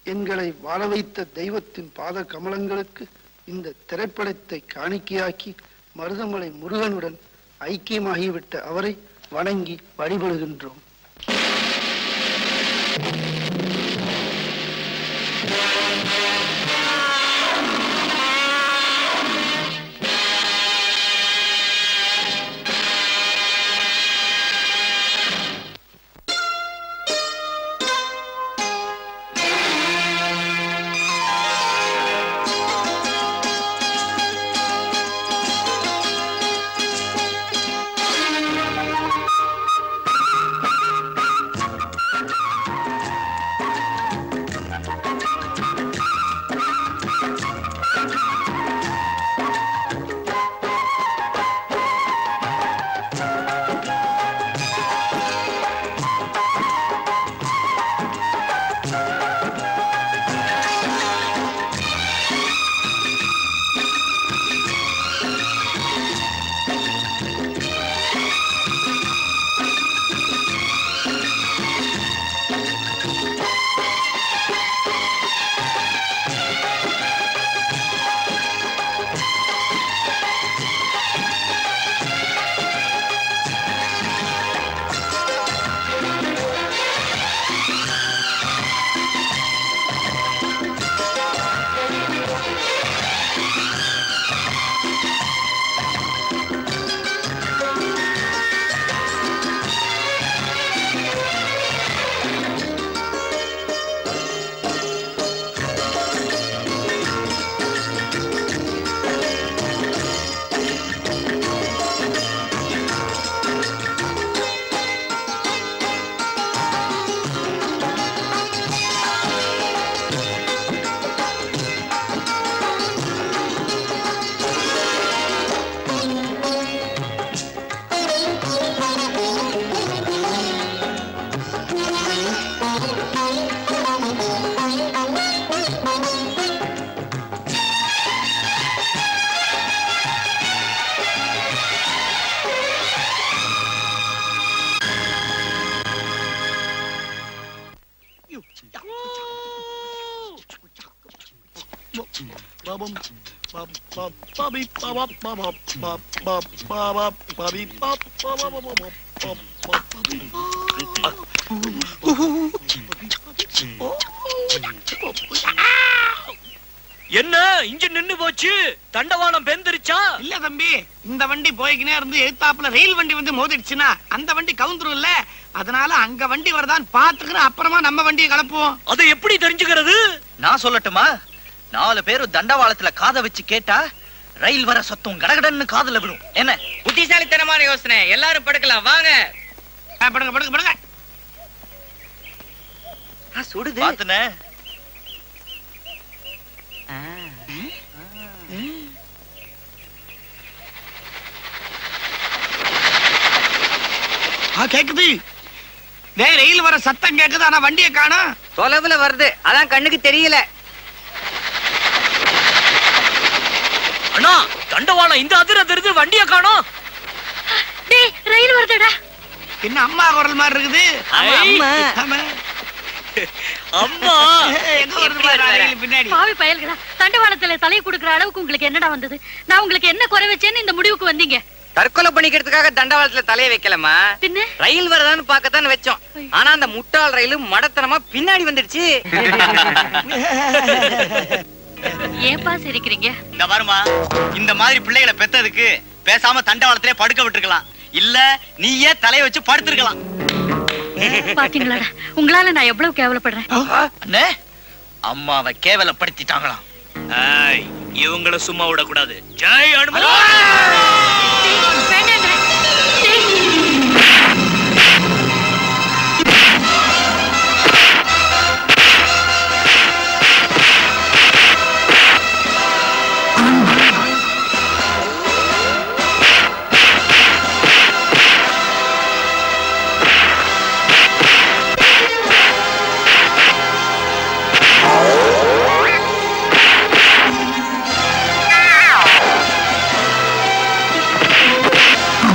எங்களை வாழ வைத்த தெய்வத்தின் பாத கமலங்களுக்கு இந்த திரைப்படத்தை காணிக்கையாக்கி மருதமலை முருகனுடன் ஐக்கியமாகிவிட்ட அவரை வணங்கி வழிபடுகின்றோம் என்ன இன்ஜின் நின்னு போச்சு தண்டவாளம் பெந்திருச்சா இல்ல தம்பி இந்த வண்டி போய்க்கினே இருந்து எதிர்த்தாப்புல ரயில் வண்டி வந்து மோதிடுச்சுன்னா அந்த வண்டி கவுந்துரும் இல்ல அதனால அங்க வண்டி வருதான்னு பாத்துக்கிட்டு அப்புறமா நம்ம வண்டியை கலப்புவோம் அதை எப்படி தெரிஞ்சுக்கிறது நான் சொல்லட்டுமா நாலு பேரும் தண்டவாளத்துல காதை வச்சு கேட்டா ரயில் வர சத்தம் கடகடன்னு காதுல விழும் என்ன புத்திசாலித்தனமான யோசனை எல்லாரும் படுக்கலாம் வாங்க ஆ, படுங்க படுங்க படுங்க சுடுது பாத்துனே ஆ, கேக்குது டேய் ரயில் வர சத்தம் கேக்குது ஆனா வண்டியை காணோம் தொலைவுல வருது அதான் கண்ணுக்கு தெரியல அண்ணா தண்டவாளம் இந்த அதிர தெரிது வண்டிய காணோம் டேய் ரயில் வருதுடா என்ன அம்மா குரல் மாதிரி இருக்குது ஐ. அம்மா. ஆமா. அம்மா எங்க வருது பாரு, ரயில் பின்னாடி பாவி பயல்களா தண்டவாளத்துல தலை கொடுக்குற அளவுக்கு உங்களுக்கு என்னடா வந்தது நான் உங்களுக்கு என்ன குறை வச்சேன்னு இந்த முடிவுக்கு வந்தீங்க தற்கொலை பண்ணிக்கிறதுக்காக தண்டவாளத்துல தலைய வைக்கலமா பின்ன ரயில் வருதான்னு பார்க்கத்தான் வச்சோம் ஆனா அந்த முட்டாள் ரயில் மடத்தனமா பின்னாடி வந்துடுச்சு ஏன்பா சிரிக்கிறீங்க இந்த வருமா இந்த மாதிரி பிள்ளைகளை பெத்ததுக்கு பேசாம தண்டவாளத்திலே படுக்க விட்டுருக்கலாம் இல்ல நீயே தலைய வச்சு படுத்திருக்கலாம் பாத்தீங்களாடா உங்களால நான் எவ்வளவு கேவலப்படுறேன் அண்ணே அம்மாவை கேவலப்படுத்திட்டாங்களாம் ஏய், இவங்கள சும்மா விடக்கூடாது ஜெய் அனுமதி வேண்டாங்க Ah!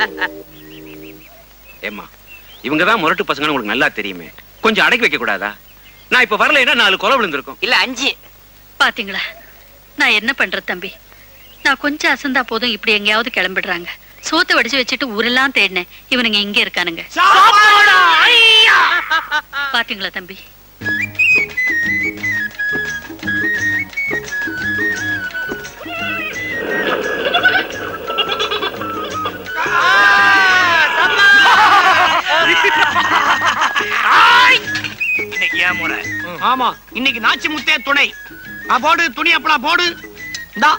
ஏம்மா இவங்க தான் முரட்டு பசங்கன்னு உங்களுக்கு நல்லா தெரியுமே கொஞ்சம் அடக்கி வைக்க கூடாதா நான் இப்ப வரலைன்னா நாலு கொலை விழுந்திருக்கும் இல்ல அஞ்சு பாத்தீங்களா நான் என்ன பண்றது தம்பி நான் கொஞ்சம் அசந்தா போதும் இப்படி எங்கேயாவது கிளம்பிடுறாங்க சோத்தை வடிச்சு வச்சுட்டு ஊரெல்லாம் தேடினேன் இவனுங்க இங்க இருக்கானுங்க சாப்பாடா ஐயா பாத்தீங்களா தம்பி இன்னைக்கு ஏன் முறை ஆமா இன்னைக்கு நாச்சி முத்தே துணை ஆ, போடு துணி அப்பளா போடு இந்தா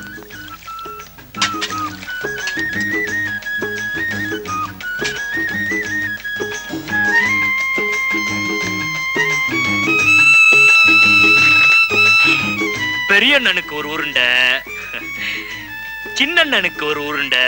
பெரியண்ணனுக்கு ஒரு உருண்டை சின்னண்ணனுக்கு ஒரு உருண்டை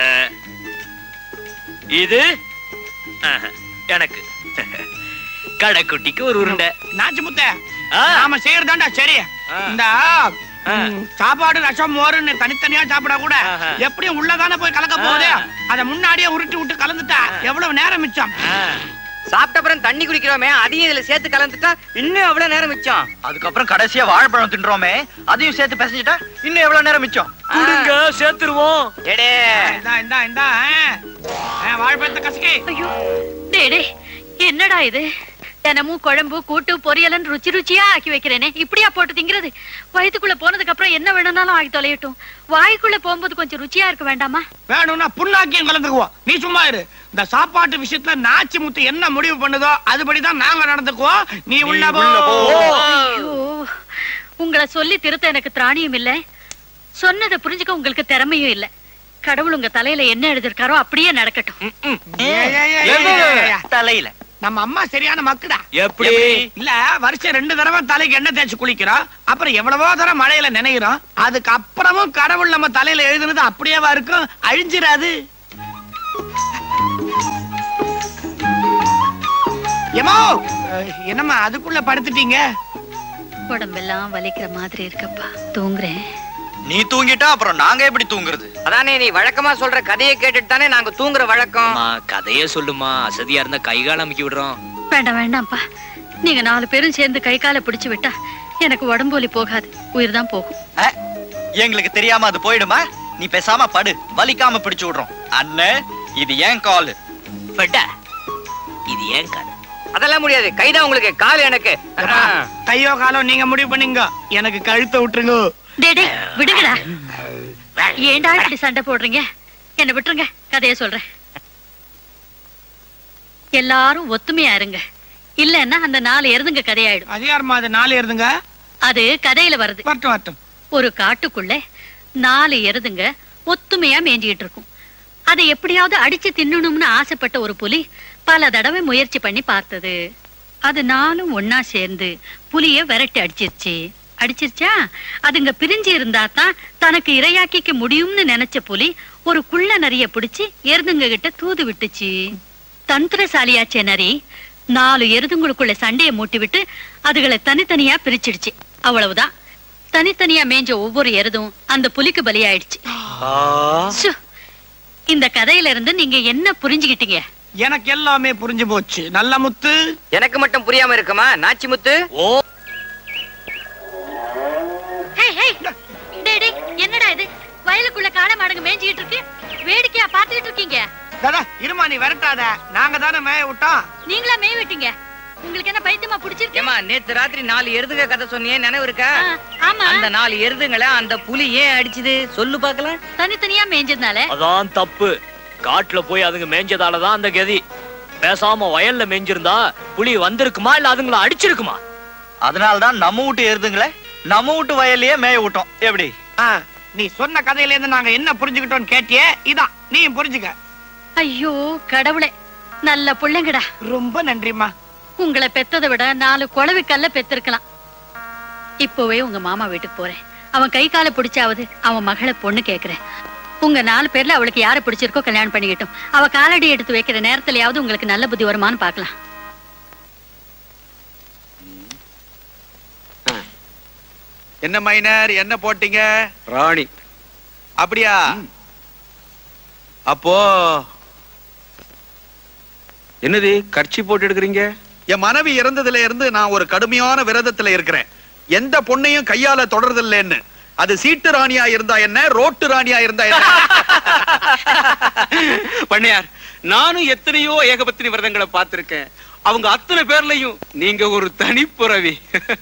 இது ஆஹா, எனக்கு கடைக்குட்டிக்கு ஒரு உருண்டை நாச்சி முத்தே ஆ. நாம செய்யறதாண்டா சரி ஆ. இந்த ஆ. ம், சாப்பாடு ரசம் மோருன்னு தனித்தனியா சாப்பிட கூட ஆஹா. எப்படியும் உள்ளதானே போய் கலக்க போகுது ஆ. அத முன்னாடியே உருட்டி விட்டு கலந்துட்டா எவ்வளவு நேரம் மிச்சம் ஆ, சாப்பிட்ட அப்புறம் தண்ணி குடிக்கிறோமே அதையும் இதுல சேர்த்து கலந்துட்டா இன்னும் எவ்வளவு நேரம் மிச்சம் அதுக்கப்புறம் கடைசியா வாழைப்பழம் தின்றோமே அதையும் சேர்த்து பிசைஞ்சிட்டா இன்னும் எவ்வளவு நேரம் மிச்சம் கொடுங்க சேர்த்துருவோம் எடே இந்தா இந்தா இந்தா வாழைப்பழத்தை கசக்கி ஐயோ டேய் டேய் என்னடா இது தினமும் குழம்பு கூட்டு பொரியலன்னு ருச்சி ருச்சியா ஆக்கி வைக்கிறேனே இப்படியா போட்டு திங்கிறது வயித்துக்குள்ள போனதுக்கு அப்புறம் என்ன வேணும்னாலும் ஆகி தொலையட்டும் வாய்க்குள்ள போகும்போது கொஞ்சம் ருச்சியா இருக்க வேண்டாமா வேணும்னா புண்ணாக்கியும் கலந்துக்குவோம் நீ சும்மா இரு இந்த சாப்பாட்டு விஷயத்துல நாச்சி முத்து என்ன முடிவு பண்ணுதோ அதுபடிதான் நாங்க நடந்துக்குவோம் நீ உள்ள போ ஐயோ உங்களை சொல்லி திருத்த எனக்கு திராணியும் இல்ல சொன்னதை புரிஞ்சுக்க உங்களுக்கு திறமையும் இல்ல கடவுள் உங்க தலையில என்ன எழுதிருக்காரோ அப்படியே நடக்கட்டும் ஏய், ஏய், ஏய், ஏய், ஏய். தலையில நம்ம அம்மா சரியான மக்குடா எப்படி இல்ல வருஷம் ரெண்டு தடவை தலைக்கு எண்ணெய் தேய்ச்சி குளிக்கிறோம் அப்புறம் எவ்வளவோ தடவை மழையில நினைக்கிறோம் அதுக்கு அப்புறமும் கடவுள் நம்ம தலையில எழுதுனது அப்படியேவா இருக்கும் அழிஞ்சிராது ஏமோ அஹ், என்னம்மா அதுக்குள்ள படுத்துட்டீங்க உடம்பெல்லாம் வலிக்கிற மாதிரி இருக்கப்பா தூங்குறேன் நீ தூங்கிட்டா அப்புறம் நாங்க எப்படி தூங்குறது அதானே நீ வழக்கமா சொல்ற கதையை கேட்டுட்டு தானே நாங்க தூங்குற வழக்கம் அம்மா கதையே சொல்லுமா அசதியா இருந்தா கை கால் அமுக்கி விடுறோம் வேண்டாம் வேண்டாம்ப்பா நீங்க நாலு பேரும் சேர்ந்து கை காலை பிடிச்சு விட்டா எனக்கு உடம்பு வலி போகாது உயிர் தான் போகும் அஹ், எங்களுக்கு தெரியாம அது போயிடுமா நீ பேசாம படு வலிக்காம பிடிச்சு விடுறோம் அண்ணே இது ஏன் கால் பட்டா இது ஏன் கதை அதெல்லாம் முடியாது கைதான் உங்களுக்கு கால் எனக்கு ஏப்பா, கையோ காலோ நீங்க முடிவு பண்ணீங்க எனக்கு கழுத்தை விட்டுருங்க டேய் டேய் விடுங்கடா ஏன்டா இப்படி சண்டை போடுறீங்க என்ன விட்டுருங்க கதைய சொல்றேன் எல்லாரும் ஒத்துமையா இருங்க இல்லன்னா அந்த நாலு எருதுங்க கதையாயிடும் அதிகாரமா அது நாலு இருந்துங்க அது கதையில வருது வரட்டும் வரட்டும் ஒரு காட்டுக்குள்ள நாலு எருதுங்க ஒத்துமையா மேய்ஞ்சிட்டு இருக்கும் அதை எப்படியாவது அடிச்சு தின்னணும்னு ஆசைப்பட்ட ஒரு புலி பல தடவை முயற்சி பண்ணி பார்த்தது அது நாலும் ஒன்னா சேர்ந்து புலிய விரட்டி அடிச்சிருச்சு அடிச்சிருச்சா அதுங்க பிரிஞ்சு இருந்தா தான் தனக்கு இரையாக்கிக்க முடியும்னு நினைச்ச புலி ஒரு குள்ள நரிய பிடிச்சு எருதுங்க கிட்ட தூது விட்டுச்சு தந்திரசாலியாச்சே நரி நாலு எருதுங்களுக்குள்ள சண்டையை மூட்டி விட்டு அதுகளை தனித்தனியா பிரிச்சிடுச்சு அவ்வளவுதான் தனித்தனியா மேய்ஞ்ச ஒவ்வொரு எருதும் அந்த புலிக்கு பலியாயிடுச்சு ச்சோ, இந்த கதையில இருந்து நீங்க என்ன புரிஞ்சுகிட்டீங்க எனக்கு எல்லாமே புரிஞ்சு போச்சு நல்ல முத்து எனக்கு மட்டும் புரியாம இருக்குமா நாச்சி முத்து ஓ ஹேய், ஹேய். டேய், டேய், என்னடா இது வயலுக்குள்ள காளை மாடுங்க மேய்ஞ்சிட்டு இருக்கு வேடிக்கையா பாத்துக்கிட்டு இருக்கீங்க தாதா இருமா நீ விரட்டாத நாங்க தானே மேய விட்டோம் நீங்களா மேய் விட்டீங்க உங்களுக்கு என்ன பைத்தியமா பிடிச்சிருக்கு ஏமா நேத்து ராத்திரி நாலு எருதுங்க கதை சொன்னியே நினைவு இருக்கா ஆ, ஆமா அந்த நாலு எருதுங்களை அந்த புலி ஏன் அடிச்சுது சொல்லு பாக்கலாம் தனித்தனியா மேய்ஞ்சதுனால அதான் தப்பு காட்டுல போய் அதுங்க மேய்ஞ்சதாலதான் அந்த கதி பேசாம வயல்ல மேய்ஞ்சிருந்தா புலி வந்திருக்குமா இல்ல அதுங்கள அடிச்சிருக்குமா அதனாலதான் நம்ம வீட்டு எருதுங்களே நம்ம வீட்டு வயல்லையே மேய விட்டோம் எப்படி ஆ, நீ சொன்ன கதையில இருந்து நாங்க என்ன புரிஞ்சுக்கிட்டோம்னு கேட்டியே இதான் நீ புரிஞ்சுக்க ஐயோ கடவுளே நல்ல புள்ளைங்கடா ரொம்ப நன்றிம்மா உங்களை பெத்ததை விட நாலு குழவி கல்ல பெத்திருக்கலாம் இப்போவே உங்க மாமா வீட்டுக்கு போறேன் அவன் கை காலை பிடிச்சாவது அவன் மகளை பொண்ணு கேக்குறேன் உங்க நாலு பேர்ல அவளுக்கு யாரை பிடிச்சிருக்கோ கல்யாணம் பண்ணிக்கட்டும் அவ காலடி எடுத்து வைக்கிற நேரத்துலயாவது உங்களுக்கு நல்ல புத்தி வருமான்னு பார்க்கலாம் என்ன மைனர் என்ன போட்டீங்க ராணி அப்படியா அப்போ என்னது கர்ச்சி போட்டு எடுக்கிறீங்க என் மனைவி இறந்ததுல இருந்து நான் ஒரு கடுமையான விரதத்துல இருக்கிறேன் எந்த பொண்ணையும் கையால தொடர்றதில்லைன்னு அது சீட்டு ராணியா இருந்தா என்ன ரோட்டு ராணியா இருந்தா என்ன பண்ணையார் நானும் எத்தனையோ ஏகபத்தினி விரதங்களை பார்த்திருக்கேன் அவங்க அத்தனை பேர்லயும் நீங்க ஒரு தனிப்புறவி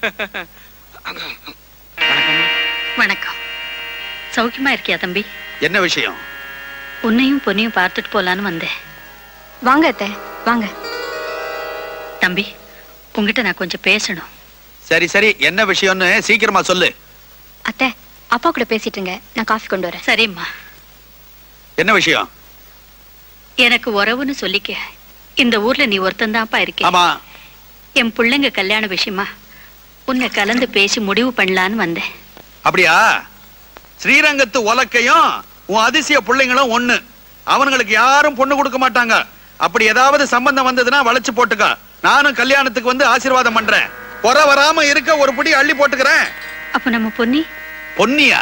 வணக்கம் சௌக்கியமா இருக்கியா தம்பி என்ன விஷயம் உன்னையும் பொன்னையும் பார்த்துட்டு போலான்னு வந்தேன் வாங்க அத்தை வாங்க தம்பி உங்ககிட்ட நான் கொஞ்சம் பேசணும் சரி சரி என்ன விஷயம்னு சீக்கிரமா சொல்லு அத்தை அப்பா கூட பேசிட்டு இருங்க நான் காஃபி கொண்டு வரேன் சரிம்மா என்ன விஷயம் எனக்கு உறவுன்னு சொல்லிக்க இந்த ஊர்ல நீ ஒருத்தன் தான்ப்பா இருக்கே ஆமா என் பிள்ளைங்க கல்யாண விஷயமா உன்னை கலந்து பேசி முடிவு பண்ணலான்னு வந்தேன் அப்படியா ஸ்ரீரங்கத்து உலக்கையும் உன் அதிசய பிள்ளைங்களும் ஒண்ணு அவனுங்களுக்கு யாரும் பொண்ணு கொடுக்க மாட்டாங்க அப்படி ஏதாவது சம்பந்தம் வந்ததுன்னா வளைச்சு போட்டுக்க நானும் கல்யாணத்துக்கு வந்து ஆசீர்வாதம் பண்றேன் குறை வராம இருக்க ஒரு பிடி அள்ளி போட்டுக்கிறேன் அப்ப நம்ம பொன்னி பொன்னியா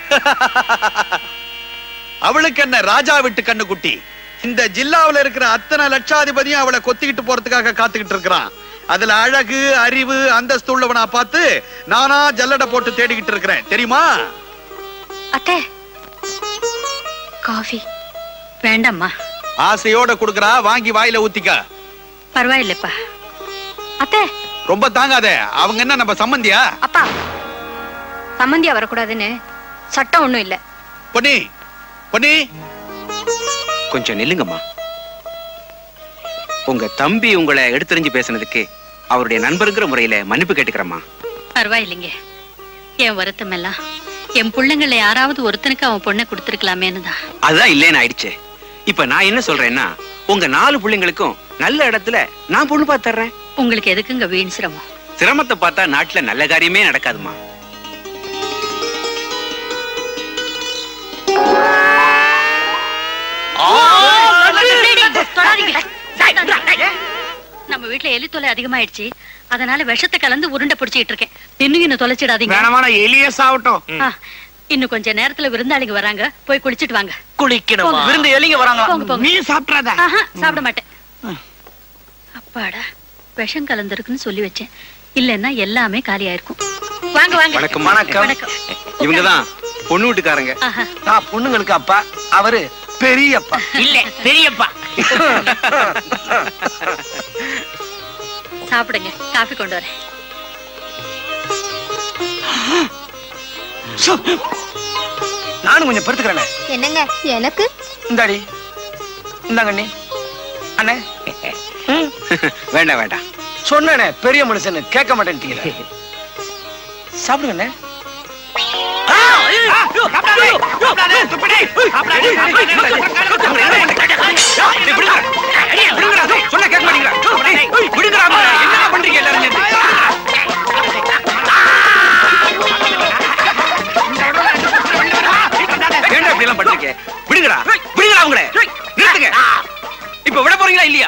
அவளுக்கு என்ன ராஜா விட்டு கண்ணு குட்டி இந்த ஜில்லாவுல இருக்கிற அத்தனை லட்சாதிபதியும் அவளை கொத்திக்கிட்டு போறதுக்காக காத்துக்கிட்டு இருக்கிறான் அதுல அழகு அறிவு அந்தஸ்து உள்ளவனா பார்த்து நானா ஜல்லடை போட்டு தேடிக்கிட்டு இருக்கிறேன் தெரியுமா அத்தை காஃபி வேண்டாம்மா ஆசையோட குடுக்கறா வாங்கி வாயில ஊத்திக்க பரவாயில்லைப்பா அத்தை ரொம்ப தாங்காத அவங்க என்ன நம்ம சம்பந்தியா அப்பா சம்மந்தியா வரக்கூடாதுன்னு சட்டம் ஒண்ணும் இல்ல பொன்னி பொன்னி கொஞ்சம் நில்லுங்கம்மா உங்க தம்பி உங்களை எடுத்தறிஞ்சு பேசுனதுக்கு அவருடைய நண்பருங்கிற முறையில மன்னிப்பு கேட்டுக்கிறேம்மா பரவாயில்லைங்க என் வருத்தம் எல்லாம் என் பிள்ளைங்கள யாராவது ஒருத்தனுக்கு அவன் பொண்ணை கொடுத்துருக்கலாமேன்னு தான் அதுதான் இல்லைன்னு ஆயிடுச்சு இப்ப நான் என்ன சொல்றேன்னா உங்க நாலு பிள்ளைங்களுக்கும் நல்ல இடத்துல நான் பொண்ணு பார்த்து தர்றேன் உங்களுக்கு எதுக்குங்க வீண் சிரமம் சிரமத்தை பார்த்தா நாட்டுல நல்ல காரியமே நடக்காதுமா தொடாதீங்க. நம்ம வீட்ல எலி தொலை அதிகமாயிடுச்சு அதனால விஷத்தை கலந்து உருண்டை பிடிச்சிட்டு இருக்கேன் இன்னும் இன்னும் தொலைச்சிடாதீங்க வேணமான எலிய சாவட்டும் ஆ, இன்னும் கொஞ்ச நேரத்துல விருந்தாளிங்க வராங்க போய் குளிச்சிட்டு வாங்க குளிக்கணுமா போங்க. விருந்து எலிங்க வராங்களா போங்க, போங்க. நீ சாப்பிட்றாத ஆஹா, சாப்பிட மாட்டேன் அப்பாடா விஷம் கலந்துருக்குன்னு சொல்லி வச்சேன் இல்லைன்னா எல்லாமே காலியாயிருக்கும் வாங்க வாங்க வணக்கம் வணக்கம் இவங்கதான் பொண்ணு வீட்டுக்காரங்க ஆஹா, நான் பொண்ணுங்களுக்கு அப்பா அவரு பெரியப்பா இல்ல பெரியப்பா சாப்பிடுங்க காஃபி கொண்டு வரேன் நானும் கொஞ்சம் படுத்துக்கிறேன் என்னங்க எனக்கு இந்தாடி இந்தாங்க அண்ணி அண்ணே வேண்டாம் வேண்டாம் சொன்னேனே பெரிய மனுஷன் கேட்க மாட்டேன்ட்டீங்க சாப்பிடுங்க அண்ணே சொன்ன கேட்க மாட்டீங்களா விடுங்கடா என்ன பண்றீங்க எல்லாரும் சேர்ந்து? ஏன்டா இப்படி எல்லாம் பண்றீங்க விடுங்கடா விடுங்கடா அவங்கள நிறுத்துங்க இப்ப விட போறீங்களா இல்லையா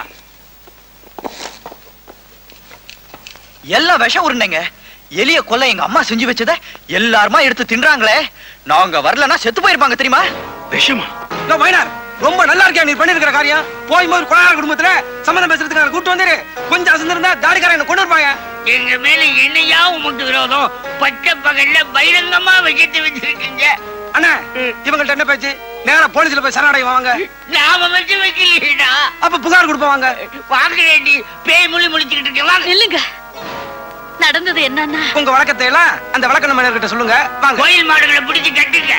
எல்லாம் விஷம் உருண்டைங்க எலிய கொல்ல எங்க அம்மா செஞ்சு வச்சத எல்லாருமா எடுத்து தின்றாங்களே நாங்க வரலன்னா செத்து போயிருப்பாங்க தெரியுமா விஷமா நான் வயனார் ரொம்ப நல்லா இருக்கியா நீ பண்ணிருக்கிற காரியம் போய் போய் கொலையாள குடும்பத்துல சம்மந்தம் பேசுறதுக்கு நான் கூட்டு வந்துரு கொஞ்சம் அசந்திருந்தா தாடிக்காரன் என்ன கொண்டு இருப்பாங்க எங்க மேல என்னையா உமக்கு விரோதம் பச்சை பகல்ல பகிரங்கமா விஷயத்தை வச்சிருக்கீங்க அண்ணா இவங்கள்ட்ட என்ன பேச்சு நேரா போலீஸ்ல போய் சரணடையும் வாங்க நாம வச்சு வைக்கலையேடா அப்ப புகார் கொடுப்பாங்க வாங்குறேன்டி பேய் மொழி முடிச்சுக்கிட்டு இருக்கேன் வாங்க இல்லைங்க நடந்தது என்னன்னா உங்க வழக்கத்தை எல்லாம் அந்த வழக்க மனிதர்கிட்ட சொல்லுங்க வாங்க கோயில் மாடுகளை பிடிச்சு கட்டுங்க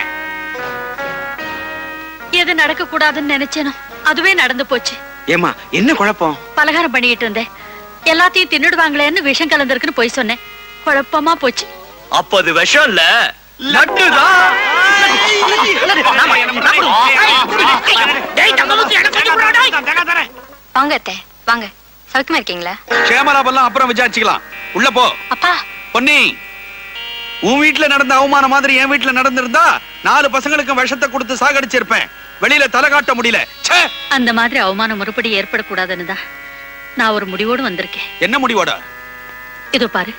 எது நடக்க கூடாதுன்னு நினைச்சேனோ அதுவே நடந்து போச்சு ஏமா என்ன குழப்பம் பலகாரம் பண்ணிட்டு இருந்தேன் எல்லாத்தையும் தின்னுடுவாங்களேன்னு விஷம் கலந்திருக்குன்னு போய் சொன்னேன் குழப்பமா போச்சு அப்ப அது விஷம் இல்ல டேய் தங்கமுத்து எனக்கு சொல்லி போடா டேய் வாங்க அத்தை வாங்க சௌக்கியமா இருக்கீங்களா சேமலாபெல்லாம் அப்புறம் விசாரிச்சுக்கலாம் உள்ள போ அப்பா பொன்னி உன் வீட்டுல நடந்த அவமானம் மாதிரி என் வீட்டுல நடந்திருந்தா நாலு பசங்களுக்கு விஷத்தை கொடுத்து சாகடிச்சிருப்பேன் வெளியில தலை காட்ட முடியல ச்சே! அந்த மாதிரி அவமானம் மறுபடி ஏற்படக்கூடாதுன்னு தான் நான் ஒரு முடிவோடு வந்திருக்கேன் என்ன முடிவோட இதோ பாரு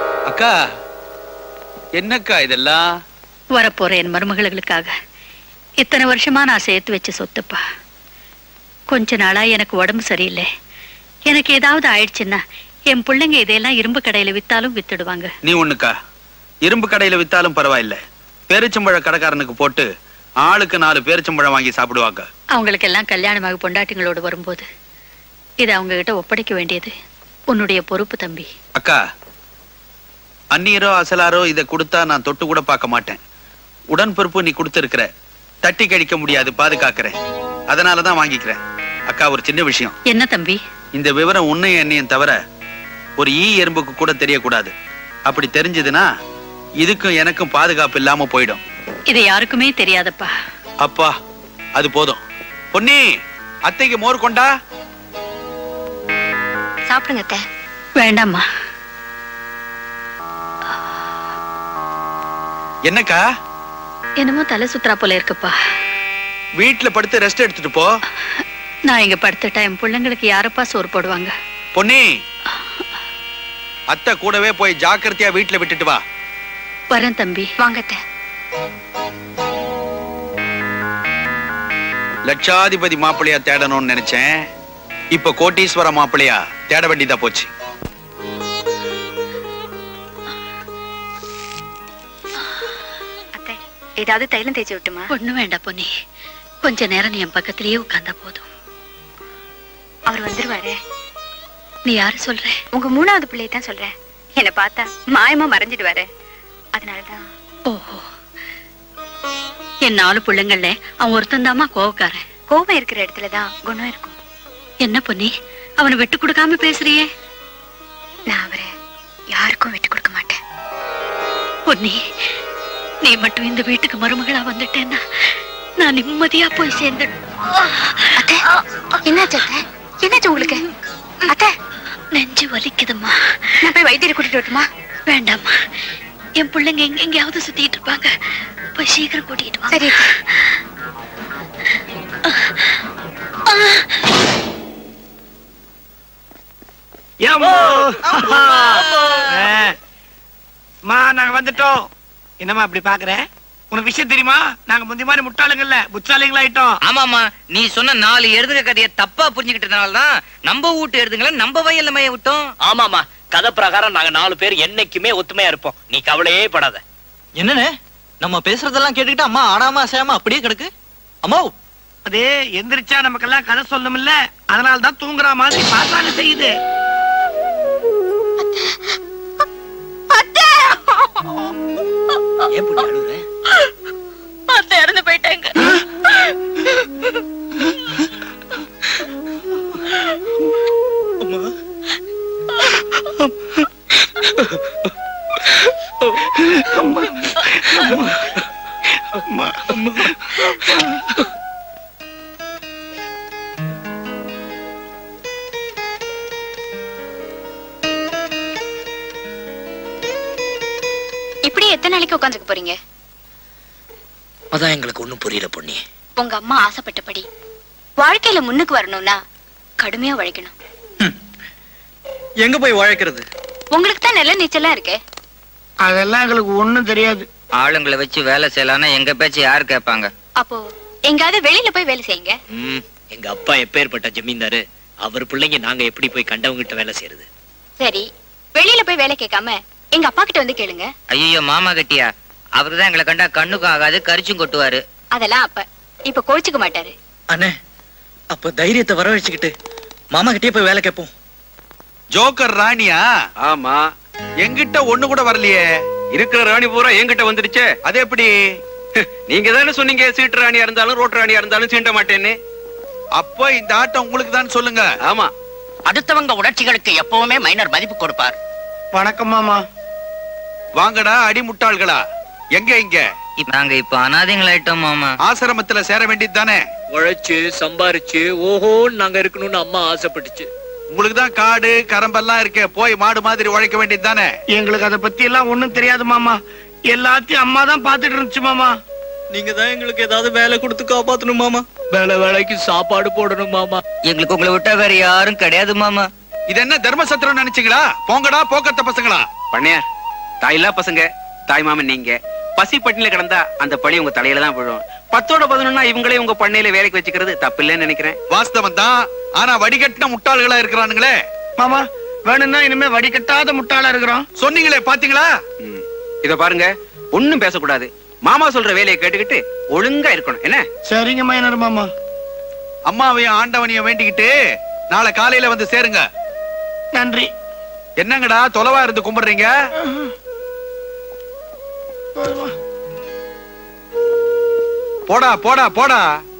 அக்கா என்னக்கா இதெல்லாம் வரப்போற என் மருமகளுக்காக இத்தனை வருஷமா நான் சேர்த்து வச்ச சொத்துப்பா கொஞ்ச நாளா எனக்கு உடம்பு சரியில்லை எனக்கு ஏதாவது ஆயிடுச்சுன்னா என் பிள்ளைங்க இதையெல்லாம் இரும்பு கடையில வித்தாலும் வித்துடுவாங்க நீ ஒண்ணுக்கா இரும்பு கடையில வித்தாலும் பரவாயில்ல பேரிச்சம்பழ கடைக்காரனுக்கு போட்டு ஆளுக்கு நாலு பேரிச்சம்பழம் வாங்கி சாப்பிடுவாங்க அவங்களுக்கு எல்லாம் கல்யாணமாக பொண்டாட்டிங்களோடு வரும்போது இதை அவங்க கிட்ட ஒப்படைக்க வேண்டியது உன்னுடைய பொறுப்பு தம்பி அக்கா அந்நியரோ அசலாரோ இதை கொடுத்தா நான் தொட்டு கூட பார்க்க மாட்டேன் உடன்பிறப்பு நீ கொடுத்திருக்கிற தட்டி கழிக்க முடியாது பாதுகாக்கிறேன் அதனாலதான் வாங்கிக்கிறேன் அக்கா ஒரு சின்ன விஷயம் என்ன தம்பி இந்த விவரம் உன்னை என்னையும் தவிர ஒரு ஈ எறும்புக்கு கூட தெரியக்கூடாது அப்படி தெரிஞ்சதுன்னா இதுக்கும் எனக்கும் பாதுகாப்பு இல்லாம போயிடும் இது யாருக்குமே தெரியாதப்பா அப்பா அது போதும் பொன்னி அத்தைக்கு மோர் கொண்டா சாப்பிடுங்க அத்தை வேண்டாம்மா என்னக்கா என்னமோ தலை சுத்துறா போல இருக்குப்பா வீட்டுல படுத்து ரெஸ்ட் எடுத்துட்டு போ நான் இங்க படுத்துட்டா என் பிள்ளைங்களுக்கு யாரப்பா சோறு போடுவாங்க பொன்னி அத்தை கூடவே போய் ஜாக்கிரதையா வீட்டுல விட்டுட்டு வா வரேன் தம்பி வாங்க அத்தை லட்சாதிபதி மாப்பிள்ளையா தேடணும்னு நினைச்சேன் இப்ப கோட்டீஸ்வர மாப்பிள்ளையா தேட வேண்டியதா போச்சு அத்தை ஏதாவது தைலம் தேய்ச்சி விட்டுமா ஒண்ணும் வேண்டாம் பொன்னி கொஞ்ச நேரம் நீ என் பக்கத்திலேயே உட்கார்ந்தா போதும் அவர் வந்துருவாரு நீ யாரு சொல்ற உங்க மூணாவது பிள்ளையை தான் சொல்றேன் என்னை பார்த்தா மாயமா மறைஞ்சிடுவாரு அதனாலதான் ஓஹோ என் நாலு பிள்ளைங்கள்ல அவன் ஒருத்தன் கோவக்காரன் கோபம் இருக்கிற இடத்துலதான் குணம் இருக்கும் என்ன பொன்னி அவனை விட்டு கொடுக்காம பேசுறியே நான் அவரை யாருக்கும் விட்டு கொடுக்க மாட்டேன் பொன்னி நீ மட்டும் இந்த வீட்டுக்கு மருமகளா வந்துட்டேன்னா நான் நிம்மதியா போய் சேர்ந்து அத்தை என்னாச்சு அத்தை என்னாச்சு உங்களுக்கு அத்தை நெஞ்சு வலிக்குதும்மா நான் போய் வைத்தியரை கூட்டிட்டு வரட்டுமா வேண்டாம்மா என் பிள்ளைங்க எங்க எங்கேயாவது சுத்திட்டு இருப்பாங்க போய் சீக்கிரம் கூட்டிட்டு வா சரி அத்தை. ஏம்மா? ஆ. மா நாங்க வந்துட்டோம் என்னம்மா அப்படி பாக்குற உனக்கு விஷயம் தெரியுமா நாங்க முந்தி மாதிரி முட்டாளுங்கல்ல புத்தாளிங்களாயிட்டோம் ஆமாமா நீ சொன்ன நாலு எழுதுக கதையை தப்பா புரிஞ்சுக்கிட்டதுனால தான் நம்ம வீட்டு எழுதுங்களை நம்ம வயல்ல மேய விட்டோம் ஆமாமா கதை பிரகாரம் நாங்க நாலு பேர் என்னைக்குமே ஒத்துமையா இருப்போம் நீ கவலையே படாத என்னண்ணே நம்ம பேசுறதெல்லாம் கேட்டுக்கிட்டு அம்மா ஆடாம அசையாம அப்படியே கிடக்கு அம்மா அது எந்திரிச்சா நமக்கெல்லாம் கதை சொல்லும் இல்ல அதனால தான் தூங்குற மாதிரி பாசாங்க செய்யுது ஏன் இப்படி அழுகுற? அத்தை இறந்து போயிட்டாங்க இப்படி எத்தனை நாளைக்கு உட்காந்துக்க போறீங்க அதான் எங்களுக்கு ஒண்ணும் புரியல பொண்ணி உங்க அம்மா ஆசைப்பட்டபடி வாழ்க்கையில முன்னுக்கு வரணும்னா கடுமையா உழைக்கணும் எங்க போய் உழைக்கிறது உங்களுக்கு தான் நல்ல நீச்சலாம் இருக்கே அதெல்லாம் எங்களுக்கு ஒண்ணும் தெரியாது ஆளுங்களை வச்சு வேலை செய்யலாம்னா எங்க பேச்சு யாரு கேட்பாங்க அப்போ எங்காவது வெளியில போய் வேலை செய்யுங்க ம், எங்க அப்பா எப்பேற்பட்ட ஜமீன்தாரு அவர் பிள்ளைங்க நாங்க எப்படி போய் கண்டவங்க கிட்ட வேலை செய்யறது சரி வெளியில போய் வேலை கேட்காம எங்க அப்பா கிட்ட வந்து கேளுங்க ஐயோ மாமா கட்டியா அவருக்கு தான் எங்களை கண்டா கண்ணுக்கும் ஆகாது கரிச்சும் கொட்டுவாரு அதெல்லாம் அப்ப இப்ப கோச்சுக்க மாட்டாரு அண்ணே அப்ப தைரியத்தை வரவழைச்சுக்கிட்டு மாமா கிட்டே போய் வேலை கேட்போம் ஜோக்கர் ராணியா ஆமா எங்கிட்ட ஒண்ணு கூட வரலையே இருக்கிற ராணி பூரா என்கிட்ட வந்துடுச்சே அது எப்படி நீங்க தானே சொன்னீங்க சீட்டு ராணியா இருந்தாலும் ரோட்டு ராணியா இருந்தாலும் சீண்ட மாட்டேன்னு அப்ப இந்த ஆட்டம் உங்களுக்கு தான் சொல்லுங்க ஆமா அடுத்தவங்க உணர்ச்சிகளுக்கு எப்பவுமே மைனர் மதிப்பு கொடுப்பார் வணக்கம் மாமா வாங்கடா அடிமுட்டாள்களா எங்க இங்க நாங்க இப்ப அனாதைங்களாயிட்டோம் மாமா ஆசிரமத்துல சேர வேண்டியது தானே உழைச்சு சம்பாரிச்சு ஓஹோன்னு நாங்க இருக்கணும்னு அம்மா ஆசைப்பட்டுச்சு உங்களுக்கு தான் காடு கரம்பெல்லாம் இருக்கே போய் மாடு மாதிரி உழைக்க வேண்டியது தானே எங்களுக்கு அதை பத்தி எல்லாம் ஒண்ணும் தெரியாது மாமா எல்லாத்தையும் அம்மா தான் பாத்துட்டு இருந்துச்சு மாமா நீங்க தான் எங்களுக்கு ஏதாவது வேலை கொடுத்து காப்பாத்தணும் மாமா வேலை வேலைக்கு சாப்பாடு போடணும் மாமா எங்களுக்கு உங்களை விட்டா வேற யாரும் கிடையாது மாமா இது என்ன தர்மசத்திரம் நினைச்சீங்களா போங்கடா போக்கத்த பசங்களா பண்ணையார் தாயில்லா பசங்க தாய் மாமன் நீங்க பசி பட்டினில கிடந்தா அந்த பழி உங்க தலையில தான் விழும் பத்தோட பதினொன்னா இவங்களே உங்க பண்ணையில வேலைக்கு வச்சுக்கிறது தப்பு இல்லைன்னு நினைக்கிறேன் வாஸ்தவம் தான் ஆனா வடிகட்டின முட்டாள்களா இருக்கிறானுங்களே மாமா வேணும்னா இனிமே வடிகட்டாத முட்டாளா இருக்கிறோம் சொன்னீங்களே பாத்தீங்களா ம். இத பாருங்க ஒண்ணும் பேசக்கூடாது மாமா சொல்ற வேலையை கேட்டுக்கிட்டு ஒழுங்கா இருக்கணும் என்ன சரிங்க மைனர் மாமா அம்மாவையும் ஆண்டவனையும் வேண்டிக்கிட்டு நாளை காலையில வந்து சேருங்க நன்றி என்னங்கடா தொலைவா இருந்து கும்பிடுறீங்க போடா போடா போடா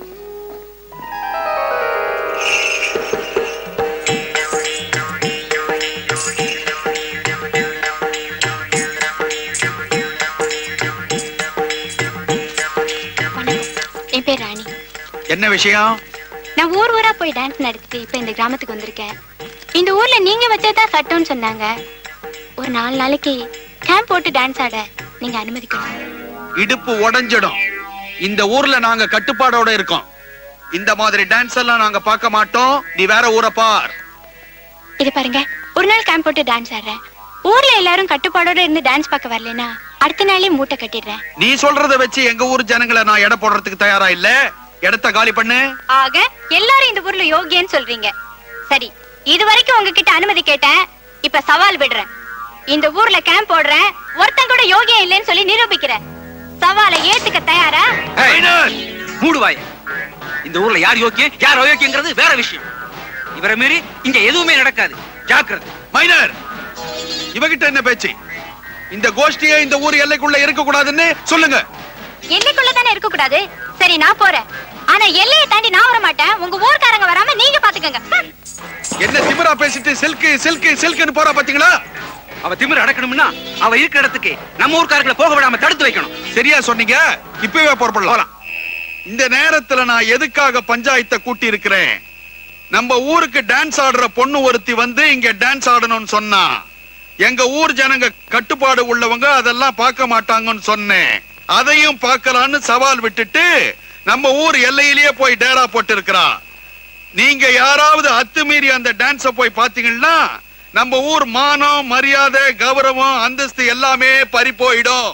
என் பேர் ராணி என்ன விஷயம் நான் ஊர் ஊரா போய் டான்ஸ் நடத்திட்டு இப்ப இந்த கிராமத்துக்கு வந்திருக்கேன் இந்த ஊர்ல நீங்க வச்சதுதான் சட்டம்னு சொன்னாங்க ஒரு நாலு நாளைக்கு கேம்ப் போட்டு டான்ஸ் ஆட நீங்க அனுமதிக்கணும் இடுப்பு உடைஞ்சிடும் இந்த ஊர்ல நாங்க கட்டுப்பாடோட இருக்கோம் இந்த மாதிரி டான்ஸ் எல்லாம் நாங்க பார்க்க மாட்டோம் நீ வேற ஊரை பார் இது பாருங்க ஒரு நாள் கேம்ப் போட்டு டான்ஸ் ஆடுறேன் ஊர்ல எல்லாரும் கட்டுப்பாடோட இருந்து டான்ஸ் பார்க்க வரலனா அடுத்த நாளே மூட்டை கட்டிடுறேன் நீ சொல்றத வச்சு எங்க ஊர் ஜனங்களை நான் எடை போடுறதுக்கு தயாரா இல்ல இடத்த காலி பண்ணு ஆக எல்லாரும் இந்த ஊர்ல யோகியன்னு சொல்றீங்க சரி இது வரைக்கும் உங்ககிட்ட அனுமதி கேட்டேன் இப்ப சவால் விடுறேன் இந்த ஊர்ல கேம்ப் போடுறேன் ஒருத்தன் கூட யோகியம் இல்லைன்னு சொல்லி நிரூபிக்கிறேன் சவாலை ஏத்துக்க தயாரா ஏய், மூடுவாய் இந்த ஊர்ல யார் யோக்கியம் யார் அயோக்கியங்கிறது வேற விஷயம் இவரை மீறி இங்க எதுவுமே நடக்காது ஜாக்கிரதை மைனர் இவகிட்ட என்ன பேச்சு இந்த கோஷ்டியே இந்த ஊர் எல்லைக்குள்ள இருக்க கூடாதுன்னு சொல்லுங்க எல்லைக்குள்ள தானே இருக்க கூடாது சரி நான் போறேன் ஆனா எல்லையை தாண்டி நான் வர மாட்டேன் உங்க ஊர்க்காரங்க வராம நீங்க பாத்துக்கங்க ஹம். என்ன திமிரா பேசிட்டு சில்கு சில்கு சில்குன்னு போறா பாத்தீங்களா அவ திமிர அடக்கணும்னா அவ இருக்கிற இடத்துக்கு நம்ம ஊர்க்காரர்களை போக விடாம தடுத்து வைக்கணும் சரியா சொன்னீங்க இப்பவே புறப்படலாம் இந்த நேரத்துல நான் எதுக்காக பஞ்சாயத்தை கூட்டி இருக்கிறேன் நம்ம ஊருக்கு டான்ஸ் ஆடுற பொண்ணு ஒருத்தி வந்து இங்க டான்ஸ் ஆடணும்னு சொன்னா எங்க ஊர் ஜனங்க கட்டுப்பாடு உள்ளவங்க அதெல்லாம் பார்க்க மாட்டாங்கன்னு சொன்னேன் அதையும் பார்க்கலான்னு சவால் விட்டுட்டு நம்ம ஊர் எல்லையிலேயே போய் டேரா போட்டு இருக்கிறான் நீங்க யாராவது அத்துமீறி அந்த டான்ஸ போய் பாத்தீங்கன்னா நம்ம ஊர் மானம் மரியாதை கௌரவம் அந்தஸ்து எல்லாமே பறி போயிடும்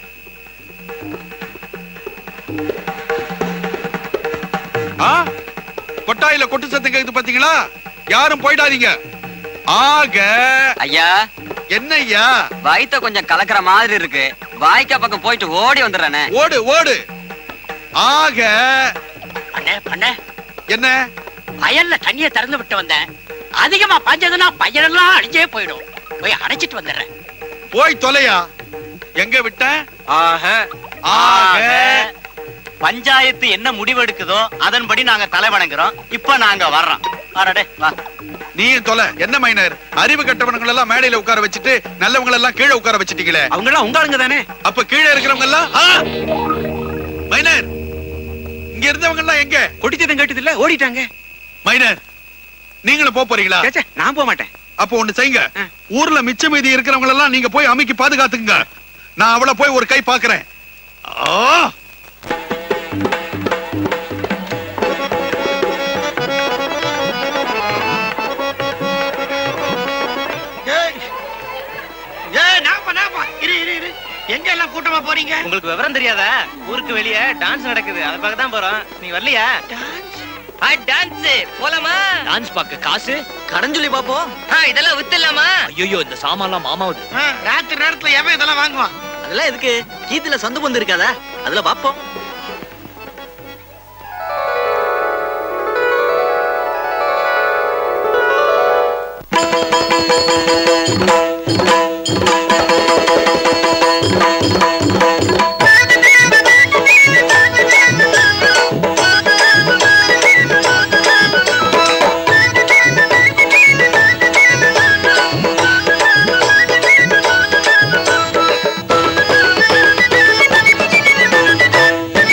ஆ? கொட்டாயில கொட்டு சத்தம் கேக்குது பாத்தீங்களா யாரும் போயிடாதீங்க ஆக ஐயா என்ன ஐயா வயித்த கொஞ்சம் கலக்கிற மாதிரி இருக்கு வாய்க்கா பக்கம் போயிட்டு ஓடி வந்துடுறேனே ஓடு ஓடு ஆக பண்ண பண்ண என்ன வயல்ல தண்ணிய திறந்து விட்டு வந்தேன் அதிகமா பாஞ்சதுன்னா பையனெல்லாம் அடிச்சே போயிடும் போய் அடைச்சிட்டு வந்துடுறேன் போய் தொலையா எங்க விட்ட ஆக ஆக பஞ்சாயத்து என்ன முடிவெடுக்குதோ அதன்படி நாங்க தலை வணங்குறோம் இப்ப நாங்க வர்றோம் வாடா வா நீயும் தொலை என்ன மைனர் அறிவு கட்டவனுங்களை எல்லாம் மேடையில உட்கார வச்சுட்டு நல்லவங்களை எல்லாம் கீழே உட்கார வச்சிட்டீங்களே அவங்க எல்லாம் உங்க ஆளுங்க தானே அப்ப கீழே இருக்கிறவங்க எல்லாம் ஆ! மைனர் இங்க இருந்தவங்க எல்லாம் எங்க கொட்டிச்சதம் கேட்டது இல்ல ஓடிட்டாங்க மைனர் நீங்களும் போப் போறீங்களா ச்சே, ச்சே, நான் போக மாட்டேன் அப்போ ஒண்ணு செய்யுங்க ஆ. ஊர்ல மிச்ச மீதி இருக்கிறவங்க எல்லாம் நீங்க போய் அமைக்கி பாதுகாத்துக்குங்க நான் அவளை போய் ஒரு கை பாக்குறேன் ஆ! ஏய் ஏய் நாப்பா நாப்பா இரு இரு இரு எங்க எல்லாம் கூட்டமா போறீங்க உங்களுக்கு விவரம் தெரியாதா ஊருக்கு வெளியே டான்ஸ் நடக்குது அதை பார்க்க தான் போறோம் நீ வரலையா டான்ஸ் போலாமா டான்ஸ் பார்க்க காசு கடன் சொல்லி பாப்போம் ஆ, இதெல்லாம் வித்துலாமா ஐயோ இந்த சாமான்லாம் மாமாவுது ஆ, ராத்திரி நேரத்துல எவன் இதெல்லாம் வாங்குவான் அதெல்லாம் எதுக்கு கீத்துல சந்து பொந்து இருக்காதா அதுல பாப்போம் ஆ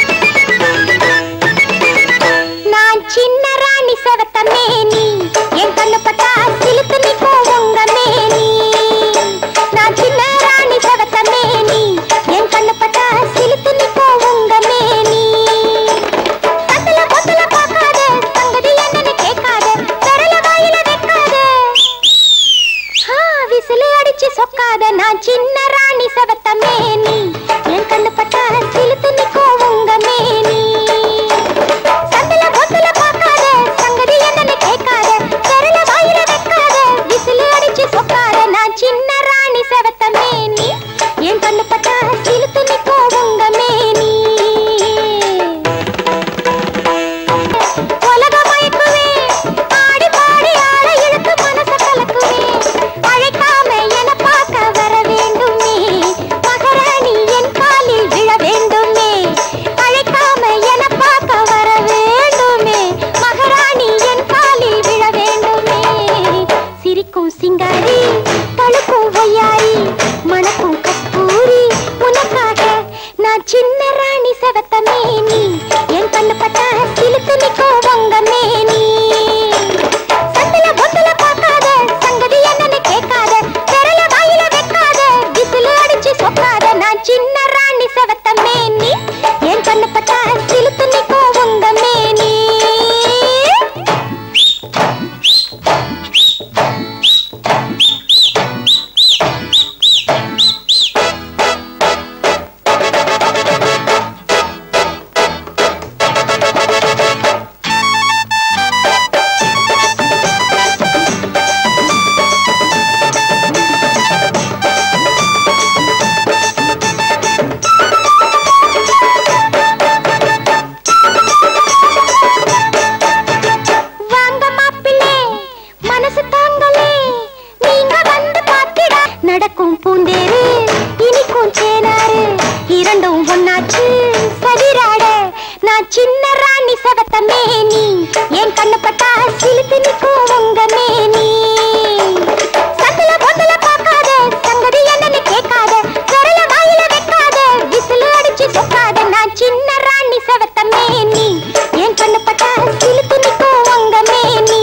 நான் சின்ன ராணி செவத்த மேனி என் கண்ணு பட்டா சிலுத்து நிற்கும் உங்க மேனி சத்துல பொத்துல பார்க்காத சங்கதி என்னன்னு கேட்காத விரல வாயில வைக்காத விசில் அடிச்சு சொக்காத நான் சின்ன ராணி செவத்த மேனி என் கண்ணு பட்டா சிலுத்து நிற்கும் உங்க மேனி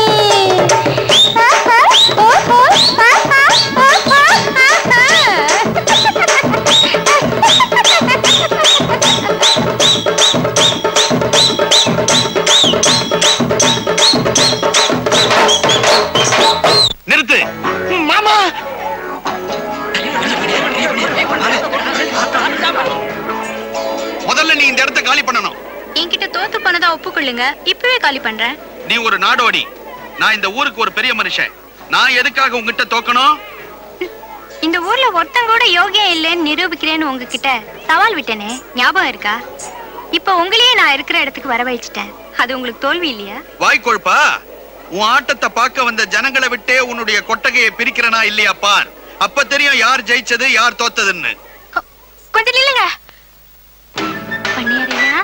ஆஹா, ஓஹோ, ஆஹா, ஓஹோ, ஆஹா. நிறுத்து மாமா முதல்ல நீ இந்த இடத்த காலி பண்ணணும் என்கிட்ட தோத்து போனதா ஒப்புக்கொள்ளுங்க இப்பவே காலி பண்றேன் நீ ஒரு நாடோடி நான் இந்த ஊருக்கு ஒரு பெரிய மனுஷன் நான் எதுக்காக உங்ககிட்ட தோக்கணும் இந்த ஊர்ல ஒருத்தன் கூட யோகியம் இல்லைன்னு நிரூபிக்கிறேன்னு உங்ககிட்ட சவால் விட்டேனே ஞாபகம் இருக்கா இப்ப உங்களையே நான் இருக்கிற இடத்துக்கு வரவழைச்சிட்டேன் அது உங்களுக்கு தோல்வி இல்லையா வாய்க்கொழுப்பா உன் ஆட்டத்தை பார்க்க வந்த ஜனங்களை விட்டே உன்னுடைய கொட்டகையை பிரிக்கிறனா இல்லையா பார் அப்ப தெரியும் யார் ஜெயிச்சது யார் தோத்ததுன்னு கொஞ்சம் நில்லுங்க பண்ணியாரையா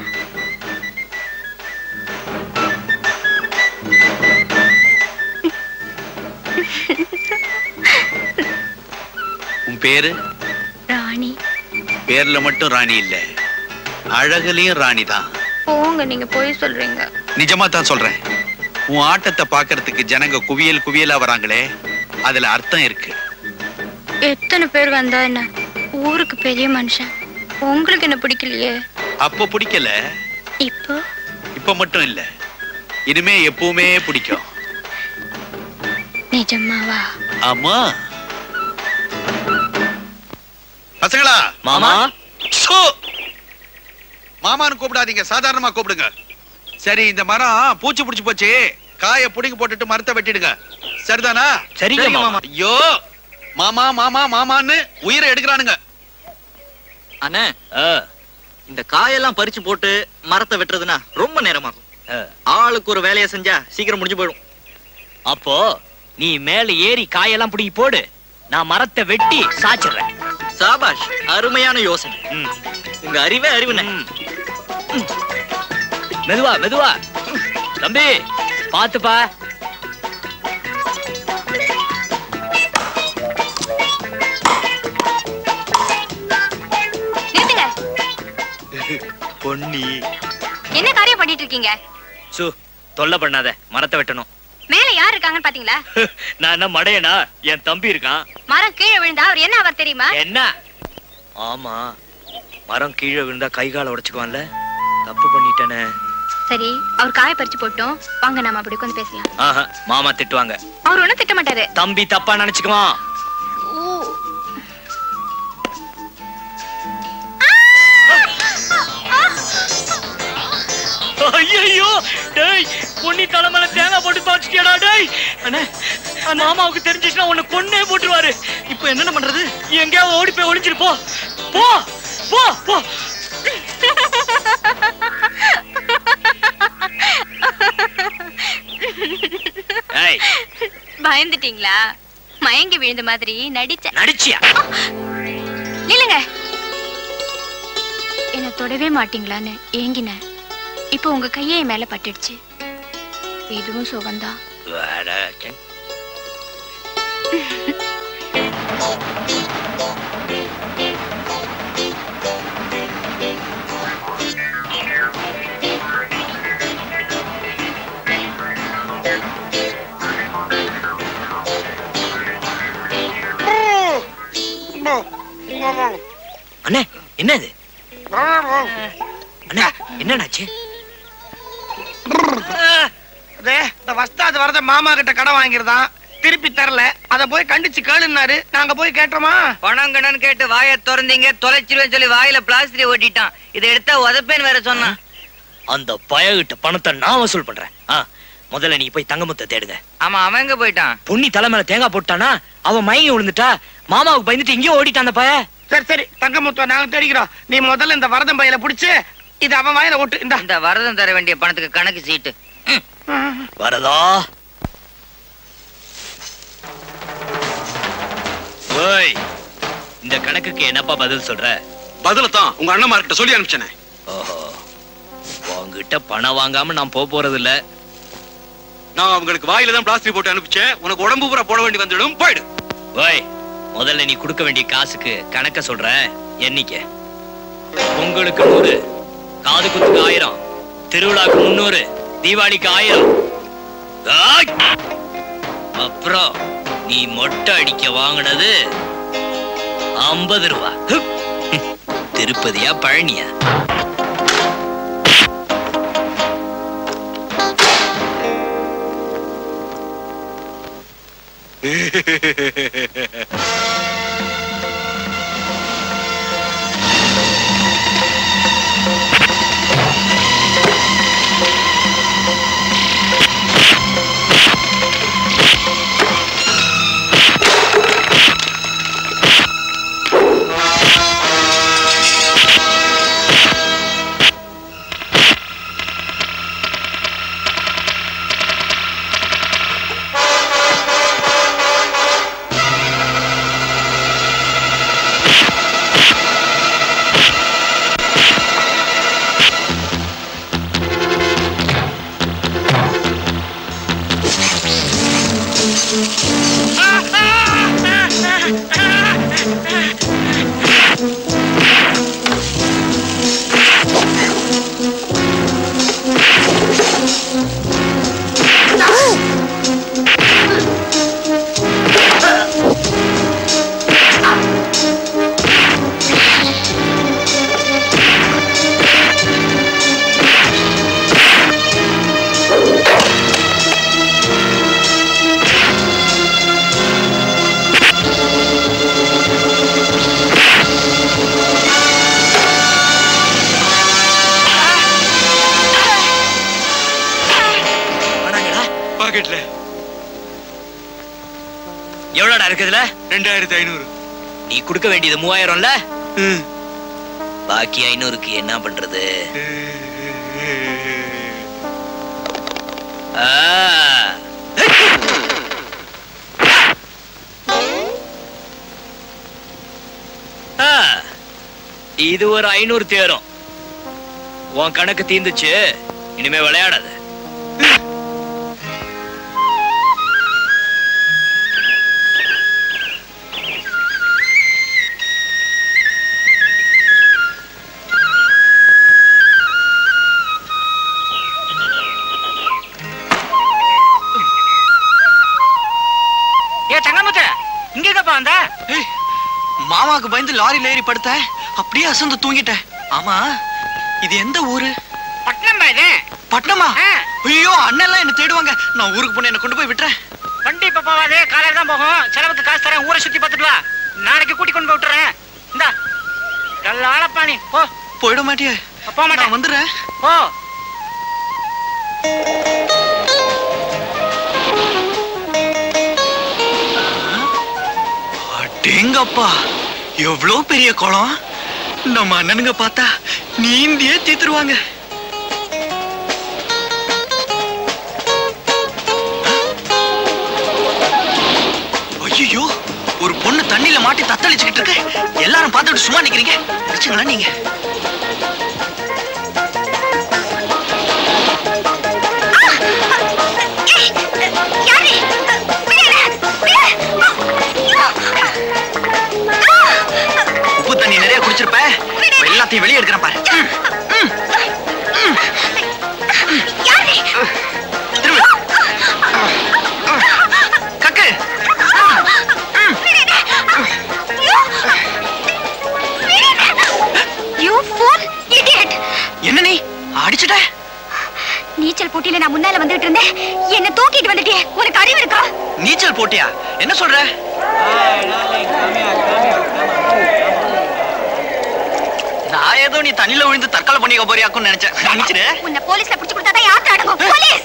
உன் பேரு ராணி பேர்ல மட்டும் ராணி இல்ல அழகுலயும் ராணி தான் போங்க நீங்க போய் சொல்றீங்க நிஜமா தான் சொல்றேன் உன் ஆட்டத்தை பார்க்கறதுக்கு ஜனங்க குவியல் குவியலா வராங்களே அதுல அர்த்தம் இருக்கு எத்தனை பேர் வந்தா என்ன ஊருக்கு பெரிய மனுஷன் உங்களுக்கு என்ன பிடிக்கலையே அப்ப பிடிக்கல இப்போ இப்ப மட்டும் இல்ல இனிமே எப்பவுமே பிடிக்கும் நிஜமாவா ஆமா பசங்களா மாமா சோ! மாமான்னு கூப்பிடாதீங்க சாதாரணமா கூப்பிடுங்க சரி இந்த மரம் பூச்சி புடிச்சு போச்சு காய புடிங்கி போட்டுட்டு மரத்தை வெட்டிடுங்க சரிதானா சரிங்க மாமா. ஐயோ மாமா மாமா மாமான்னு உயிரை எடுக்கிறானுங்க அண்ணே இந்த காயெல்லாம் பறிச்சு போட்டு மரத்தை வெட்டுறதுன்னா ரொம்ப நேரமாகும் ஆளுக்கு ஒரு வேலையை செஞ்சா சீக்கிரம் முடிஞ்சு போயிடும் அப்போ நீ மேல ஏறி காயெல்லாம் பிடிங்கி போடு நான் மரத்தை வெட்டி சாச்சிடுறேன் சாபாஷ் அருமையான யோசனை உங்க அறிவே அறிவுண்ணே மெதுவா மெதுவா தம்பி பாத்துப்பா நிறுத்துங்க பொன்னி என்ன காரியம் பண்ணிட்டு இருக்கீங்க சு தொல்லை பண்ணாத மரத்தை வெட்டணும் மேல யார் இருக்காங்கன்னு பாத்தீங்களா நான் என்ன மடையனா என் தம்பி இருக்கான் மரம் கீழே விழுந்தா அவர் என்ன அவர் தெரியுமா என்ன ஆமா மரம் கீழே விழுந்தா கை கால உடைச்சுக்குவான்ல தப்பு பண்ணிட்டேனே சரி அவர் காய பறிச்சு போட்டோம் வாங்க நாம அப்படி உட்காந்து பேசலாம் ஆஹா மாமா திட்டுவாங்க அவர் ஒண்ணும் திட்ட மாட்டாரு தம்பி தப்பா நினைச்சுக்குவான் ஐயோ டேய் பொன்னி தலைமையில தேங்காய் போட்டு துவச்சிட்டியாடா டேய் அண்ணே மாமாவுக்கு தெரிஞ்சிச்சுன்னா உன்னை கொன்னே போட்டுருவாரு இப்போ என்னென்ன பண்றது எங்கேயாவது ஓடி போய் ஒளிஞ்சிரு போ போ போ போ ஏய் பயந்துட்டீங்களா மயங்கி விழுந்த மாதிரி நடிச்சேன் நடிச்சியா நில்லுங்க என்ன தொடவே மாட்டீங்களான்னு ஏங்கினேன் இப்போ உங்க கையே என் மேல பட்டுடுச்சு இதுவும் சுகம்தான் வாடா, சே. அண்ணே என்ன இது அண்ணே என்னடாச்சு அதே இந்த வஸ்தாது வரத மாமா கிட்ட கடன் வாங்கிருந்தான் திருப்பி தரல அத போய் கண்டிச்சு கேளுன்னாரு நாங்க போய் கேட்டோமா பணம் கடன் கேட்டு வாயை திறந்தீங்க தொலைச்சிருவேன் சொல்லி வாயில பிளாஸ்டிக் ஓட்டிட்டான் இதை எடுத்தா உதப்பேன்னு வேற சொன்னான் அந்த பயகிட்ட பணத்தை நான் வசூல் பண்றேன் ஆ, முதல்ல நீ போய் தங்கமுத்தை தேடுங்க ஆமா அவன் எங்க போயிட்டான் பொன்னி தலைமையில தேங்காய் போட்டானா அவன் மயங்கி விழுந்துட்டா மாமாவுக்கு பயந்துட்டு இங்கேயும் ஓடிட்டான் அந்த பய சரி சரி தங்கமுத்துவ நாங்க தேடிக்கிறோம் நீ முதல்ல இந்த வரதம் பையில புடிச்சு இது அவன் வாயில ஓட்டு இந்த இந்த வரதம் தர வேண்டிய பணத்துக்கு கணக்கு சீட்டு வரதா ஓய் இந்த கணக்குக்கு என்னப்பா பதில் சொல்ற பதில தான் உங்க அண்ணன்மார்கிட்ட சொல்லி அனுப்பிச்சனே ஓஹோ அவங்க கிட்ட பணம் வாங்காம நான் போக போறது இல்ல நான் அவங்களுக்கு வாயில தான் பிளாஸ்டிக் போட்டு அனுப்பிச்சேன் உனக்கு உடம்பு பூரா போட வேண்டி வந்துடும் போயிடு ஓய் முதல்ல நீ கொடுக்க வேண்டிய காசுக்கு கணக்க சொல்ற எண்ணிக்க பொங்கலுக்கு நூறு காது குத்துக்கு ஆயிரம் திருவிழாக்கு முன்னூறு தீபாவளிக்கு ஆயிரம் ஆய்! அப்புறம் நீ மொட்டை அடிக்க வாங்கினது ஐம்பது ரூபா ஹுப். திருப்பதியா பழனியா பாக்கெட்ல எவ்வளோடா இருக்குதுல ரெண்டாயிரத்தி ஐநூறு நீ கொடுக்க வேண்டியது மூவாயிரம்ல பாக்கி ஐநூறுக்கு என்ன பண்றது ஆ. ஆ. இது ஒரு ஐநூறு தேரும் உன் கணக்கு தீந்துச்சு இனிமே விளையாடாத ஏ தங்கமுத்து இங்க எங்கப்பா வந்த மாமாவுக்கு பயந்து லாரியில ஏறி படுத்தேன் அப்படியே அசந்து தூங்கிட்டேன் ஆமா இது எந்த ஊரு பட்னம் இது பட்டணமா ஐயோ அண்ணெல்லாம் என்ன தேடுவாங்க நான் ஊருக்கு போன என்ன கொண்டு போய் விட்டுறேன் வண்டி இப்ப போவாது காலையில தான் போகும் செலவுக்கு காசு தரேன் ஊரை சுத்தி பார்த்துட்டு வா நாளைக்கு கூட்டி கொண்டு போய் விட்டுறேன் இந்தா நல்ல ஆளப்பா நீ போ போயிட மாட்டியே போக மாட்டேன் நான் வந்துடுறேன் போ அடேங்கப்பா எவ்வளோ பெரிய குளம் நம்ம அண்ணனுங்க பார்த்தா நீந்தியே தீத்துருவாங்க ஐயோ ஒரு பொண்ணு தண்ணியில மாட்டி தத்தளிச்சுக்கிட்டு இருக்கு எல்லாரும் பார்த்துட்டு சும்மா நிக்கிறீங்க அடிச்சுங்களா நீங்க உப்பு தண்ணி நிறைய குடிச்சிருப்ப இப்ப எல்லாத்தையும் வெளியே எடுக்கிறேன் பாரு ம், ம், ம். திரும்பு. கக்கு யூ ஃபூல் இடியட் என்ன நீ அடிச்சுட்ட நீச்சல் போட்டியில நான் முன்னால வந்துட்டு இருந்தேன் என்ன தூக்கிட்டு வந்துட்டியே உனக்கு அறிவு இருக்கா நீச்சல் போட்டியா என்ன சொல்ற நான் ஏதோ நீ தண்ணியில விழுந்து தற்கொலை பண்ணிக்க போறியாக்குன்னு நினைச்சேன் நினைச்சிரு உன்னை போலீஸ்ல புடிச்சு கொடுத்தா தான் யாத்திரை அடங்கும் போலீஸ்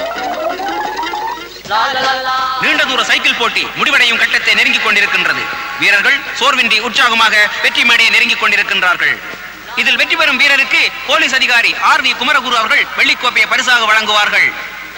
நீண்ட தூர சைக்கிள் போட்டி முடிவடையும் கட்டத்தை நெருங்கிக் கொண்டிருக்கின்றது வீரர்கள் சோர்வின்றி உற்சாகமாக வெற்றி மேடையை நெருங்கிக் கொண்டிருக்கின்றார்கள் இதில் வெற்றி பெறும் வீரருக்கு போலீஸ் அதிகாரி ஆர் வி குமரகுரு அவர்கள் வெள்ளிக்கோப்பையை பரிசாக வழங்குவார்கள்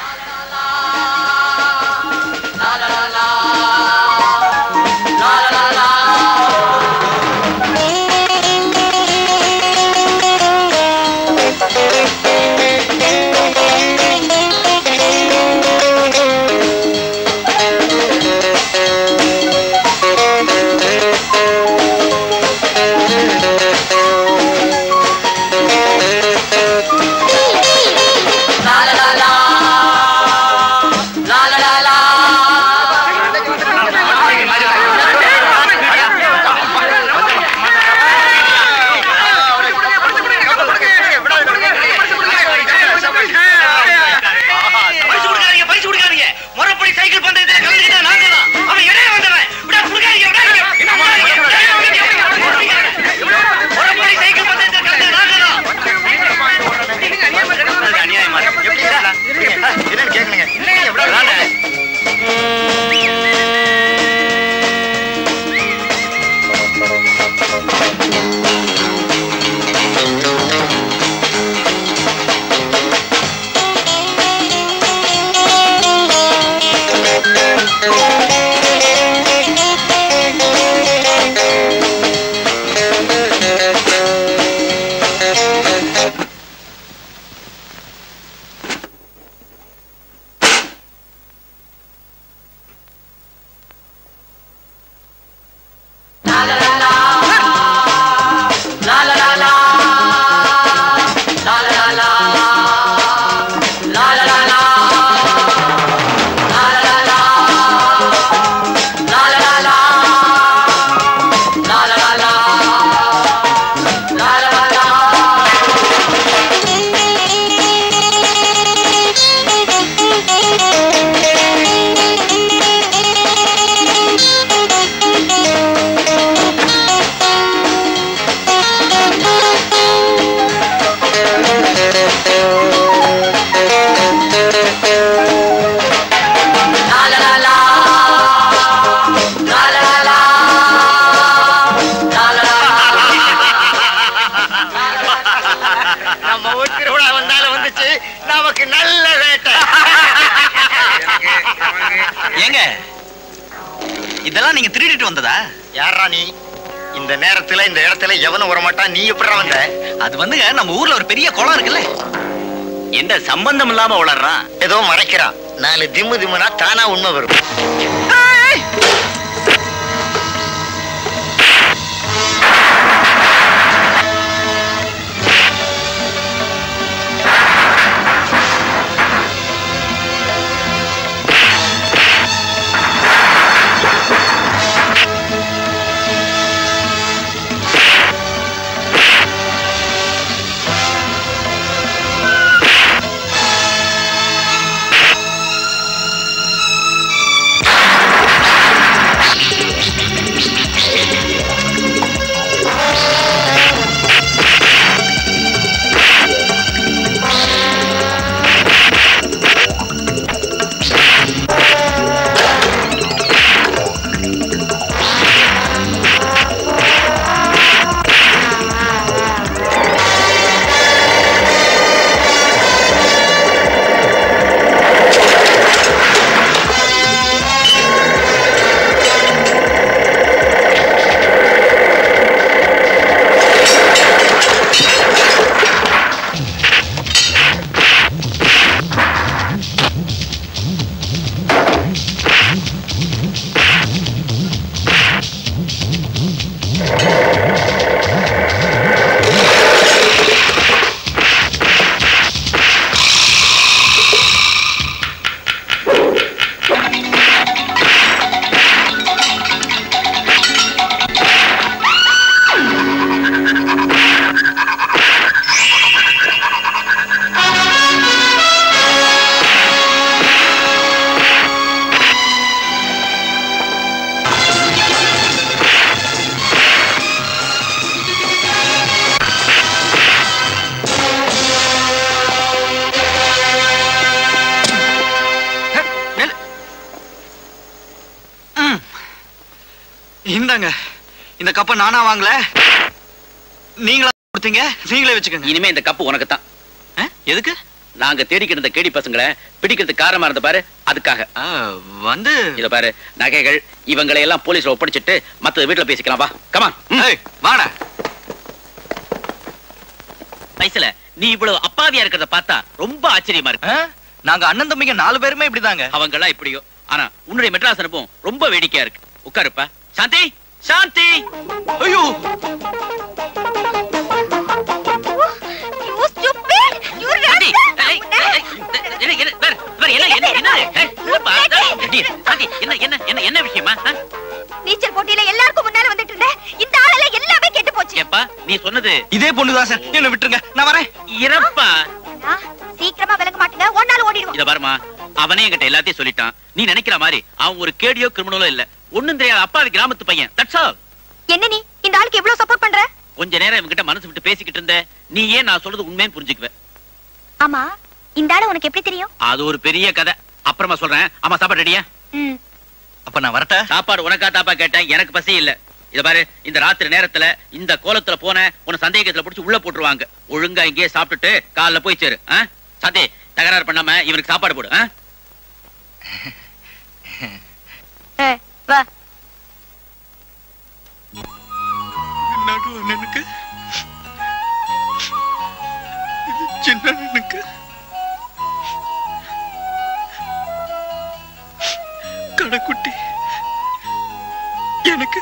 பரிசு கொடுக்காதீங்க பரிசு கொடுக்காதீங்க முறைப்படி சைக்கிள் பந்தயத்துல கலந்துக்கிட்ட நாங்க தான் அவன் இடையில வந்தவன் விட கொடுக்காதீங்க விடாதீங்க முறைப்படி சைக்கிள் பந்தயத்துல கலந்து நாங்க தான் அநியாயமா இருக்கு. எப்படி இதெல்லாம்? என்னன்னு கேட்கணுங்க வாங்க. நம்ம ஊர் திருவிழா வந்தாலும் வந்துச்சு நமக்கு நல்ல வேட்டை ஏங்க இதெல்லாம் நீங்க திருடிட்டு வந்ததா யாரா நீ இந்த நேரத்துல இந்த இடத்துல எவனும் வரமாட்டான் நீ எப்படி வந்த அது வந்துங்க நம்ம ஊர்ல ஒரு பெரிய குளம் இருக்குல்ல எந்த சம்பந்தம் இல்லாம வளர்றான் ஏதோ மறைக்கிறான் நாலு திம்மு திம்முனா தானா உண்மை வரும் ஆ இந்தாங்க இந்த கப்பை நானா வாங்கல நீங்களா கொடுத்தீங்க நீங்களே வச்சுக்கோங்க இனிமே இந்த கப்பு உனக்கு தான் எதுக்கு நாங்க தேடிக்கிட்டு இருந்த கேடி பசங்களை பிடிக்கிறதுக்கு காரணமா இருந்த பாரு அதுக்காக வந்து இத பாரு நகைகள் இவங்களை எல்லாம் போலீஸ்ல ஒப்படைச்சிட்டு மத்த வீட்டுல பேசிக்கலாம் வா கமா வாடா வயசுல நீ இவ்வளவு அப்பாவியா இருக்கிறத பார்த்தா ரொம்ப ஆச்சரியமா இருக்கு நாங்க அண்ணன் தம்பிங்க நாலு பேருமே இப்படிதாங்க அவங்க எல்லாம் இப்படியோ ஆனா உன்னுடைய மெட்ராஸ் அனுப்பும் ரொம்ப வேடிக்கையா இருக்கு உட்காருப்பா சாந்தி சாந்தி ஐயோ சாந்தி, ஏய், ஏய், என்ன, என்ன, பாரு, பாரு, என்ன, என்ன, என்ன, ஏய், என்னப்பா, சாந்தி, சாந்தி, என்ன, என்ன, என்ன, என்ன விஷயமா ஆ? நீச்சல் போட்டியில எல்லாருக்கும் முன்னால வந்துட்டு இருந்தேன் இந்த ஆளால எல்லாமே கெட்டு போச்சு ஏப்பா நீ சொன்னது இதே பொண்ணுதான் சார் என்ன விட்டுருங்க நான் வரேன் இறப்பா நான் சீக்கிரமா விளங்க மாட்டேங்க ஒன்னால ஓடிடுவோம் இத பாருமா அவனே என்கிட்ட எல்லாத்தையும் சொல்லிட்டான் நீ நினைக்கிற மாதிரி அவன் ஒரு கேடியோ கிரிமினலோ இல்ல ஒண்ணும் தெரியாத அப்பாவி கிராமத்து பையன் தட்ஸ் ஆல் என்ன நீ இந்த ஆளுக்கு இவ்வளவு சப்போர்ட் பண்ற கொஞ்ச நேரம் இவன்கிட்ட மனசு விட்டு பேசிக்கிட்டு இருந்த நீ ஏன் நான் சொல்றது உண்மைன்னு புரிஞ்சுக்குவ ஆமா இந்த ஆளு உனக்கு எப்படி தெரியும் அது ஒரு பெரிய கதை அப்புறமா சொல்றேன் ஆமா சாப்பாடு ரெடியா ம் அப்ப நான் வரட்டா சாப்பாடு உனக்கா தாப்பா கேட்டேன் எனக்கு பசி இல்ல இத பாரு இந்த ராத்திரி நேரத்துல இந்த கோலத்துல போன உன சந்தேகத்துல புடிச்சு உள்ள போட்டுருவாங்க ஒழுங்கா இங்கேயே சாப்பிட்டுட்டு காலைல போய் சேரு ஆ? சாந்தி தகராறு பண்ணாம இவனுக்கு சாப்பாடு போடு ஆ? ஏய், வா நடு அண்ணனுக்கு இது சின்ன அண்ணனுக்கு கடைக்குட்டி எனக்கு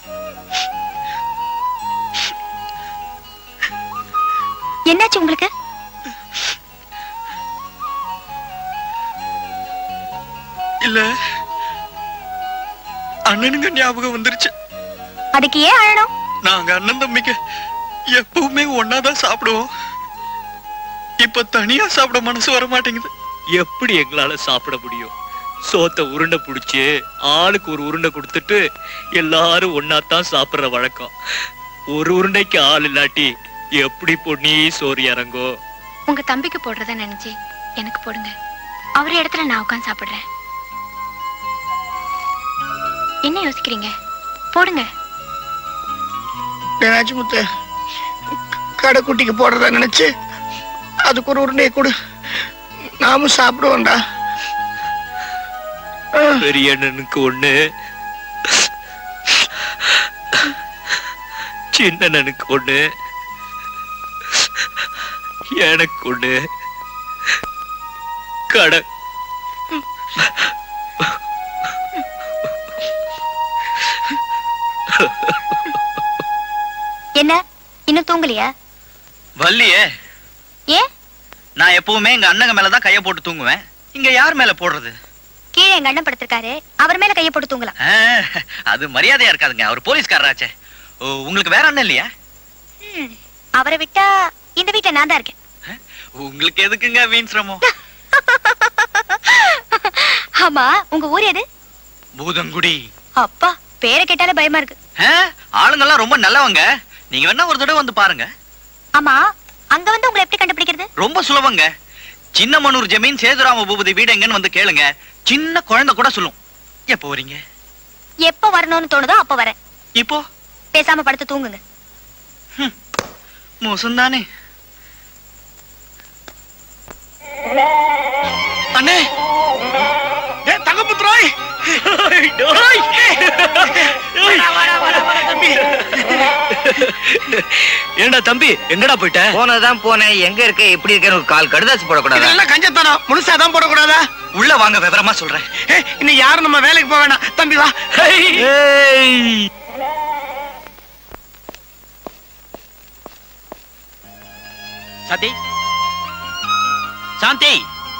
என்னாச்சு உங்களுக்கு இல்ல அண்ணனுங்க ஞாபகம் வந்துருச்சு அதுக்கு ஏன் அழணும் நாங்க அண்ணன் தம்பிங்க எப்பவுமே ஒன்னாதான் சாப்பிடுவோம் இப்ப தனியா சாப்பிட மனசு வர மாட்டேங்குது எப்படி எங்களால சாப்பிட முடியும் சோத்த உருண்டை புடிச்சு ஆளுக்கு ஒரு உருண்டை கொடுத்துட்டு எல்லாரும் ஒன்னாத்தான் சாப்பிடுற வழக்கம் ஒரு உருண்டைக்கு ஆள் இல்லாட்டி எப்படி பொண்ணி சோறு இறங்கோ உங்க தம்பிக்கு போடுறத நினைச்சு எனக்கு போடுங்க அவர் இடத்துல நான் உட்காந்து சாப்பிடுறேன் என்ன யோசிக்கிறீங்க போடுங்க ராஜமுத்து கடைக்குட்டிக்கு போடுறதா நினைச்சு அதுக்கு ஒரு உருண்டையை கொடு நாமும் சாப்பிடுவோம்டா பெரிய அண்ணனுக்கு ஒண்ணு சின்ன அண்ணனுக்கு ஒண்ணு எனக்கு ஒண்ணு கடை என்ன இன்னும் தூங்கலையா வள்ளியே ஏன் நான் எப்பவுமே எங்க அண்ணங்க மேலதான் கைய போட்டு தூங்குவேன் இங்க யார் மேல போடுறது கீழே எங்க அண்ணன் படுத்திருக்காரு அவர் மேல கைய போட்டு தூங்கலாம் ஆ, அது மரியாதையா இருக்காதுங்க அவர் போலீஸ்காரராச்சே ஓ, உங்களுக்கு வேற அண்ணன் இல்லையா ம், அவரை விட்டா இந்த வீட்டுல நான் தான் இருக்கேன் உங்களுக்கு எதுக்குங்க வீண் சிரமம் ஆமா உங்க ஊர் எது பூதங்குடி அப்பா பேரை கேட்டாலே பயமா இருக்கு ஆ, ஆளுங்கெல்லாம் ரொம்ப நல்லவங்க நீங்க வேணா ஒரு தடவை வந்து பாருங்க ஆமா அங்க வந்து உங்களை எப்படி கண்டுபிடிக்கிறது ரொம்ப சுலபங்க சின்ன மனூர் ஜமீன் சேதுராம பூபதி வீடு எங்கன்னு வந்து கேளுங்க சின்ன குழந்தை கூட சொல்லும் எப்போ வரீங்க எப்ப வரணும்னு தோணுதோ அப்ப வரேன் இப்போ பேசாம படுத்து தூங்குங்க மோசம்தானே அண்ணே தங்கப்புத்ராய் ஏண்டா தம்பி எங்கடா போயிட்ட போனதான் போனேன் எங்க இருக்க எப்படி இருக்கேன்னு ஒரு கால் கடுதாசி போடக்கூடாது இதெல்லாம் கஞ்சத்தனம் முழுசாதான் போடக்கூடாதா உள்ள வாங்க விவரமா சொல்றேன் ஏய், இன்னும் யாரும் நம்ம வேலைக்கு போக வேணாம் தம்பி வா சாந்தி சாந்தி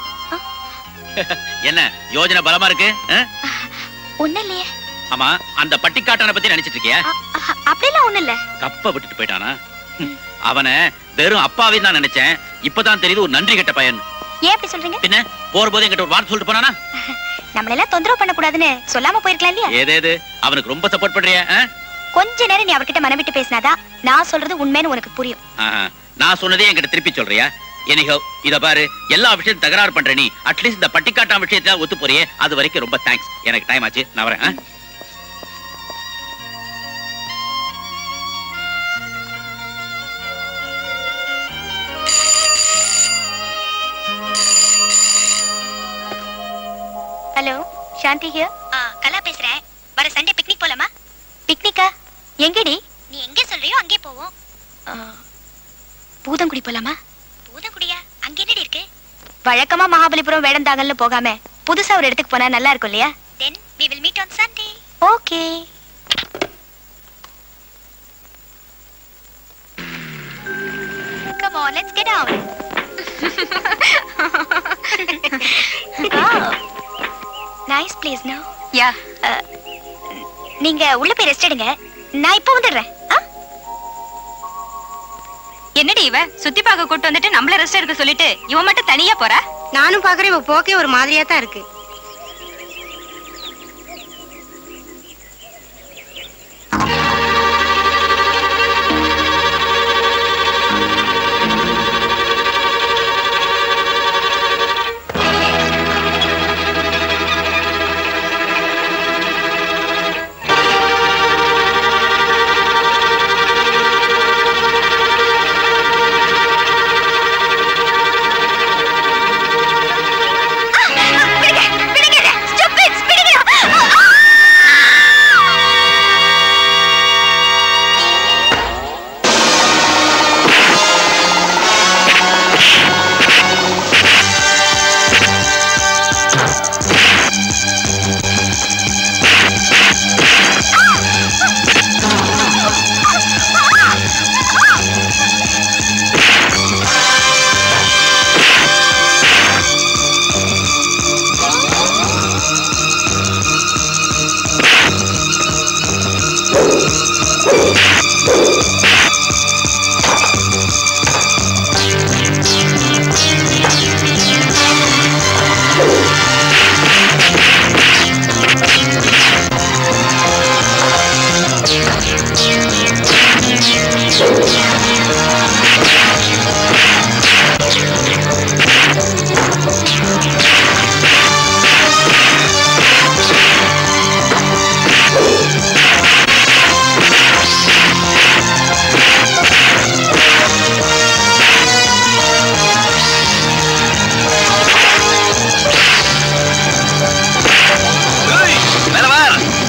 என்ன யோஜனை பலமா இருக்கு ஆ? ஒண்ணு இல்லையே ஆமா அந்த பட்டிக்காட்டனை பத்தி நினைச்சிட்டு இருக்கியா அ- அப்படிலாம் ஒண்ணு இல்ல கப்ப விட்டுட்டு போயிட்டானா ஹம், அவனை வெறும் அப்பாவே தான் நினைச்சேன் இப்பதான் தெரியுது ஒரு நன்றி கெட்ட பையன் ஏன் அப்படி சொல்றீங்க பின்ன போற போது என்கிட்ட ஒரு வார்த்தை சொல்லிட்டு போனானா நம்மளெல்லாம் தொந்தரவு பண்ண கூடாதுன்னு சொல்லாம போயிருக்கலாம் இல்லையா ஏதேது அவனுக்கு ரொம்ப சப்போர்ட் பண்றியா ஆ? கொஞ்ச நேரம் நீ அவர்கிட்ட மனம் விட்டு பேசினாதான் நான் சொல்றது உண்மைன்னு உனக்கு புரியும் ஆஹா. நான் சொன்னதே என்கிட்ட திருப்பி சொல்றியா எனிஹோ இத பாரு எல்லா விஷயத்தையும் தகராறு பண்ற நீ அட்லீஸ்ட் இந்த பட்டிக்காட்டா விஷயத்துல ஒத்து போறியே அது வரைக்கும் ரொம்ப தேங்க்ஸ் எனக்கு டைம் ஆச்சு நான் வரேன் ஆ? ஹலோ சாந்தி ஹியர் கலா பேசுறேன் வர சண்டே பிக்னிக் போலாமா பிக்னிக்கா எங்கடி நீ எங்க சொல்றியோ அங்கே போவோம் பூதங்குடி போலாமா பூதங்குடியா அங்க என்னடி இருக்கு வழக்கமா மகாபலிபுரம் வேடந்தாங்கல்னு போகாம புதுசா ஒரு இடத்துக்கு போனா நல்லா இருக்கும் இல்லையா then we will meet on sunday ஓகே come on let's get out wow nice place no yeah நீங்க உள்ள போய் ரெஸ்ட் எடுங்க நான் இப்போ வந்துடுறேன் ஆ? என்னடி இவ சுத்தி பார்க்க கூட்டு வந்துட்டு நம்மள ரெஸ்ட் எடுக்க சொல்லிட்டு இவன் மட்டும் தனியா போறா நானும் பாக்குறேன் இவ போக்கே ஒரு மாதிரியா தான் இருக்கு மேல வா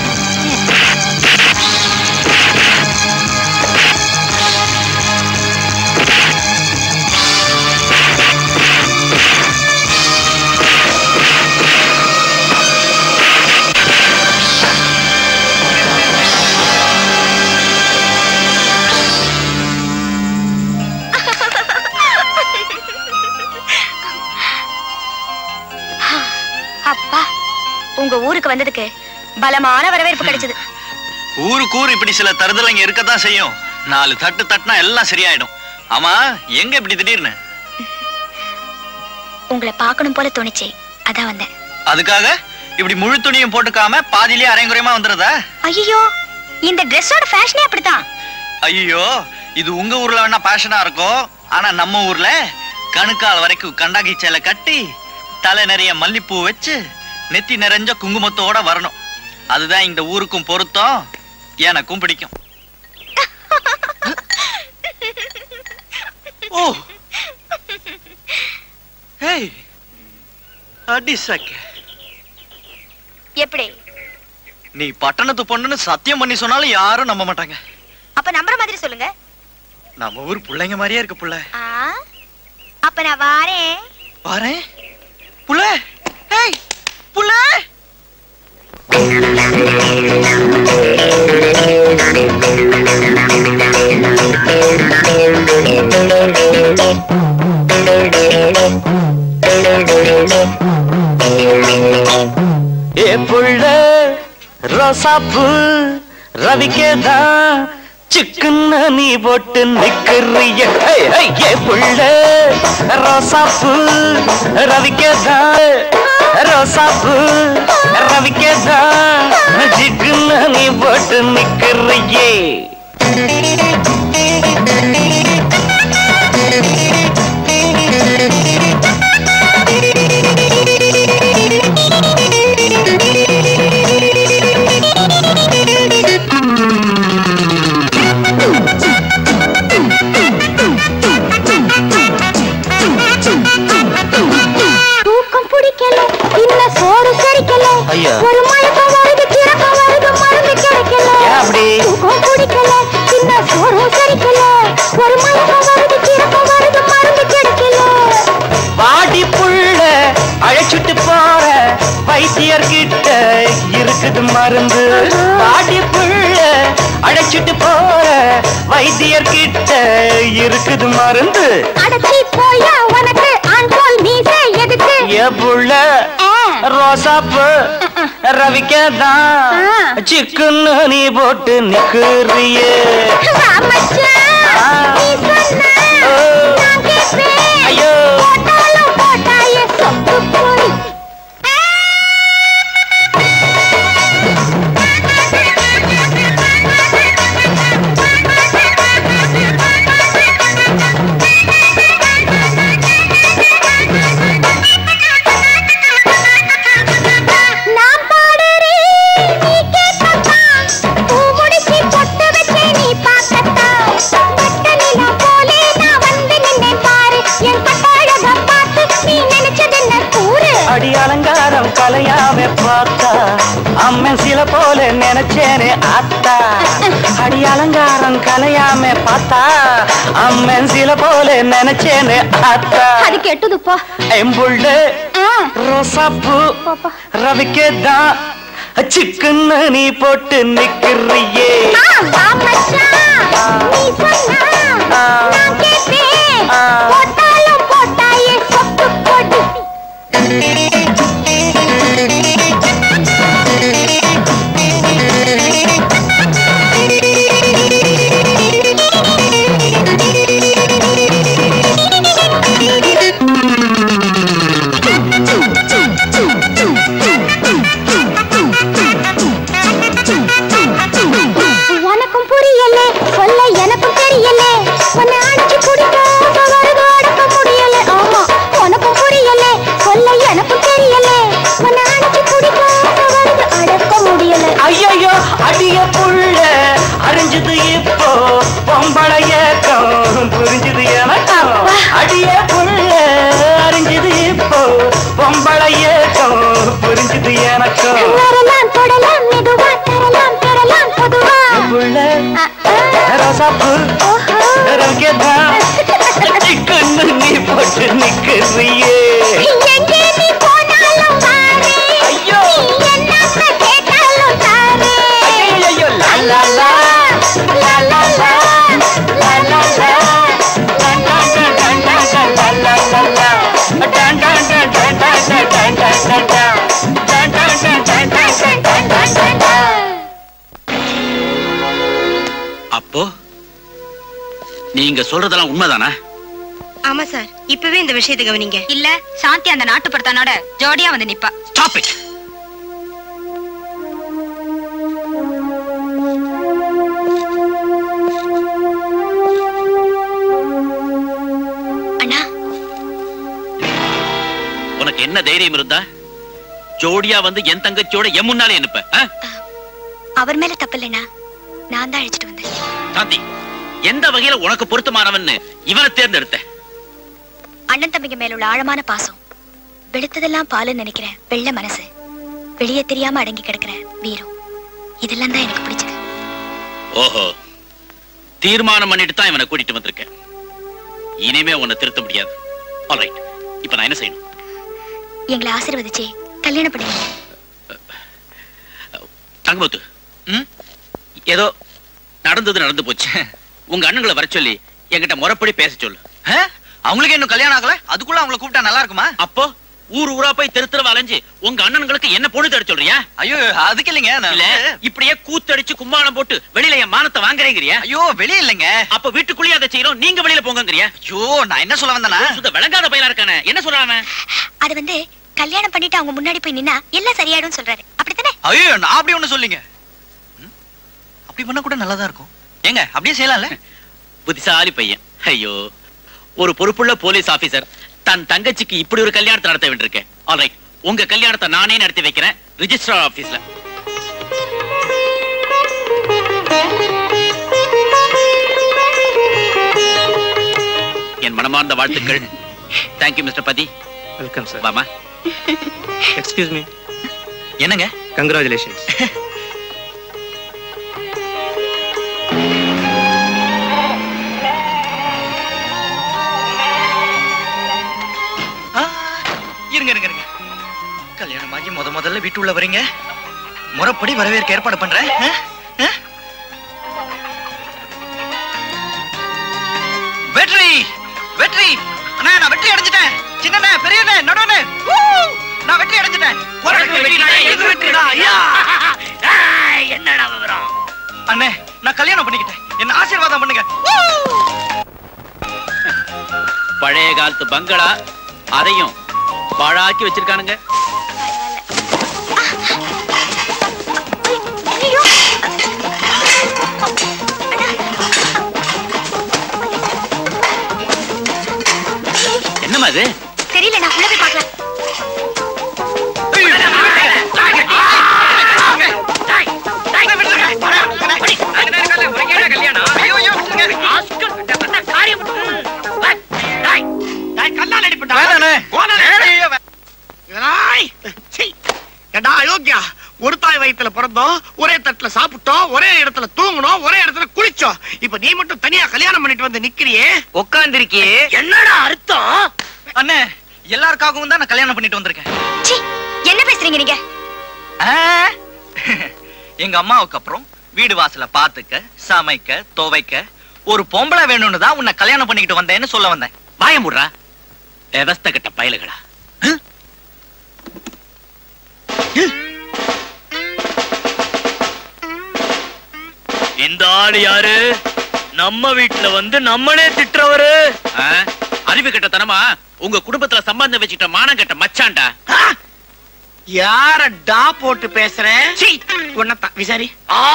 அப்பா உங்க ஊருக்கு வந்ததுக்கு பலமான வரவேற்பு கிடைச்சது ஊருக்கு ஊர் இப்படி சில தருதலைங்க இருக்கத்தான் செய்யும் நாலு தட்டு தட்டுனா எல்லாம் சரியாயிடும் ஆமா எங்க இப்படி திடீர்னு உங்களை பார்க்கணும் போல தோணுச்சு அதான் வந்தேன் அதுக்காக இப்படி முழு துணியும் போட்டுக்காம பாதியிலே அரைங்குறையமா வந்துருதா ஐயோ இந்த ட்ரெஸ்ஸோட ஃபேஷனே அப்படித்தான் ஐயோ இது உங்க ஊர்ல வேணா பேஷனா இருக்கும் ஆனா நம்ம ஊர்ல கணுக்கால் வரைக்கும் கண்டாங்கி சேலை கட்டி தலை நிறைய மல்லிப்பூ வச்சு நெத்தி நிறைஞ்ச குங்குமத்தோட வரணும் அதுதான் இந்த ஊருக்கும் பொருத்தம் எனக்கும் பிடிக்கும் ஓ ஹேய் அடி சக்க எப்படி நீ பட்டணத்து பொண்ணுன்னு சத்தியம் பண்ணி சொன்னாலும் யாரும் நம்ப மாட்டாங்க அப்ப நம்புற மாதிரி சொல்லுங்க நம்ம ஊர் பிள்ளைங்க மாதிரியே இருக்கு புள்ள ஆ அப்ப நான் வாரேன் பாரேன் புள்ள ஏய் புள்ள ஏ புள்ள ரோசாப்பூ ரவிக்கேதான் சிக்குன்னு நீ போட்டு நிக்கிறிய ஹே, ஹே, ஏ புள்ள ரோசாப்பூ ரவிக்கேதான் ரோசாப்பூ ரவிக்கேதான் சிக்குன்னு நீ போட்டு நிக்கிறியே தூக்கம் பிடிக்கல இன்ன சோறு சரிக்கல ஐயோ ஒரு மயக்கம் வருது கிறக்கம் வருது மருந்து கிடைக்கல ஏன் அப்படி? தூக்கம் பிடிக்கல சின்ன சோறும் சரிக்கல ஒரு மயக்கம் வருது கிறக்கம் வருது மருந்து கிடைக்கல வாடி புள்ள அழைச்சிட்டு போற வைத்தியர் கிட்ட இருக்குது மருந்து வாடி புள்ள அழைச்சிட்டு போற வைத்தியர் கிட்ட இருக்குது மருந்து அடச்சி போயா உனக்கு ஆண் போல் மீசை எதுக்கு ஏ புள்ள ரோசாப்பு ரவிக்கதான் சிக்குன்னு நீ போட்டு நிக்கிறியே ஐயோ போட்டாலும் போட்டாயே சொத்து போய் நான் பாடுறேன் நீ கேட்கத்தா பூ முடிச்சு பொட்டு வச்சே நீ பார்க்கத்தா வெட்ட நிலா போலே நான் வந்து நின்னேன் பாரு என் கட்டாழக பார்த்து நீ நினைச்சதென்ன கூறு அடி அலங்காரம் கலையாம பார்த்தா அம்மன் சில போல நினைச்சேனே ஆத்தா அடி அலங்காரம் கலையாம பார்த்தா அம்மன் சில போல நினைச்சேனே ஆத்தா அது கெட்டது போ எம்புள்ள ரோசாப்பூ ரவிக்கதான் சிக்குன்னு நீ போட்டு நிக்கிறியே போட்டாலும் போட்டாயே சொத்து போட்டு உனக்கும் புரியல சொல்ல எனக்கும் தெரியல உன்னை அடிச்சு குடிக்க வருது அடக்க முடியல ஆமா உனக்கும் புரியல சொல்ல எனக்கும் தெரியல உன்னை அடிச்சு குடிக்க வருது அடக்க முடியல ஐயோ அடிய புள்ள அறிஞ்சது இப்போ பொம்பளை ஏக்கம் புரிஞ்சது எனக்கும் அடிய புள்ள அறிஞ்சது இப்போ பொம்பளை ஏக்கம் புரிஞ்சது எனக்கும் வரலாம் தொடலாம் மெதுவா தரலாம் பெறலாம் பொதுவா புள்ள ரோசாப்பூ ரவிக்கதான் சிக்குன்னு நீ போட்டு நிக்கிறியே எங்கே நீ போனாலும் வாரே ஐயோ நீ என்னத்த கேட்டாலும் தாரே ஐயோ லா லா லா லா லா லா லா லா லா அப்போ நீங்க சொல்றதெல்லாம் உண்மைதானா ஆமா சார் இப்பவே இந்த விஷயத்தை கவனிங்க இல்ல சாந்தி அந்த நாட்டுப்படுத்தானோட ஜோடியா வந்து நிப்பா ஸ்டாப் இட் அண்ணா உனக்கு என்ன தைரியம் இருந்தா ஜோடியா வந்து என் தங்கச்சியோட என் முன்னாலே அனுப்ப ஆ? அவர் மேல தப்பு இல்லைண்ணா நான் தான் அழைச்சிட்டு வந்தேன் சாந்தி எந்த வகையில உனக்கு பொருத்தமானவன்னு இவனை தேர்ந்தெடுத்த அண்ணன் தம்பிங்க மேல உள்ள ஆழமான பாசம் வெளுத்ததெல்லாம் பாலுன்னு நினைக்கிறேன் வெள்ளை மனசு வெளியே தெரியாம அடங்கி கிடக்குற வீரம் இதெல்லாம் தான் எனக்கு பிடிச்சது ஓஹோ தீர்மானம் பண்ணிட்டு தான் இவனை கூட்டிட்டு வந்திருக்கேன் இனிமே உன்னை திருத்த முடியாது ஆல்ரைட் இப்ப நான் என்ன செய்யணும் எங்களை ஆசீர்வதிச்சு கல்யாணம் பண்ணுங்க தங்கமுத்து ம்? ஏதோ நடந்தது நடந்து போச்சு உங்க அண்ணங்களை வர சொல்லி என்கிட்ட முறைப்படி பேச சொல்லு அவங்களுக்கு இன்னும் கல்யாணம் ஆகல அதுக்குள்ள அவங்கள கூப்பிட்டா நல்லா இருக்குமா அப்போ ஊர் ஊரா போய் தெரு தெருவா அலைஞ்சு உங்க அண்ணன்களுக்கு என்ன பொண்ணு தேட சொல்றியா ஐயோ அதுக்கு இல்லைங்க நான் இல்ல இப்படியே கூத்தடிச்சு கும்மாளம் போட்டு வெளியில என் மானத்தை வாங்குறீங்கறியா ஐயோ வெளிய இல்லைங்க அப்ப வீட்டுக்குள்ளேயே அதை செய்யறோம் நீங்க வெளியில போங்கங்கறியா ஐயோ நான் என்ன சொல்ல வந்தேனா சுத்த விளங்காத பையலா இருக்கானே என்ன சொல்றாம அது வந்து கல்யாணம் பண்ணிட்டு அவங்க முன்னாடி போய் நின்னா எல்லாம் சரியாயிடும் சொல்றாரு அப்படித்தானே ஐயோ நான் அப்படி ஒண்ணு சொல்லிங்க ம்? அப்படி பண்ணா கூட நல்லாதான் இருக்கும் ஏங்க அப்படியே செய்யலாம்ல புத்திசாலி பையன் ஐயோ ஒரு பொறுப்புள்ள போலீஸ் ஆபீசர் தன் தங்கச்சிக்கு இப்படி ஒரு கல்யாணத்தை நடத்த வேண்டியிருக்கேன் ஆல்ரைட் உங்க கல்யாணத்தை நானே நடத்தி வைக்கிறேன் ரிஜிஸ்டர் ஆபீஸ்ல என் மனமார்ந்த வாழ்த்துக்கள் thank you mister Pathi welcome sir வாமா எக்ஸ்கியூஸ் மீ என்னங்க கங்க்ராச்சுலேஷன் இருங்க இருங்க இருங்க கல்யாணமாகி முத முதல்ல வீட்டுள்ள வரீங்க முறைப்படி வரவேற்க ஏற்பாடு பண்றேன் ஆ? ஆ? வெற்றி வெற்றி அண்ணா நான் வெற்றி அடைஞ்சிட்டேன் சின்னண்ணே பெரியண்ணே நடுவண்ணே ஊ! நான் வெற்றி அடைஞ்சிட்டேன் உனக்கு வெற்றிடா, எது வெற்றிடா, ஐயா? என்னடா விவரம் அண்ணே நான் கல்யாணம் பண்ணிக்கிட்டேன் என்ன ஆசீர்வாதம் பண்ணுங்க பழைய காலத்து பங்களா அதையும் பாழாக்கி வச்சிருக்கானுங்க என்னம்மா இது தெரியல நான் உள்ள போய் பார்க்கலாம் கல்லால் அடிப்பட்டா வேணாண்ணே. ஏய், சீ. ஏண்டா அயோக்கியா ஒரு தாய் வயித்துல பிறந்தோம் ஒரே தட்டுல சாப்பிட்டோம் ஒரே இடத்துல தூங்கணும் ஒரே இடத்துல குளிச்சோம் இப்ப நீ மட்டும் தனியா கல்யாணம் பண்ணிட்டு வந்து நிக்கிறியே உட்கார்ந்திருக்கியே என்னடா அர்த்தம் அண்ணே எல்லாருக்காகவும் தான் நான் கல்யாணம் பண்ணிட்டு வந்திருக்கேன் சீ, என்ன பேசுறீங்க நீங்க ஆ? எங்க அம்மாவுக்கு அப்புறம் வீடு வாசல பாத்துக்க சமைக்க துவைக்க ஒரு பொம்பளை வேணும்னு தான் உன்னை கல்யாணம் பண்ணிக்கிட்டு வந்தேன்னு சொல்ல வந்தேன் வாயமுடுறா விவஸ்த கட்ட பயலுகளா இந்த ஆளு யாரு நம்ம வீட்டுல வந்து நம்மளே திட்டுறவரு ஆ? அறிவு கட்டத்தனமா உங்க குடும்பத்துல சம்பந்தம் வச்சுக்கிட்ட மானம் கட்ட மச்சான்டா யார டா போட்டு பேசுறேன் சீ, உன்னைத்தான் விசாரி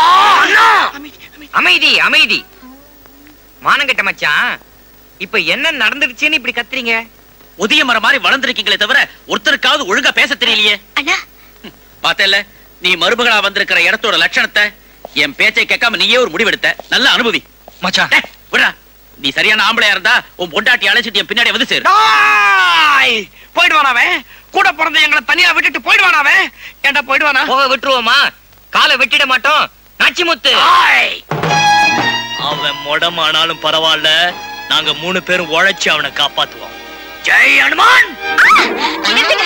அமைதி அமைதி மானங்கட்ட மச்சான் இப்ப என்ன நடந்துருச்சுன்னு இப்படி கத்துறீங்க உதிய மரம் மாதிரி வளர்ந்துருக்கீங்களே தவிர ஒருத்தருக்காவது ஒழுங்கா பேச தெரியலையே அண்ணா பார்த்தேல்ல நீ மருமகளா வந்திருக்கிற இடத்தோட லட்சணத்தை என் பேச்சை கேட்காம நீயே ஒரு முடிவெடுத்த நல்ல அனுபவி மச்சான் டேய், விட்றா நீ சரியான ஆம்பளையா இருந்தா உன் பொண்டாட்டி அழைச்சிட்டு என் பின்னாடி வந்து சேரு டாய்! போயிடுவானாவே கூட பிறந்த எங்களை தனியா விட்டுட்டு போயிடுவானாவே ஏன்டா போயிடுவானா போக விட்டுருவோமா காலை வெட்டிட மாட்டோம் நாச்சிமுத்து அவன் முடமானாலும் பரவாயில்ல நாங்க மூணு பேரும் உழைச்சு அவனை காப்பாத்துவோம் ஜெய் ஹனுமான் நிறுத்துங்க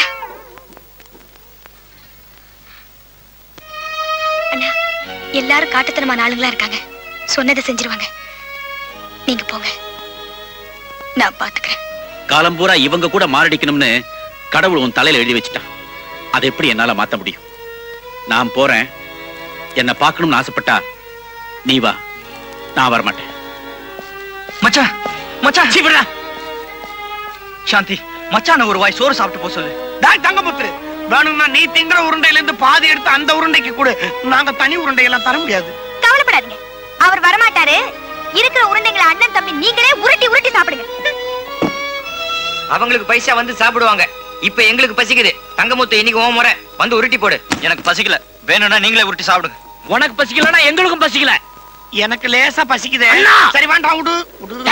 அண்ணா எல்லாரும் காட்டுத்தனமான ஆளுங்களா இருக்காங்க சொன்னதை செஞ்சிருவாங்க நீங்க போங்க நான் பாத்துக்கிறேன் காலம் பூரா இவங்க கூட மாரடிக்கணும்னு கடவுள் உன் தலையில எழுதி வச்சுட்டான் அதை எப்படி என்னால மாத்த முடியும் நான் போறேன் என்ன பார்க்கணும்னு ஆசைப்பட்டா நீ வா நான் வரமாட்டேன் மச்சான் மச்சான் சீவிடா சாந்தி மச்சான ஒரு வாய் சோறு சாப்பிட்டு போ சொல்லு டாய் தங்கமுத்து வேணும்னா நீ திங்கிற உருண்டையில இருந்து பாதி எடுத்து அந்த உருண்டைக்கு கொடு நாங்க தனி உருண்டையெல்லாம் தர முடியாது கவலைப்படாதீங்க அவர் வரமாட்டாரு இருக்கிற உருண்டைங்களை அண்ணன் தம்பி நீங்களே உருட்டி உருட்டி சாப்பிடுங்க அவங்களுக்கு பைசா வந்து சாப்பிடுவாங்க இப்ப எங்களுக்கு பசிக்குது தங்கமுத்து இன்னைக்கு ஓ முறை வந்து உருட்டி போடு எனக்கு பசிக்கல வேணும்னா நீங்களே உருட்டி சாப்பிடுங்க உனக்கு பசிக்கலனா எங்களுக்கும் பசிக்கல எனக்கு லேசா பசிக்குதே சரி வேண்டாம் விடு விடு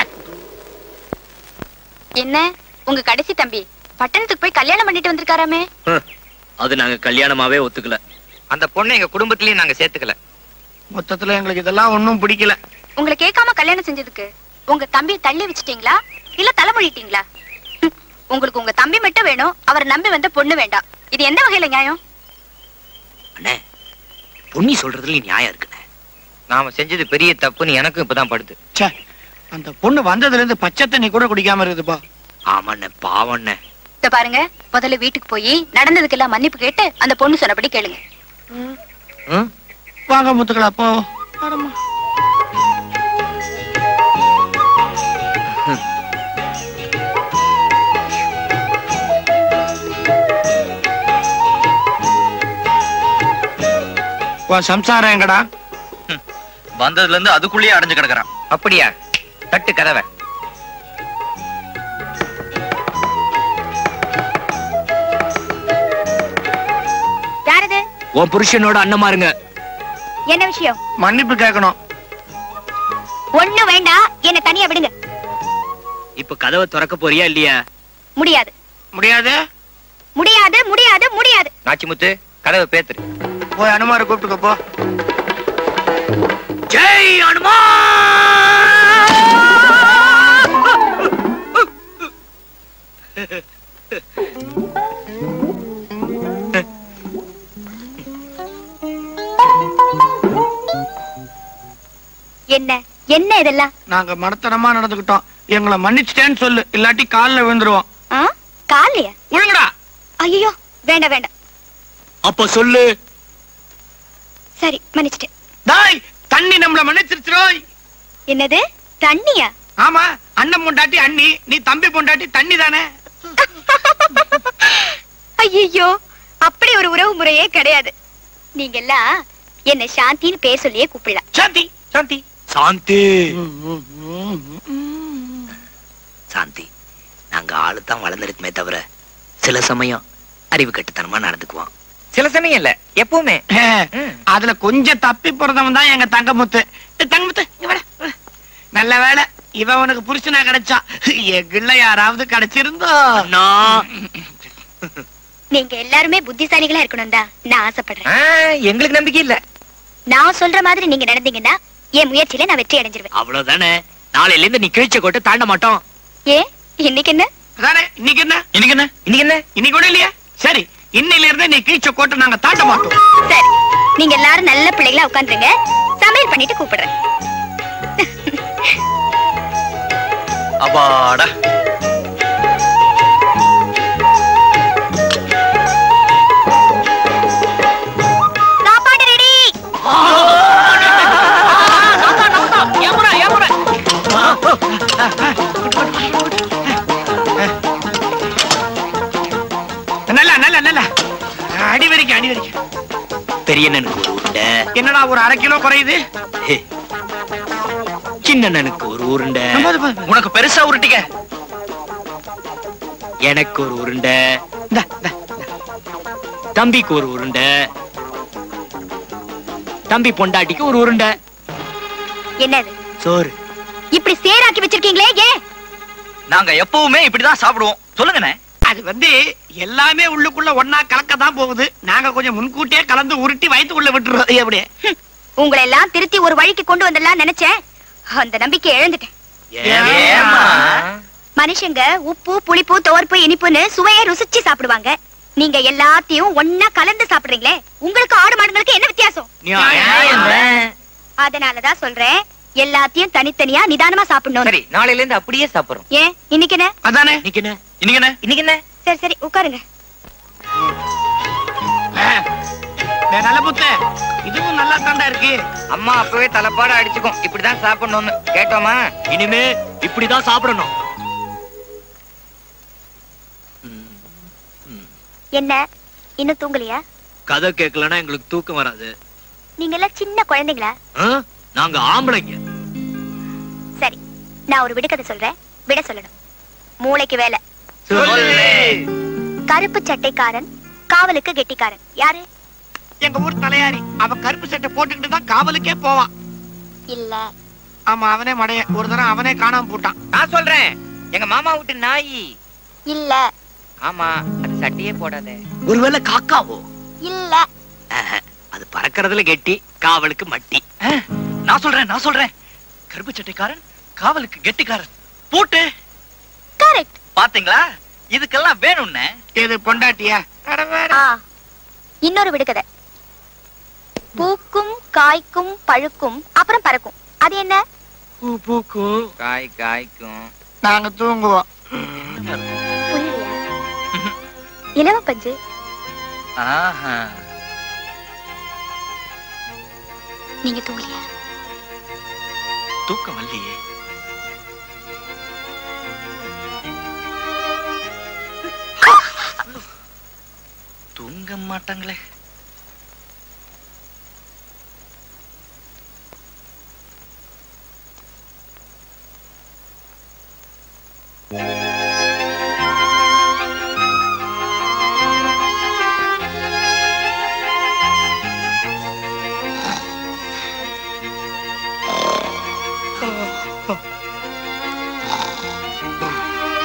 என்ன உங்க கடைசி தம்பி பட்டணத்துக்கு போய் கல்யாணம் பண்ணிட்டு வந்திருக்காராமே அது நாங்க கல்யாணமாவே ஒத்துக்கல அந்த பொண்ணை எங்க குடும்பத்திலயும் நாங்க சேர்த்துக்கல மொத்தத்துல எங்களுக்கு இதெல்லாம் ஒண்ணும் பிடிக்கல உங்களை கேட்காம கல்யாணம் செஞ்சதுக்கு உங்க தம்பியை தள்ளி வச்சிட்டீங்களா இல்ல தலைமொழிட்டீங்களா ஹம், உங்களுக்கு உங்க தம்பி மட்டும் வேணும் அவரை நம்பி வந்த பொண்ணு வேண்டாம் இது எந்த வகையில நியாயம் அண்ணே பொன்னி சொல்றதுல நியாயம் இருக்குண்ணே நாம செஞ்சது பெரிய தப்புன்னு எனக்கும் இப்பதான் படுது ச்சே அந்த பொண்ணு வந்ததுல இருந்து பச்சை தண்ணி கூட குடிக்காம இருக்குதுப்பா ஆமாண்ணே பாவண்ணே இத பாருங்க முதல்ல வீட்டுக்கு போய் நடந்ததுக்கெல்லாம் மன்னிப்பு கேட்டு அந்த பொண்ணு சொன்னபடி கேளுங்க வாங்க முத்துக்களா போ உன் சம்சாரம் எங்கடா வந்ததுல இருந்து அதுக்குள்ளேயே அடைஞ்சு கிடக்குறான் அப்படியா தட்டு கதவை யாரது உன் புருஷனோட அண்ணமாருங்க என்ன விஷயம் மன்னிப்பு கேட்கணும் ஒண்ணு வேண்டாம் என்ன தனியா விடுங்க இப்ப கதவை திறக்க போறியா இல்லையா முடியாது முடியாது முடியாது முடியாது முடியாது நாச்சிமுத்து கதவை பேத்துரு போய் அனுமாரை கூப்பிட்டுக்க போ ஜெய் அனுமா என்ன என்ன இதெல்லாம் நாங்க மடத்தனமா நடந்துக்கிட்டோம் எங்களை மன்னிச்சிட்டேன்னு சொல்லு இல்லாட்டி கால்ல விழுந்துருவோம் ஆ காலையா ஒழுங்கடா ஐயோ வேண்டாம் வேண்டாம் அப்ப சொல்லு சரி மன்னிச்சிட்டேன் டாய் தண்ணி நம்மள மன்னிச்சிருச்சுரோய் என்னது தண்ணியா ஆமா அண்ணன் பொண்டாட்டி அண்ணி நீ தம்பி பொண்டாட்டி தண்ணி தானே ஐயோ அப்படி ஒரு உறவு முறையே கிடையாது நீங்க எல்லாம் என்ன சாந்தின்னு பேர் சொல்லியே கூப்பிடலாம் சாந்தி சாந்தி சாந்தி சாந்தி நாங்க ஆளு தான் வளர்ந்துருக்குமே தவிர சில சமயம் அறிவு கட்டுத்தனமா நடந்துக்குவோம் சில சமயம் இல்ல எப்பவுமே அதுல கொஞ்சம் தப்பி பிறந்தவன் தான் எங்க தங்கமுத்து ஏய், தங்கமுத்து இங்க வாடா, வா. நல்ல வேலை இவன் உனக்கு புருஷனா கிடைச்சான் எகுள்ள யாராவது கிடைச்சிருந்தோ நீங்க எல்லாருமே புத்திசாலிகளா இருக்கணும் தான் நான் ஆசைப்படுறேன் எங்களுக்கு நம்பிக்கை இல்ல நான் சொல்ற மாதிரி நீங்க நடந்தீங்கன்னா என் முயற்சியில நான் வெற்றி அடைஞ்சிருவேன் அவ்வளவுதானே நாளையில இருந்து நீ கீழ்ச்ச கோட்டை தாண்ட மாட்டோம் ஏ இன்னைக்கு என்ன அதானே இன்னைக்கு என்ன இன்னைக்கு என்ன இன்னைக்கு என்ன இன்னைக்கு கூட இல்லையா சரி இன்னையில இருந்து நீ கீழ்ச்ச கோட்டை நாங்க தாண்ட மாட்டோம் சரி நீங்க எல்லாரும் நல்ல பிள்ளைகளா உட்காந்துருங்க சமையல் பண்ணிட்டு கூப்பிடுறேன் அப்பாடா சாப்பாடு ரெடி நல்ல நல்ல நல்ல அடி வரைக்கும் அடி வரைக்கும் பெரிய அண்ணனுக்கு ஒரு உருண்டை என்னடா ஒரு அரை கிலோ குறையுது சின்ன அண்ணனுக்கு ஒரு உருண்டை உனக்கு பெருசா உருட்டிக்க எனக்கு ஒரு உருண்டை தம்பிக்கு ஒரு உருண்டை தம்பி பொண்டாட்டிக்கு ஒரு உருண்டை என்னது சோறு இப்படி சேராக்கி வச்சிருக்கீங்களே ஏன் நாங்க எப்பவுமே இப்படிதான் சாப்பிடுவோம் சொல்லுங்கண்ணே அது வந்து எல்லாமே உள்ளுக்குள்ள ஒன்னா கலக்க தான் போகுது நாங்க கொஞ்சம் முன்கூட்டியே கலந்து உருட்டி வயித்துக்குள்ள விட்டுறோம் அப்படியே உங்களை எல்லாம் திருத்தி ஒரு வழிக்கு கொண்டு வந்துடலாம் நினைச்சேன் அந்த நம்பிக்கை இழந்துட்டேன் மனுஷங்க உப்பு புளிப்பு துவர்ப்பு இனிப்புன்னு சுவையை ருசிச்சு சாப்பிடுவாங்க நீங்க எல்லாத்தையும் ஒன்னா கலந்து சாப்பிடுறீங்களே உங்களுக்கு ஆடு மாடுங்களுக்கு என்ன வித்தியாசம் அதனாலதான் சொல்றேன் எல்லாத்தையும் தனித்தனியா நிதானமா சாப்பிடணும் சரி நாளையில இருந்து அப்படியே சாப்பிடுறோம் ஏன் இன்னைக்கு என்ன அதானே இன்னைக்கு என்ன இன்னைக்கு என்ன இன்னைக்கு என்ன சரி சரி உட்காருங்க டேய், நல்ல புத்த இதுவும் நல்லா தாண்டா இருக்கு அம்மா அப்பவே தலைப்பாட அடிச்சுக்கும் இப்படிதான் சாப்பிடணும்னு கேட்டோமா இனிமே இப்படிதான் சாப்பிடணும் என்ன இன்னும் தூங்கலையா கதை கேட்கலன்னா எங்களுக்கு தூக்கம் வராது நீங்க எல்லாம் சின்ன குழந்தைங்களா ஆ? நாங்க ஆம்பளைங்க சரி நான் ஒரு விடுகதை சொல்றேன் விட சொல்லணும் மூளைக்கு வேலை கருப்பு சட்டைக்காரன் காவலுக்கு கெட்டிக்காரன் யாரு எங்க ஊர் தலையாரி அவ கருப்பு சட்டை போட்டுக்கிட்டு தான் காவலுக்கே போவான் இல்ல ஆமா அவனே மடைய ஒரு தடவை அவனே காணாம போட்டான் நான் சொல்றேன் எங்க மாமா விட்டு நாய் இல்ல ஆமா அது சட்டையே போடாத ஒருவேளை காக்காவோ இல்ல அது பறக்கறதுல கெட்டி காவலுக்கு மட்டி நான் சொல்றேன் நான் சொல்றேன் கருப்பு சட்டைக்காரன் காவலுக்கு கெட்டிக்காரன் பூட்டு கரெக்ட் பாத்தீங்களா இதுக்கெல்லாம் வேணும்னே இது பொண்டாட்டியா ஆ இன்னொரு விடுகதை பூக்கும் காய்க்கும் பழுக்கும் அப்புறம் பறக்கும் அது என்ன பூ பூக்கும் காய் காய்க்கும் நாங்க தூங்குவோம் இலவ பஞ்சு ஆஹா நீங்க தூங்கலையா தூக்கம் வரலையே தூங்க மாட்டாங்களே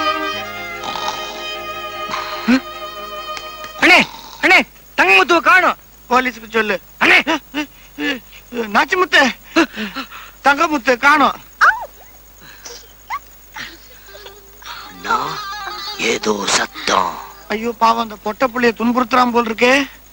அண்ணே அண்ணே தங்கமுத்துவ காணும் போலீஸுக்கு சொல்லு அண்ணே நாச்சிமுத்து தங்கமுத்து காணோம் ஏதோ சத்தம் ஐயோ பாவம் அந்த பொட்ட புள்ளைய துன்புறுத்துறான் போல் இருக்கே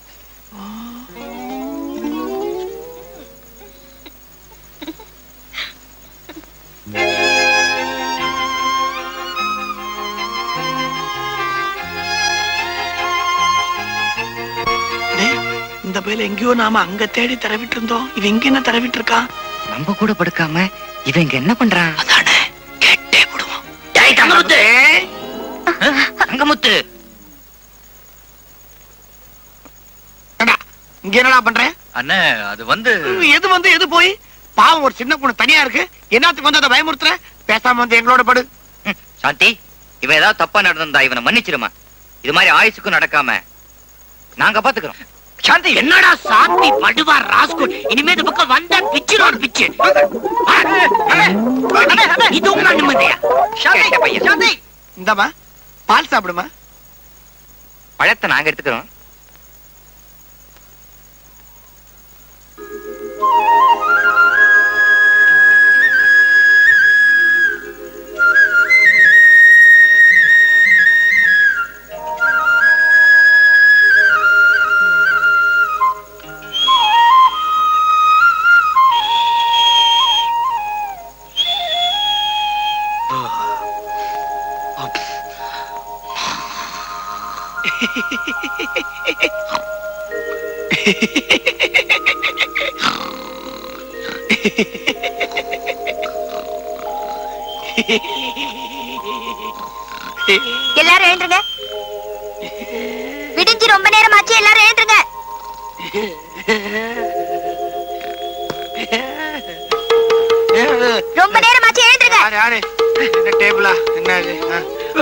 டேய், இந்த பயில எங்கேயோ நாம அங்க தேடி தரவிட்டு இருந்தோம் இவன் இங்க என்ன தரவிட்டு இருக்கான் நம்ம கூட படுக்காம இவன் இங்க என்ன பண்றான் அதானே கேட்டே விடுவான் டேய் தங்கமுத்து தங்கமுத்து இங்க என்னடா பண்றேன் அண்ணே அது வந்து எது வந்து எது போய் பாவம் ஒரு சின்ன பொண்ணு தனியா இருக்கு என்னத்துக்கு வந்து அதை பயமுறுத்துற பேசாம வந்து எங்களோட படு சாந்தி இவன் ஏதாவது தப்பா நடந்திருந்தா இவனை மன்னிச்சிருமா இது மாதிரி ஆயுசுக்கும் நடக்காம நாங்க பாத்துக்கிறோம் சாந்தி என்னடா சாந்தி படுவா ராஸ்கோட் இனிமே இந்த பக்கம் வந்தா பிச்சிரோட பிச்சு இது உங்க நிம்மதியா கேட்ட பையன். சாந்தி இந்தாமா பால் சாப்பிடுமா பழத்தை நாங்க எடுத்துக்கிறோம் எல்லாரும் எழுந்துருங்க விடிஞ்சு ரொம்ப நேரம் ஆச்சு எல்லாரும் எழுந்துருங்க ரொம்ப நேரம் ஆச்சு எழுந்துருங்க யாரு யாரு என்ன டேபிளா என்ன இது ஆ.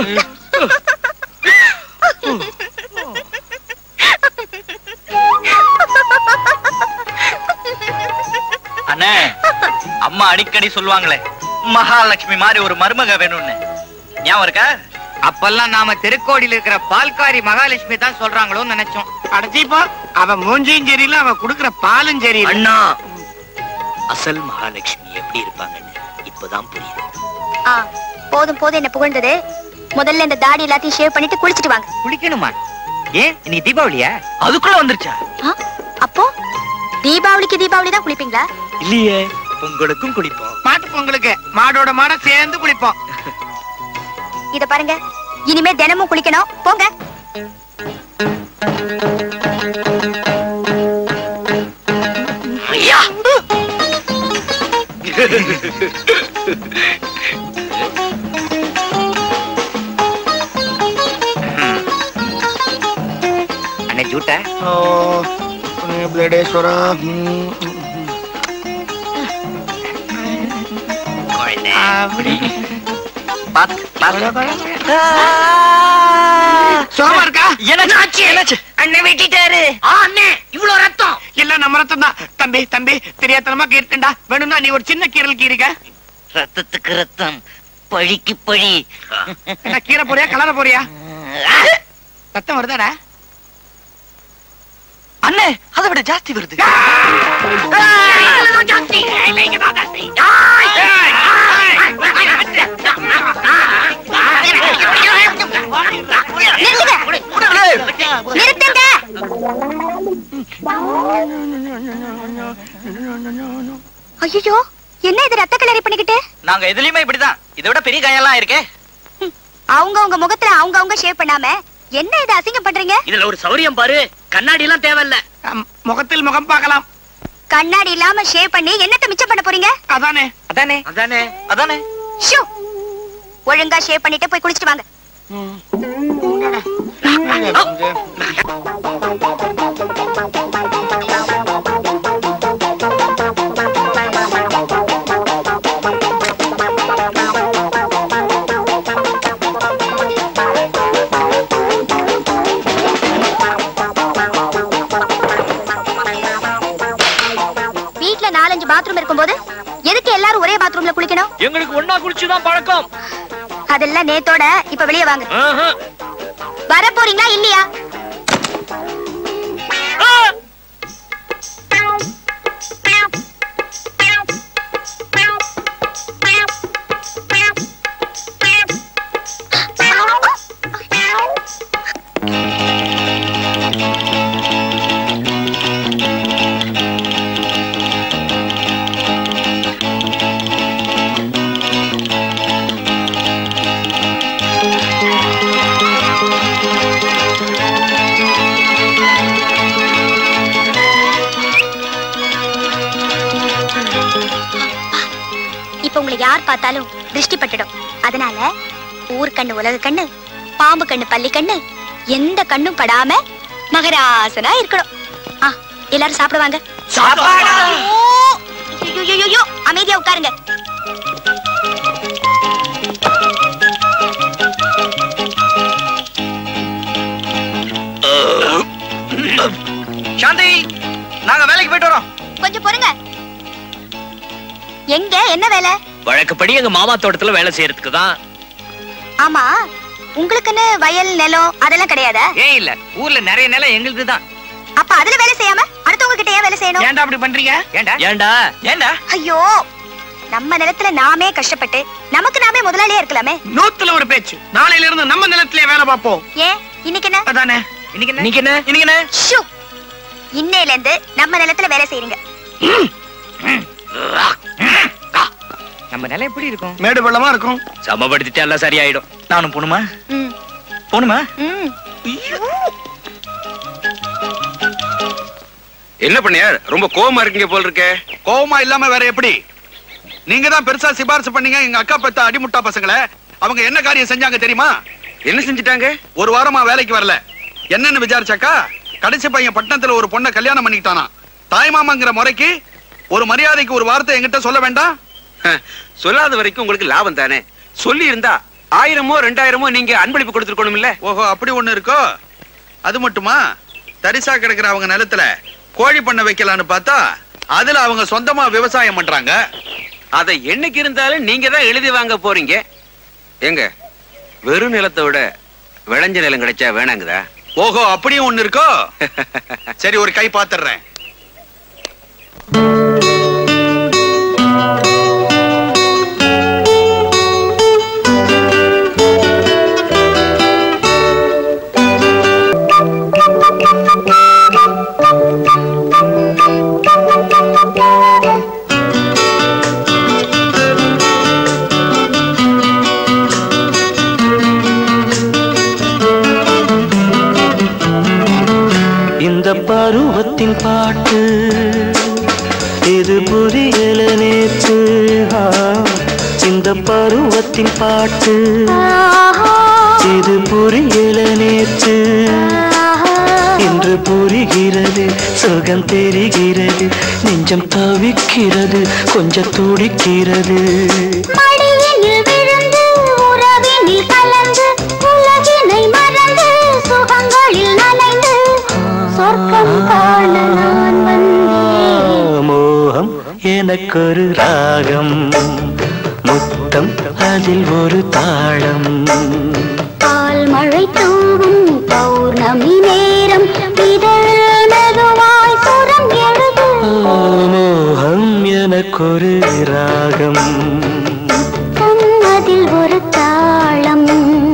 அண்ணே அம்மா அடிக்கடி சொல்லுவாங்களே மகாலட்சுமி மாதிரி ஒரு மருமக வேணும்னு ஞாபகம் இருக்கா அப்பெல்லாம் நாம திருக்கோடியில இருக்கிற பால்காரி மகாலட்சுமி தான் சொல்றாங்களோன்னு நினைச்சோம் அடைச்சிப்பா அவன் மூஞ்சியும் சரியில்லை அவன் குடுக்குற பாலும் சரியில்லை அண்ணா அசல் மகாலட்சுமி எப்படி இருப்பாங்கன்னு இப்பதான் புரியுது ஆ போதும் போதும் என்ன புகழ்ந்தது முதல்ல இந்த தாடி எல்லாத்தையும் ஷேவ் பண்ணிட்டு குளிச்சிட்டு வாங்க குளிக்கணுமா ஏன் இன்னைக்கு தீபாவளியா அதுக்குள்ள வந்துருச்சா ஆ, அப்போ தீபாவளிக்கு தீபாவளி தான் குளிப்பீங்களா இல்லையே பொங்கலுக்கும் குளிப்போம் மாட்டு பொங்கலுக்கு மாடோட மாட சேர்ந்து குளிப்போம் இத பாருங்க இனிமே தினமும் குளிக்கணும் போங்க ஐயா அண்ணே ஜூட்ட ஓ பிளேடேஸ்வரா அப்படி சோமா இருக்கா என்னாச்சு என்னாச்சு அண்ணன் வெட்டிட்டாரு அண்ணே இவ்வளவு ரத்தம் இல்ல நம்ம ரத்தம் தான் தம்பி தம்பி தெரியாதனமா கீர்த்தண்டா வேணும்னா நீ ஒரு சின்ன கீரல் கீரிக்க ரத்தத்துக்கு ரத்தம் பழிக்கு பழி என்ன கீரை போறியா கலர போறியா ரத்தம் வருதாடா அண்ணே அதை விட ஜாஸ்தி வருது நிறுத்துங்க ஐயோ என்ன இது ரத்த கலரி பண்ணிக்கிட்டு நாங்க எதுலயுமே இப்படிதான் இதை விட பெரிய கையெல்லாம் இருக்கே அவங்க அவங்க முகத்துல அவங்க அவங்க ஷேவ் பண்ணாம என்ன இது அசிங்கம் பண்றீங்க இதுல ஒரு சௌரியம் பாரு கண்ணாடி எல்லாம் தேவையில்ல முகத்தில் முகம் பார்க்கலாம் கண்ணாடி இல்லாம ஷேவ் பண்ணி என்னத்த மிச்சம் பண்ண போறீங்க அதானே அதானே அதானே அதானே ஷூ ஒழுங்கா ஷேவ் பண்ணிட்டு போய் குளிச்சிட்டு வாங்க வீட்ல நாலஞ்சு பாத்ரூம் இருக்கும்போது எதுக்கு எல்லாரும் ஒரே பாத்ரூம்ல குளிக்கணும் எங்களுக்கு ஒன்னா குளிச்சுதான் பழக்கம் அதெல்லாம் நேத்தோட இப்ப வெளியே வாங்க வர போறீங்களா இல்லையா பார்த்தாலும் திருஷ்டி பட்டுடும் அதனால ஊர் கண்ணு உலக கண்ணு பாம்பு கண்ணு பள்ளி கண்ணு எந்த கண்ணும் படாம மகராசனா இருக்கணும் ஆ எல்லாரும் சாப்பிடுவாங்க சாப்பாடா? ஐயோ அமைதியா உட்காருங்க சாந்தி நாங்க வேலைக்கு போயிட்டு வரோம் கொஞ்சம் பொறுங்க எங்க என்ன வேலை வழக்கப்படி எங்க மாமா தோட்டத்துல வேலை செய்யறதுக்கு தான் ஆமா உங்களுக்குன்னு வயல் நிலம் அதெல்லாம் கிடையாதா ஏன் இல்ல ஊர்ல நிறைய நிலம் எங்களுது தான் அப்ப அதுல வேலை செய்யாம அடுத்தவங்க கிட்ட ஏன் வேலை செய்யணும் ஏன்டா அப்படி பண்றீங்க ஏண்டா ஏண்டா ஏண்டா ஐயோ நம்ம நிலத்துல நாமே கஷ்டப்பட்டு நமக்கு நாமே முதலாளியா இருக்கலாமே நூத்துல ஒரு பேச்சு நாளையில இருந்து நம்ம நிலத்திலே வேலை பார்ப்போம் ஏன் இன்னைக்கு என்ன அதானே இன்னைக்கு என்ன இன்னைக்கு என்ன இன்னைக்கு என்ன ஷூ இன்னையில இருந்து நம்ம நிலத்துல வேலை செய்யுங்க நம்ம நிலம் எப்படி இருக்கும் மேடு பள்ளமா இருக்கும் சமப்படுத்திட்டு எல்லாம் சரியாயிடும் நானும் போணுமா ம் போணுமா ம் என்ன பண்ணியார் ரொம்ப கோவமா இருக்கீங்க போல் இருக்கே கோவமா இல்லாம வேற எப்படி நீங்க தான் பெருசா சிபாரிசு பண்ணீங்க எங்க அக்கா பெத்த அடிமுட்டா பசங்களை அவங்க என்ன காரியம் செஞ்சாங்க தெரியுமா என்ன செஞ்சுட்டாங்க ஒரு வாரமா வேலைக்கு வரல என்னன்னு விசாரிச்சாக்கா கடைசி பையன் பட்டணத்துல ஒரு பொண்ணை கல்யாணம் பண்ணிக்கிட்டானா தாய்மாமாங்கிற முறைக்கு ஒரு மரியாதைக்கு ஒரு வார்த்தை என்கிட்ட சொல்ல வேண்டாம் சொல்லாத வரைக்கும் உங்களுக்கு லாபம் தானே சொல்லி இருந்தா ஆயிரமோ ரெண்டாயிரமோ நீங்க அன்பளிப்பு கொடுத்துருக்கணும் இல்ல ஓஹோ அப்படி ஒண்ணு இருக்கோ அது மட்டுமா தரிசா கிடக்குற அவங்க நிலத்துல கோழி பண்ண வைக்கலான்னு பார்த்தா அதுல அவங்க சொந்தமா விவசாயம் பண்றாங்க அதை என்னைக்கு இருந்தாலும் நீங்க தான் எழுதி வாங்க போறீங்க எங்க வெறும் நிலத்தை விட விளைஞ்ச நிலம் கிடைச்சா வேணாங்குதா ஓஹோ அப்படியும் ஒண்ணு இருக்கோ சரி ஒரு கை பாத்துறேன் இந்த பருவத்தின் பாட்டு இது புரியல நேற்று ஆ, இந்த பருவத்தின் பாட்டு இது புரியல நேற்று இன்று புரிகிறது சுகம் தெரிகிறது நெஞ்சம் தவிக்கிறது கொஞ்சம் துடிக்கிறது மடியினில் விழுந்து உறவினில் கலந்து உலகினை மறந்து சுகங்களில் நனைந்து சொர்க்கம் காண நான் வந்தேன் மோகம் எனக்கொரு ராகம் முத்தம் அதில் ஒரு தாளம் பால் மழை தூவும் பௌர்ணமி நேரம் இதழ் மெதுவாய் சுரம் எழுது மோகம் எனக்கொரு ராகம் அதில் ஒரு தாளம்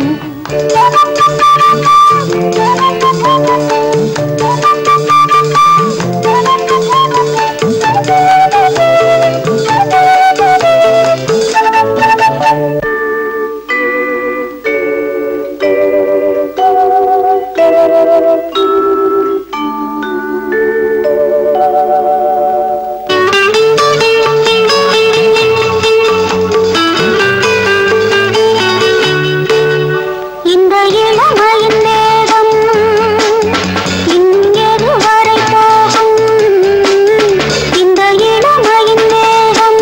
இந்த இளமையின் வேகம் இங்கெது வரை போகும் இந்த இளமையின் வேகம்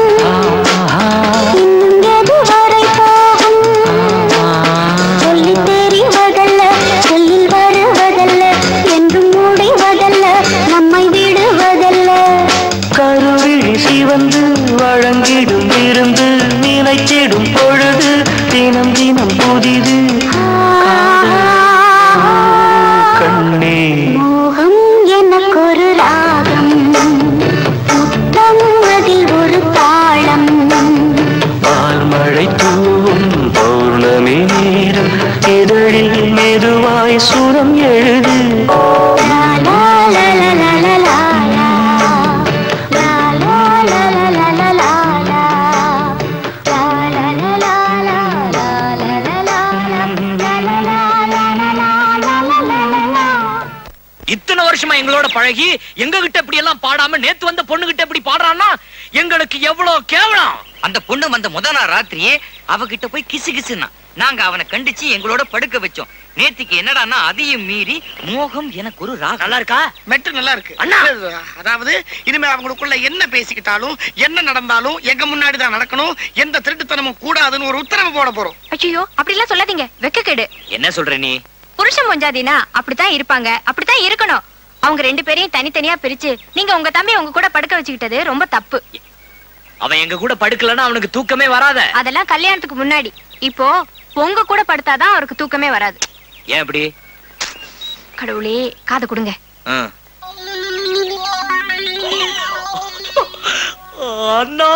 இங்கெது வரை போகும் சொல்லித் தெரிவதல்ல சொல்லில் வருவதல்ல என்றும் முடிவதல்ல நம்மை விடுவதல்ல கருவிழி சிவந்து வழங்கிடும் விருந்து நினைத்திடும் பொழுது தினம் தினம் புதிது கண்ணே மோகம் எனக்கொரு ராகம் முத்தம் அதில் ஒரு தாளம் பால் மழை தூவும் பௌர்ணமி நேரம் இதழில் மெதுவாய் சுரம் எழுது லா லா லா லா லா லா லா லா. லா லா லா லா லா லா லா லா. லா லா லா லா லா லா லா லா லா. லா லா லா லா லா லா லா லா லா லா. இத்தனை வருஷமா எங்களோட பழகி எங்க கிட்ட இப்படி எல்லாம் பாடாம நேத்து வந்த பொண்ணு கிட்ட இப்படி பாடுறான்னா எங்களுக்கு எவ்வளவு கேவலம் அந்த பொண்ணு வந்த முத நாள் ராத்திரியே அவகிட்ட போய் கிசு கிசுனா நாங்க அவனை கண்டிச்சு எங்களோட படுக்க வச்சோம் நேத்திக்கு என்னடான்னா அதையும் மீறி மோகம் எனக்கு ஒரு ராகம் நல்லா இருக்கா மெட்டு நல்லா இருக்கு அண்ணா அதாவது இனிமே அவங்களுக்குள்ள என்ன பேசிக்கிட்டாலும் என்ன நடந்தாலும் எங்க முன்னாடி தான் நடக்கணும் எந்த திருட்டுத்தனமும் கூடாதுன்னு ஒரு உத்தரவு போட போறோம் ஐயோ அப்படிலாம் சொல்லாதீங்க வெக்கக்கேடு என்ன சொல்ற நீ புருஷன் மொஞ்சாதினா அப்படித்தான் இருப்பாங்க அப்படித்தான் இருக்கணும் அவங்க ரெண்டு பேரையும் தனித்தனியா பிரிச்சு நீங்க உங்க தம்பி உங்க கூட படுக்க வச்சுக்கிட்டது ரொம்ப தப்பு அவன் எங்க கூட படுக்கலன்னா அவனுக்கு தூக்கமே வராத அதெல்லாம் கல்யாணத்துக்கு முன்னாடி இப்போ உங்க கூட படுத்தாதான் அவருக்கு தூக்கமே வராது ஏன் இப்படி கடவுளே காது கொடுங்க ஆ. அண்ணா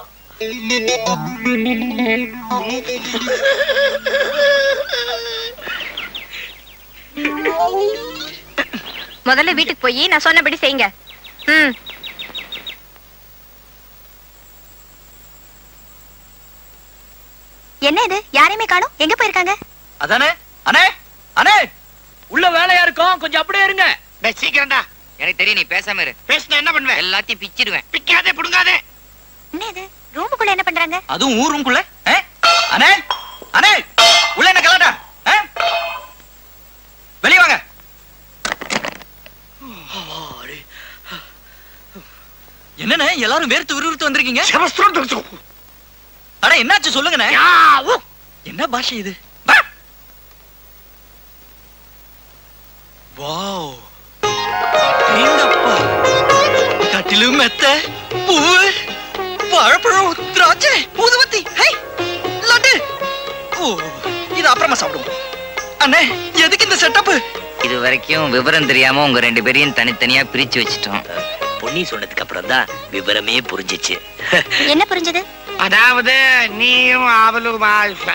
முதல்ல வீட்டுக்கு போய் நான் சொன்னபடி செய்யுங்க ம் என்ன இது யாரையுமே காணும் எங்க போயிருக்காங்க அதானே அண்ணே அண்ணே உள்ள வேலையா இருக்கும் கொஞ்சம் அப்படியே இருங்க டேய் சீக்கிரம்டா எனக்கு தெரியும் நீ பேசாம இரு பேசினா என்ன பண்ணுவேன் எல்லாத்தையும் பிச்சிடுவேன் பிக்காதே புடுங்காதே என்ன இது ரூமுக்குள்ள என்ன பண்றாங்க அதுவும் ஊர் ரூம்குள்ள ஆ? அண்ணே அண்ணே உள்ள என்ன கலாட்டா ஆ? வெளிய வாங்க என்னண்ணே எல்லாரும் வேர்த்து விறுவிறுத்து வந்திருக்கீங்க அட என்னாச்சு சொல்லுங்கண்ணே என்ன பாஷை இது வாவ் எங்கப்பா கட்டிலும் மெத்த பூவு வாழைப்பழம் திராட்சை ஊதுவத்தி ஹை லட்டு ஓ இது அப்புறமா சாப்பிடுவோம் அண்ணே எதுக்கு இந்த செட்டப் இது வரைக்கும் விவரம் தெரியாம உங்க ரெண்டு பேரையும் தனித்தனியா பிரிச்சு வச்சிட்டோம் பொன்னி சொன்னதுக்கு அப்புறம் தான் விவரமே புரிஞ்சிச்சு என்ன புரிஞ்சது அதாவது நீயும் அவளும்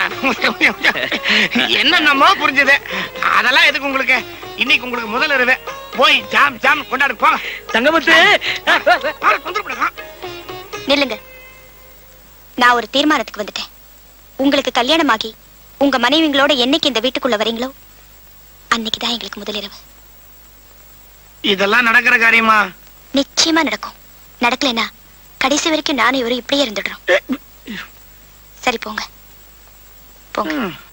என்னென்னமோ புரிஞ்சது அதெல்லாம் எதுக்கு உங்களுக்கு இன்னைக்கு உங்களுக்கு முதல் இரவு போய் ஜாம் ஜாம் கொண்டாடு போங்க தங்கமத்து நில்லுங்க நான் ஒரு தீர்மானத்துக்கு வந்துட்டேன் உங்களுக்கு கல்யாணமாகி உங்க மனைவிங்களோட என்னைக்கு இந்த வீட்டுக்குள்ள வரீங்களோ அன்னைக்கு தான் எங்களுக்கு முதலிரவு இதெல்லாம் நடக்கிற காரியமா நிச்சயமா நடக்கும் நடக்கலைன்னா கடைசி வரைக்கும் நானும் இவரும் இப்படியே இருந்துடுறோம் சரி போங்க போங்க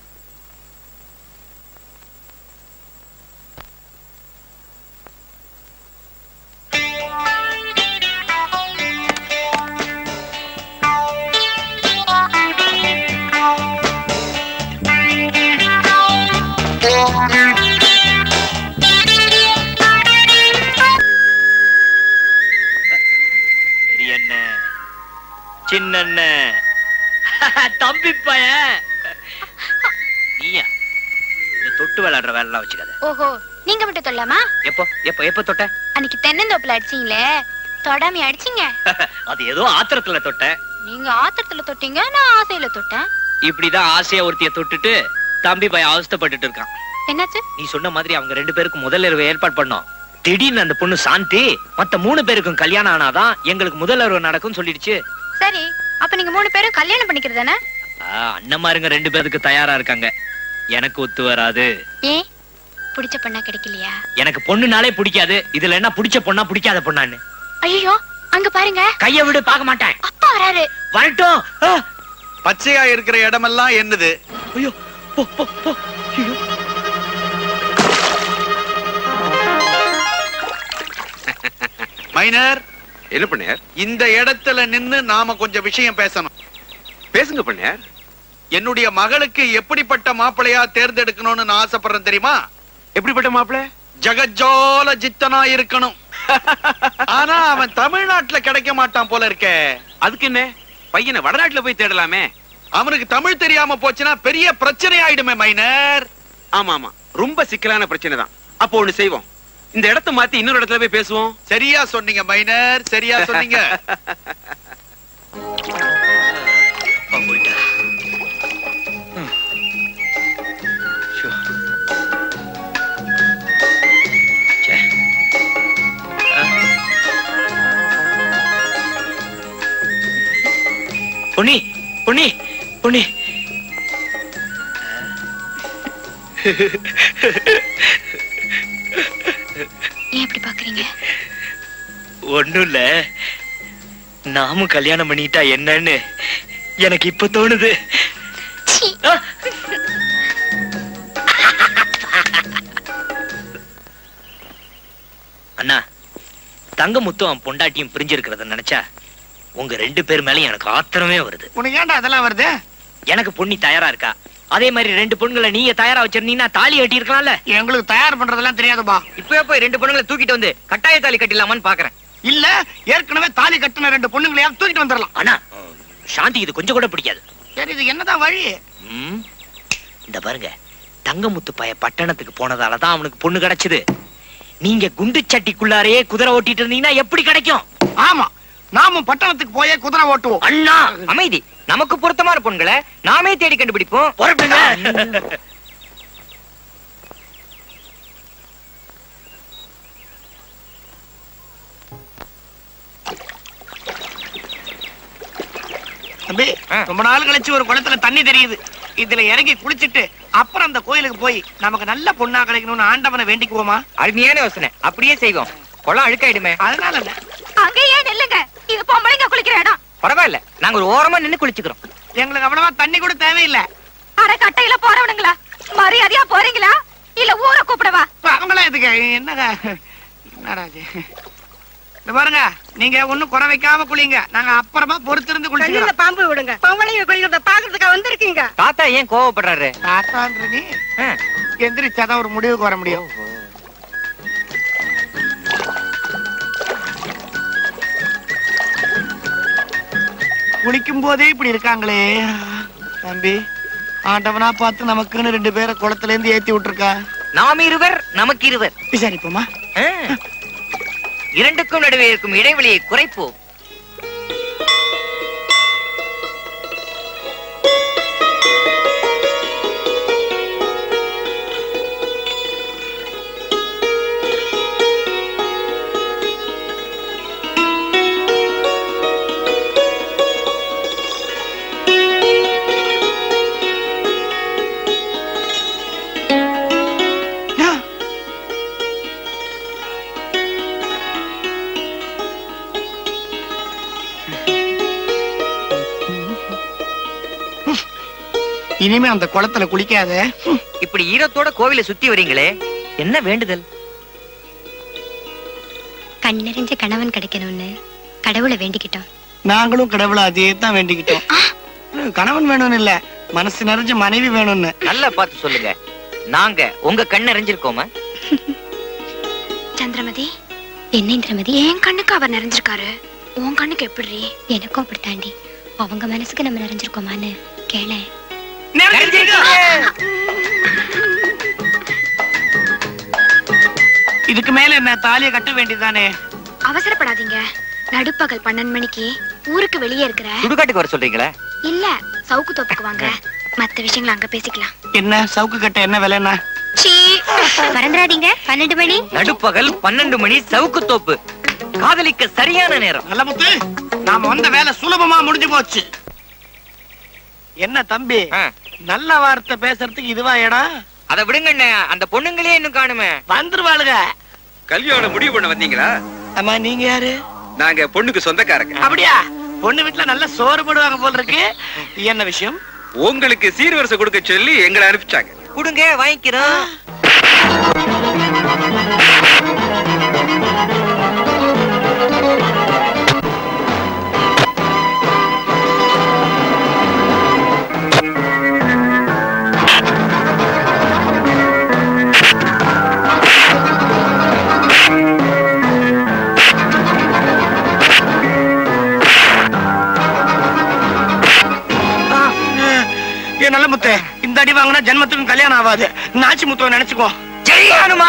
பெரியண்ண சின்னண்ண தம்பி பையன் நீயா இந்த தொட்டு விளையாடுற வேலைலாம் வச்சுக்காத ஓஹோ நீங்க மட்டும் சொல்லலாமா எப்போ எப்போ எப்போ தொட்ட அன்னைக்கு தென்னந்தோப்புல அடிச்சீங்களே தொடாம அடிச்சீங்க அது ஏதோ ஆத்திரத்துல தொட்ட நீங்க ஆத்திரத்துல தொட்டீங்க நான் ஆசையில தொட்டேன் இப்படிதான் ஆசையா ஒருத்திய தொட்டுட்டு தம்பி பையன் அவஸ்தைப்பட்டுட்டு இருக்கான் என்னாச்சு நீ சொன்ன மாதிரி அவங்க ரெண்டு பேருக்கும் முதல் இரவு ஏற்பாடு பண்ணோம் திடீர்னு அந்த பொண்ணு சாந்தி மத்த மூணு பேருக்கும் கல்யாணம் ஆனாதான் எங்களுக்கு முதல் இரவு நடக்கும்னு சொல்லிடுச்சு சரி அப்ப நீங்க மூணு பேரும் கல்யாணம் பண்ணிக்கிறது தானே ஆ, அண்ணன்மாருங்க ரெண்டு பேருக்கு தயாரா இருக்காங்க எனக்கு ஒத்து வராது ஏன் பிடிச்ச பொண்ணா கிடைக்கலையா எனக்கு பொண்ணுனாலே பிடிக்காது இதுல என்ன பிடிச்ச பொண்ணா பிடிக்காத பொண்ணான்னு ஐயோ அங்க பாருங்க கைய விடு பார்க்க மாட்டேன் அப்பா வராரு வரட்டும் ஆ, பச்சையா இருக்கிற இடமெல்லாம் என்னது ஐயோ போ போ போ ஐயோ. மைனர் என்ன பண்ணார் இந்த இடத்துல நின்னு நாம கொஞ்சம் விஷயம் பேசணும் பேசுங்க பண்ணார் என்னுடைய மகளுக்கு எப்படிப்பட்ட மாப்பிளையா தேர்ந்தெடுக்கணும்னு நான் ஆசைப்படுறேன் தெரியுமா எப்படிப்பட்ட மாப்பிள ஜகஜோல ஜித்தனா இருக்கணும் ஆனா அவன் தமிழ்நாட்டுல கிடைக்க மாட்டான் போல இருக்கே அதுக்கு என்ன பையனை வடநாட்டுல போய் தேடலாமே அவனுக்கு தமிழ் தெரியாம போச்சுன்னா பெரிய பிரச்சனை ஆயிடுமே மைனர் ஆமா ஆமா ரொம்ப சிக்கலான பிரச்சனை தான் அப்போ ஒண்ணு செய்வோம் இந்த இடத்த மாத்தி இன்னொரு இடத்துல போய் பேசுவோம் சரியா சொன்னீங்க மைனர் சரியா சொன்னீங்க பொன்னி பொன்னி பொன்னி ஏன் அப்படி பாக்குறீங்க ஒண்ணும் இல்ல நாமும் கல்யாணம் பண்ணிட்டா என்னன்னு எனக்கு இப்ப தோணுது ஆ, அண்ணா தங்கமுத்தும் அவன் பொண்டாட்டியும் பிரிஞ்சிருக்கிறத நினைச்சா உங்க ரெண்டு பேர் மேலயும் எனக்கு ஆத்திரமே வருது உனக்கு ஏன்டா அதெல்லாம் வருது எனக்கு பொண்ணி தயாரா இருக்கா அதே மாதிரி ரெண்டு பொண்ணுங்களை நீங்க தயாரா வச்சிருந்தீங்கன்னா தாலி கட்டி இருக்கலாம்ல எங்களுக்கு தயார் பண்றதெல்லாம் தெரியாதுப்பா இப்பவே போய் ரெண்டு பொண்ணுங்களை தூக்கிட்டு வந்து கட்டாய தாலி கட்டிடலாமான்னு பாக்குறேன் இல்ல ஏற்கனவே தாலி கட்டின ரெண்டு பொண்ணுங்களையாவது தூக்கிட்டு வந்துடலாம் அண்ணா சாந்தி இது கொஞ்சம் கூட பிடிக்காது சரி இது என்னதான் வழி ம், இந்த பாருங்க தங்கமுத்து பைய பட்டணத்துக்கு போனதால தான் அவனுக்கு பொண்ணு கிடைச்சது நீங்க குண்டு சட்டிக்குள்ளாரையே குதிரை ஓட்டிட்டு இருந்தீங்கன்னா எப்படி கிடைக்கும் ஆமா நாமும் பட்டணத்துக்கு போயே குதிரை ஓட்டுவோம் அண்ணா அமைதி நமக்கு பொருத்தமான பொண்களை நாமே தேடி கண்டுபிடிப்போம் புறப்படுங்க. தம்பி ரொம்ப நாள் கழிச்சு ஒரு குளத்துல தண்ணி தெரியுது இதுல இறங்கி குளிச்சிட்டு அப்புறம் அந்த கோயிலுக்கு போய் நமக்கு நல்ல பொண்ணா கிடைக்கணும்னு ஆண்டவனை வேண்டிக்குவோமா அருமையான யோசனை அப்படியே செய்வோம் குளம் அழுக்காயிடுமே அதனால என்ன? அங்க ஏன் நில்லுங்க இது பொம்பளைங்க குளிக்கிற இடம் பரவாயில்ல நாங்க ஒரு ஓரமா நின்னு குளிச்சுக்கிறோம் எங்களுக்கு அவ்வளவா தண்ணி கூட தேவையில்லை அட கட்டையில போறவனுங்களா மரியாதையா போறீங்களா இல்ல ஊரை கூப்பிடவா அவங்களா இதுக்கு என்னங்க என்னடா இது? இந்த பாருங்க நீங்க ஒண்ணும் குறை வைக்காம குளிங்க நாங்க அப்புறமா பொறுத்திருந்து குளிச்சுக்கிறோம் பாம்பு விடுங்க பொம்பளைங்க குளிக்கிறத பாக்குறதுக்கா வந்திருக்கீங்க தாத்தா ஏன் கோவப்படுறாரு தாத்தான்ற நீ எந்திரிச்சாதான் ஒரு முடிவுக்கு வர முடியும் குளிக்கும் போதே இப்படி இருக்காங்களே தம்பி ஆண்டவனா பார்த்து நமக்குன்னு ரெண்டு பேரை குளத்துல இருந்து ஏத்தி விட்டுருக்கா நாம் இருவர் நமக்கு இருவர் விசாரிப்போமா ஆ. இரண்டுக்கும் நடுவே இருக்கும் இடைவெளியை குறைப்போம் இனிமே அந்த குளத்துல குளிக்காத இப்படி ஈரத்தோட கோவிலை சுத்தி வரீங்களே என்ன வேண்டுதல் கண் நிறைஞ்ச கணவன் கிடைக்கணும்னு கடவுளை வேண்டிக்கிட்டோம் நாங்களும் கடவுளை அதே தான் வேண்டிக்கிட்டோம் கணவன் வேணும்னு இல்ல மனசு நிறைஞ்ச மனைவி வேணும்னு நல்லா பார்த்து சொல்லுங்க நாங்க உங்க கண் அறிஞ்சிருக்கோமா சந்திரமதி என்ன இந்திரமதி என் கண்ணுக்கு அவர் நிறைஞ்சிருக்காரு உன் கண்ணுக்கு எப்படி எனக்கும் அப்படித்தாண்டி அவங்க மனசுக்கு நம்ம நிறைஞ்சிருக்கோமான்னு கேள இதுக்கு மேல என்ன தாலியை கட்ட வேண்டியதுதானே அவசரப்படாதீங்க நடுப்பகல் பன்னெண்டு மணிக்கு ஊருக்கு வெளியே இருக்கிற சுடுகாட்டுக்கு வர சொல்றீங்களா இல்ல சவுக்கு தோப்புக்கு வாங்க மத்த விஷயங்களை அங்க பேசிக்கலாம் என்ன சவுக்கு கட்ட என்ன விலைன்னா சீ மறந்துடாதீங்க பன்னெண்டு மணி நடுப்பகல் பன்னெண்டு மணி சவுக்கு தோப்பு காதலிக்க சரியான நேரம் நல்ல முத்து நாம வந்த வேலை சுலபமா முடிஞ்சு போச்சு என்ன தம்பி நல்ல வார்த்தை பேசுறதுக்கு இதுவா இடம் அத விடுங்க அண்ணே அந்த பொண்ணுங்களே இன்னும் காணுமே வந்துருவாளுங்க கல்யாணம் முடிவு பண்ண வந்தீங்களா அம்மா நீங்க யாரு நாங்க பொண்ணுக்கு சொந்தக்காரங்க அப்படியா பொண்ணு வீட்டுல நல்ல சோறு போடுவாங்க போல் இருக்கு என்ன விஷயம் உங்களுக்கு சீர்வரிசை கொடுக்க சொல்லி எங்களை அனுப்பிச்சாங்க கொடுங்க வாங்கிக்கிறோம் ஏ நல்ல முத்து இந்த அடி வாங்கினா ஜென்மத்துக்கும் கல்யாணம் ஆகாது நாச்சி முத்துவ நினைச்சுக்கோ ஜெய் ஹனுமா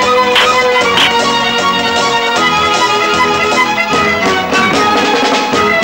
ஆ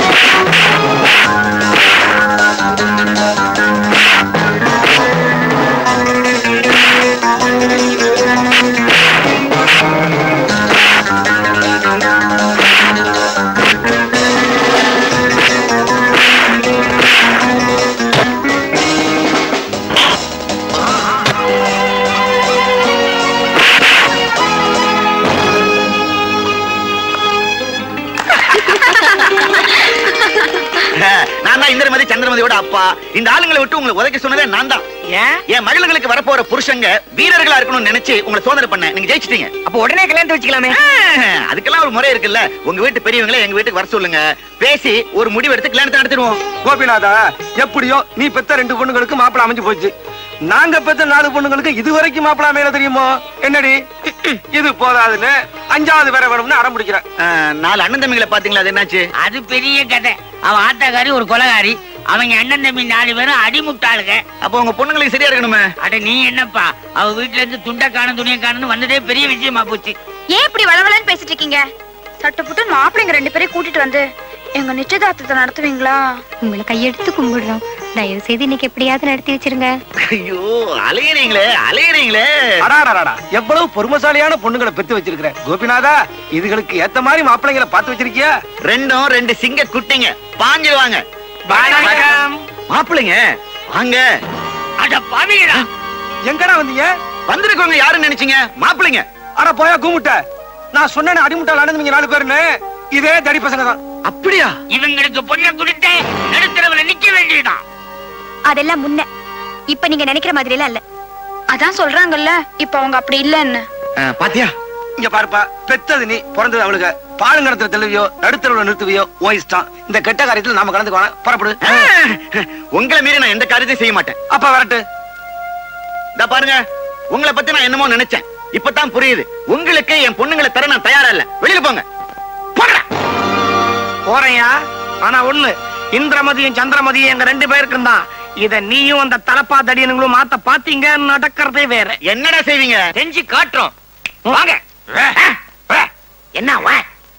நான் தான் இந்திரமதி சந்திரமதியோட அப்பா இந்த ஆளுங்களை விட்டு உங்களை உதைக்க சொன்னதே நான் தான் என் மகளுங்களுக்கு வரப்போற புருஷங்க வீரர்களா இருக்கணும்னு நினைச்சு உங்களை சோதனை பண்ண நீங்க ஜெயிச்சிட்டீங்க அப்ப உடனே கல்யாணத்தை வச்சுக்கலாமே அதுக்கெல்லாம் ஒரு முறை இருக்குல்ல உங்க வீட்டு பெரியவங்களே எங்க வீட்டுக்கு வர சொல்லுங்க பேசி ஒரு முடிவு எடுத்து கல்யாணத்தை நடத்திடுவோம் கோபிநாதா எப்படியோ நீ பெத்த ரெண்டு பொண்ணுங்களுக்கு மாப்பிள அமைஞ்சு போச்சு நாங்க பெத்த நாலு பொண்ணுங்களுக்கு இது வரைக்கும் மாப்பிள அமையல தெரியுமோ என்னடி இது போதாதுன்னு அஞ்சாவது வேற வேணும்னு அடம் பிடிக்கிறேன் நாலு அண்ணன் தம்பிகளை பாத்தீங்களா அது என்னாச்சு அது பெரிய கதை அவன் ஆத்தாக்காரி ஒரு கொலகாரி அவங்க அண்ணன் தம்பி நாலு பேரும் அடிமுட்டாளுங்க அப்போ உங்க பொண்ணுங்களுக்கு சரியா இருக்கணுமே அட நீ என்னப்பா அவ வீட்டுல இருந்து துண்டை காணும் துணியை காணும்னு வந்ததே பெரிய விஷயமா போச்சு ஏன் இப்படி வளவலன்னு பேசிட்டு இருக்கீங்க சட்டுப்புட்டு மாப்பிள்ளைங்க ரெண்டு பேரையும் கூட்டிட்டு வந்து எங்க நிச்சயதார்த்தத்தை நடத்துவீங்களா உங்களை கையெடுத்து கும்பிடுறோம் தயவு செய்து இன்னைக்கு எப்படியாவது நடத்தி வச்சிருங்க ஐயோ அலையறீங்களே அலையறீங்களே அடாடாடா எவ்வளவு பொறுமசாலியான பொண்ணுங்களை பெத்து வச்சிருக்கிற கோபிநாதா இதுகளுக்கு ஏத்த மாதிரி மாப்பிள்ளைங்களை பார்த்து வச்சிருக்கியா ரெண்டும் ரெண்டு சிங்க குட்டிங்க பாஞ்சிருவாங்க மாப்பிள்ளைங்க வாங்க அட பாவிகளா எங்கடா வந்தீங்க வந்திருக்கவங்க யாருன்னு நினைச்சீங்க மாப்பிள்ளைங்க அட போயா கூமுட்ட நான் சொன்னேன் அடிமுட்டால் அனந்தமிங்க நாலு பேருன்னு இதே தடி பசங்க தான் அப்படியா இவங்களுக்கு பொண்ணை கொடுத்து நடுத்தரவுல நிக்க வேண்டியதுதான் அதெல்லாம் முன்ன இப்ப நீங்க நினைக்கிற மாதிரி எல்லாம் இல்ல அதான் சொல்றாங்கல்ல இப்ப அவங்க அப்படி இல்லன்னு பாத்தியா இங்க பாருப்பா பெத்தது நீ பிறந்தது அவளுக்கு பாலுங்கடத்துல தெளிவியோ நடுத்தரவுல நிறுத்துவியோ ஓ இஷ்டம் இந்த கெட்ட காரியத்துல நாம கலந்துக்கு வேணாம் புறப்படு உங்களை மீறி நான் எந்த காரியத்தையும் செய்ய மாட்டேன் அப்ப வரட்டு இந்த பாருங்க உங்களை பத்தி நான் என்னமோ நினைச்சேன் இப்பதான் புரியுது உங்களுக்கு என் பொண்ணுங்களை தர நான் தயாரா இல்ல வெளியில போங்க போறையா ஆனா ஒண்ணு இந்திரமதியும் சந்திரமதியும் எங்க ரெண்டு பேருக்கும் தான் இத நீயும் அந்த தலப்பா தடியனுங்களும் மாத்த பாத்தீங்க நடக்கிறதே வேற என்னடா செய்வீங்க செஞ்சு காட்டுறோம் வாங்க என்ன வா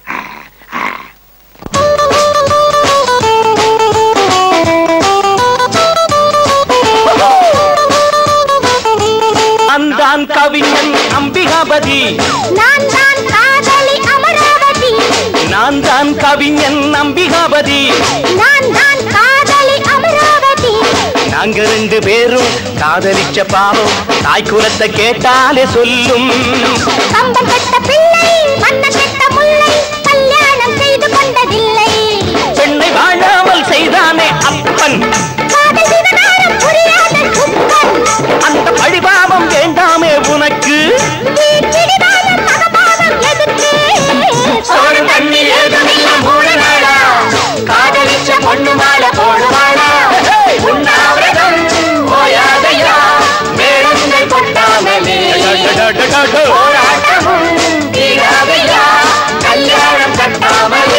அந்தான் கவிஞன் அம்பிகாபதி நான் தான் காதலி அமராவதி நான் தான் கவிஞன் அம்பிகாபதி நான் தான் காதலி அமராவதி நாங்க ரெண்டு பேரும் காதலிச்ச பாவம் தாய் குலத்தை கேட்டாலே சொல்லும் கம்பம் கட்ட பிள்ளை மன்னன் கட்ட முல்லை கல்யாணம் செய்து கொண்டதில்லை பெண்ணை வாழாமல் செய்தானே அப்பன் காதல் விவகாரம் புரியாத குப்பன் அந்த பழிபாவம் வேண்டாமே உனக்கு பிடிவாதம் மகபாவம் எதுக்கு சோறு தண்ணி ஏதுமில்ல மூணு நாளா காதலிச்ச பொண்ணு மாலை போடுவாளா உண்ணாவிரதம் ஓயாதையா மேளங்கள் கொட்டாமலே போராட்டமும் தீராதையா கல்யாணம் கட்டாமலே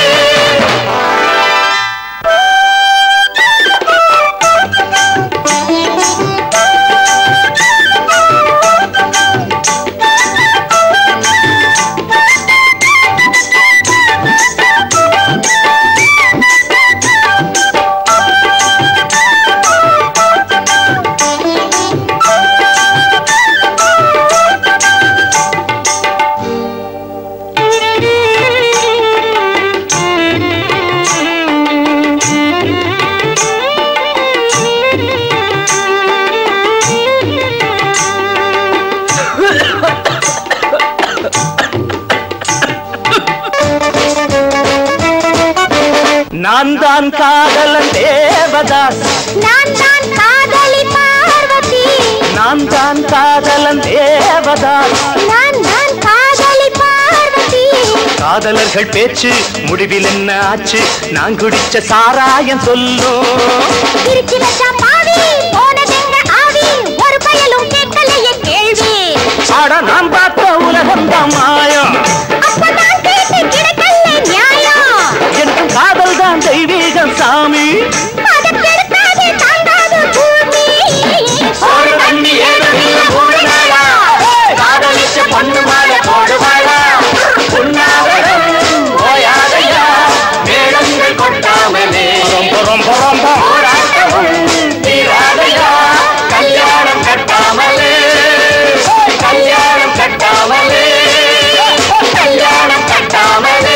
நான் தான் காதலன் தேவதாஸ் நான் தான் காதலி பார்வதி நான் தான் காதலன் தேவதாஸ் நான் தான் காதலி பார்வதி காதலர்கள் பேச்சு முடிவில் என்ன ஆச்சு நான் குடிச்ச சாராயம் சொல்லும் திருச்சி வச்சா பாவி போனதெங்க ஆவி ஒரு பயலும் கேட்கலையே கேள்வி ஆட நான் பார்த்த உலகம் தான் மாயம் அப்ப நான் கேட்டு கிடைக்கல நியாயம் எனக்கும் காதல் தான் தெய்வீகம் சாமி அதை கெடுக்காதே தாங்காத பூமி சோறு தண்ணி ஏதுமில்ல மூணு நாளா காதலிச்ச பொண்ணு மாலை போடுவாளா உண்ணாவிரதம் ஓயாதையா மேளங்கள் கொட்டாமலே போராட்டமும் தீராதையா கல்யாணம் கட்டாமலே கல்யாணம் கட்டாமலே கல்யாணம் கட்டாமலே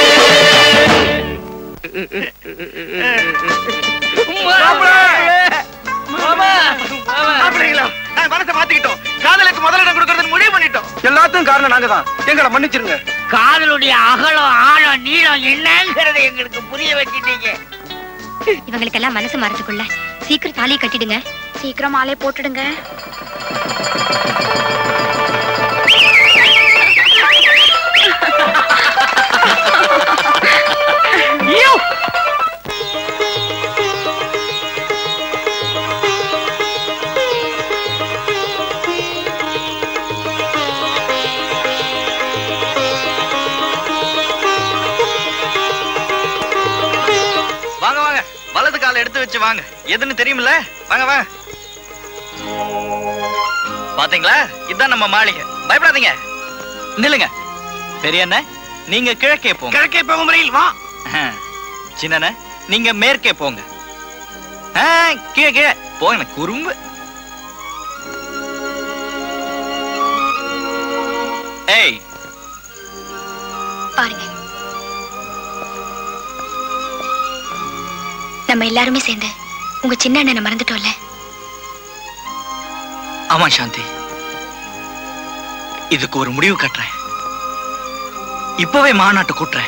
மாப்பிள்ளைங்களா நான் மனசை மாத்திக்கிட்டோம் காதலுக்கு முதலிடம் கொடுக்கறது முடிவு பண்ணிட்டோம் எல்லாத்துக்கும் காரணம் நாங்க தான் எங்களை மன்னிச்சிருங்க காதலுடைய அகலம் ஆழம் நீளம் என்னங்கிறத எங்களுக்கு புரிய வச்சிட்டீங்க இவங்களுக்கெல்லாம் மனசு மறந்துக்குள்ள சீக்கிரம் தாலியை கட்டிடுங்க சீக்கிரம் மாலை போட்டுடுங்க வாங்க வாங்க வலது காலை எடுத்து வச்சு வாங்க எதுன்னு தெரியுமில்ல வாங்க வாங்க பாத்தீங்களா இதுதான் நம்ம மாளிகை பயப்படாதீங்க நில்லுங்க பெரிய அண்ணன் நீங்க கிழக்கே போங்க கிழக்கே போகும் முறையில் வா சின்ன நீங்க மேற்கே போங்க ஆ, கீழே கீழே போங்க குறும்பு ஏய் பாருங்க நம்ம எல்லாருமே சேர்ந்து உங்க சின்ன அண்ணனை மறந்துட்டோம்ல ஆமா சாந்தி இதுக்கு ஒரு முடிவு கட்டுறேன் இப்பவே மாநாட்டு கூட்டுறேன்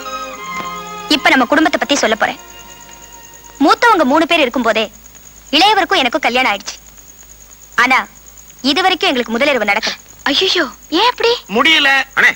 இப்ப நம்ம குடும்பத்தை பத்தி சொல்ல போறேன் மூத்தவங்க மூணு பேர் இருக்கும்போதே இளையவருக்கும் எனக்கும் கல்யாணம் ஆயிடுச்சு ஆனா இது வரைக்கும் எங்களுக்கு முதலிரவு நடக்கல ஐயோ ஏன் அப்படி முடியல அண்ணே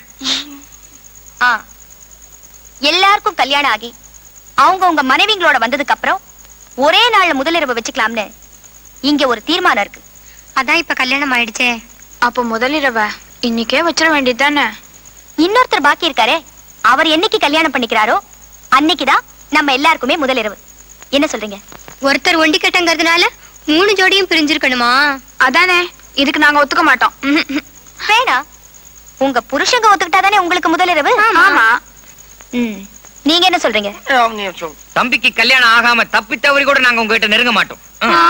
ஆ எல்லாருக்கும் கல்யாணம் ஆகி அவங்க உங்க மனைவிங்களோட வந்ததுக்கு அப்புறம் ஒரே நாள்ல முதலிரவு வச்சுக்கலாம்னு இங்க ஒரு தீர்மானம் இருக்கு அதான் இப்ப கல்யாணம் ஆயிடுச்சே அப்போ முதலிரவ இன்னைக்கே வச்சிட வேண்டியதுதானே இன்னொருத்தர் பாக்கி இருக்காரே அவர் என்னைக்கு கல்யாணம் பண்ணிக்கிறாரோ அன்னைக்குதான் நம்ம எல்லாருக்குமே முதலிரவு என்ன சொல்றீங்க ஒருத்தர் ஒண்டி கட்டங்கிறதுனால மூணு ஜோடியும் பிரிஞ்சிருக்கணுமா அதானே இதுக்கு நாங்க ஒத்துக்க மாட்டோம் வேணாம் உங்க புருஷங்க ஒத்துக்கிட்டாதானே உங்களுக்கு முதலிரவு ஆமா ம் நீங்க என்ன சொல்றீங்க தம்பிக்கு கல்யாணம் ஆகாம தப்பி தவறி கூட நாங்க உங்ககிட்ட நெருங்க மாட்டோம்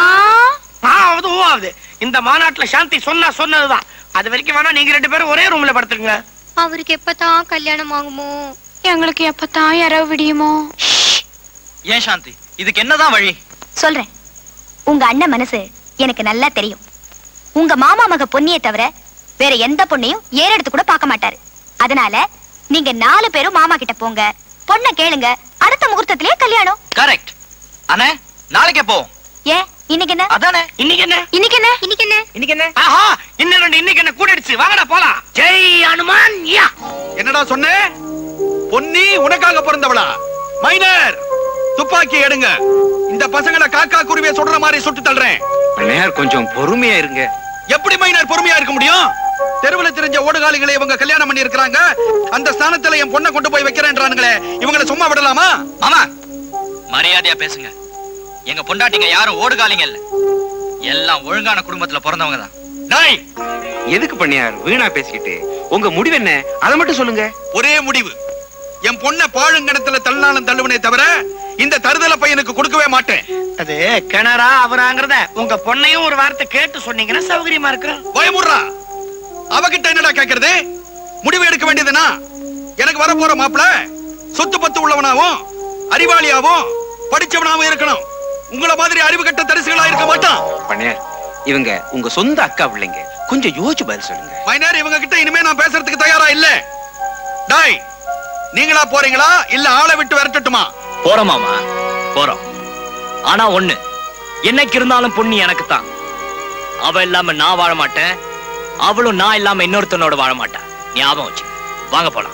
ஆவது ஊவாவது இந்த மாநாட்டுல சாந்தி சொன்னா சொன்னதுதான் அது வரைக்கும் வேணா நீங்க ரெண்டு பேரும் ஒரே ரூம்ல படுத்துருங்க அவருக்கு எப்பதான் கல்யாணம் ஆகுமோ எங்களுக்கு எப்பதான் இரவு விடியுமோ ஏன் சாந்தி இதுக்கு என்னதான் வழி சொல்றேன் உங்க அண்ணன் மனசு எனக்கு நல்லா தெரியும் உங்க மாமா மக பொன்னியை தவிர வேற எந்த பொண்ணையும் ஏறெடுத்து கூட பார்க்க மாட்டாரு அதனால நீங்க நாலு பேரும் மாமா கிட்ட போங்க பொண்ணை கேளுங்க அடுத்த முகூர்த்தத்திலேயே கல்யாணம் கரெக்ட் அண்ணே நாளைக்கே போ ஏன் இன்னைக்கு என்ன அதானே இன்னைக்கு என்ன இன்னைக்கு என்ன இன்னைக்கு என்ன இன்னைக்கு என்ன ஆஹா இன்னும் ரெண்டு இன்னைக்கு என்ன கூடிடுச்சு வாங்கடா போலாம் ஜெய் அனுமான் யா என்னடா சொன்ன பொன்னி உனக்காக பிறந்தவளா மைனர் துப்பாக்கி எடுங்க இந்த பசங்களை காக்கா குருவிய சுடுற மாதிரி சுட்டு தள்ளுறேன் அண்ணையார் கொஞ்சம் பொறுமையா இருங்க எப்படி மைனர் பொறுமையா இருக்க முடியும் தெருவுல தெரிஞ்ச ஓடுகாலிகளை இவங்க கல்யாணம் பண்ணி இருக்கிறாங்க அந்த ஸ்தானத்துல என் பொண்ணை கொண்டு போய் வைக்கிறேன்றானுங்களே இவங்களை சும்மா விடலாமா மாமா மரியாதையா பேசுங்க எங்க பொண்டாட்டிங்க யாரும் ஓடுகாலிங்க இல்ல எல்லாம் ஒழுங்கான குடும்பத்துல பிறந்தவங்க தான் நாய் எதுக்கு பண்ணியார் வீணா பேசிக்கிட்டு உங்க முடிவு என்ன அதை மட்டும் சொல்லுங்க ஒரே முடிவு என் பொண்ணை பாழுங்கணத்துல தள்ளினாலும் தள்ளுவனே தவிர இந்த தருதல பையனுக்கு கொடுக்கவே மாட்டேன் அது கிணறா அவராங்கிறத உங்க பொண்ணையும் ஒரு வார்த்தை கேட்டு சொன்னீங்கன்னா சௌகரியமா இருக்கும் பயமுடுறா அவகிட்ட என்னடா கேக்குறது முடிவு எடுக்க வேண்டியதுனா எனக்கு வர போற மாப்பிள சொத்து பத்து உள்ளவனாவும் அறிவாளியாவும் படிச்சவனாவும் இருக்கணும் உங்கள மாதிரி அறிவு கட்ட தரிசுகளா இருக்க மாட்டான் பண்ணியார் இவங்க உங்க சொந்த அக்கா பிள்ளைங்க கொஞ்சம் யோசிச்சு பதில் சொல்லுங்க மைனர் இவங்க கிட்ட இனிமே நான் பேசுறதுக்கு தயாரா இல்ல டாய் நீங்களா போறீங்களா இல்ல ஆளை விட்டு விரட்டட்டுமா போறோம் மாமா போறோம் ஆனா ஒண்ணு என்னைக்கு இருந்தாலும் பொண்ணு எனக்கு தான் அவ இல்லாம நான் வாழ மாட்டேன் அவளும் நான் இல்லாம இன்னொருத்தனோட வாழ மாட்டா ஞாபகம் வச்சு வாங்க போலாம்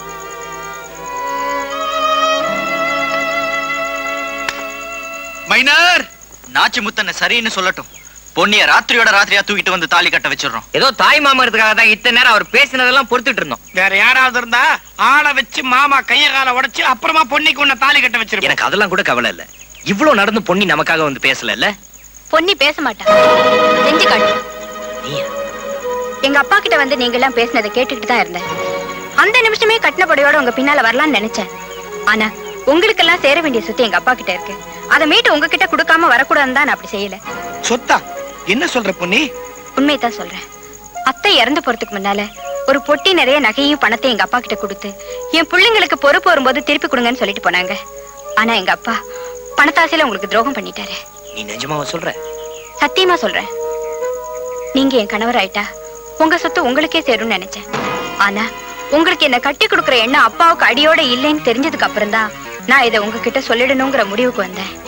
மைனர் நாச்சி முத்தனை சரின்னு சொல்லட்டும் பொன்னிய ராத்திரியோட ராத்திரியா தூக்கிட்டு வந்து தாலி கட்ட வச்சிடுறோம் ஏதோ தாய் மாமறதுக்காக தான் இத்தனை நேரம் அவர் பேசினதெல்லாம் பொறுத்துட்டு இருந்தோம் வேற யாராவது இருந்தா ஆளை வச்சு மாமா கைய கால உடைச்சு அப்புறமா பொன்னிக்கு உன்னை தாலி கட்ட வச்சிருப்பேன் எனக்கு அதெல்லாம் கூட கவலை இல்ல இவ்வளவு நடந்து பொண்ணி நமக்காக வந்து பேசல இல்ல பொன்னி பேச மாட்டா செஞ்சு காட்டு எங்க அப்பா கிட்ட வந்து நீங்க எல்லாம் பேசினதை கேட்டுக்கிட்டு தான் இருந்தேன் அந்த நிமிஷமே கட்டின புடையோட உங்க பின்னால வரலாம்னு நினைச்சேன் ஆனா உங்களுக்கெல்லாம் சேர வேண்டிய சொத்து எங்க அப்பா கிட்ட இருக்கு அதை மீட்டு உங்ககிட்ட கொடுக்காம வரக்கூடாதுன்னு தான் நான் அப்படி செய்யல சொத்தா என்ன சொல்ற பொன்னி உண்மையை தான் சொல்றேன் அத்தை இறந்து போறதுக்கு முன்னால ஒரு பொட்டி நிறைய நகையும் பணத்தையும் எங்க அப்பா கிட்ட கொடுத்து என் பிள்ளைங்களுக்கு பொறுப்பு வரும்போது திருப்பி கொடுங்கன்னு சொல்லிட்டு போனாங்க ஆனா எங்க அப்பா பணத்தாசையில உங்களுக்கு துரோகம் பண்ணிட்டாரு நீ நிஜமாவா சொல்ற சத்தியமா சொல்றேன் நீங்க என் கணவர் ஆயிட்டா உங்க சொத்து உங்களுக்கே சேரும்னு நினைச்சேன் ஆனா உங்களுக்கு என்ன கட்டி கொடுக்கிற எண்ணம் அப்பாவுக்கு அடியோட இல்லைன்னு தெரிஞ்சதுக்கு அப்புறம் தான் நான் இதை உங்ககிட்ட சொல்லிடணுங்கிற முடிவுக்கு வந்தேன்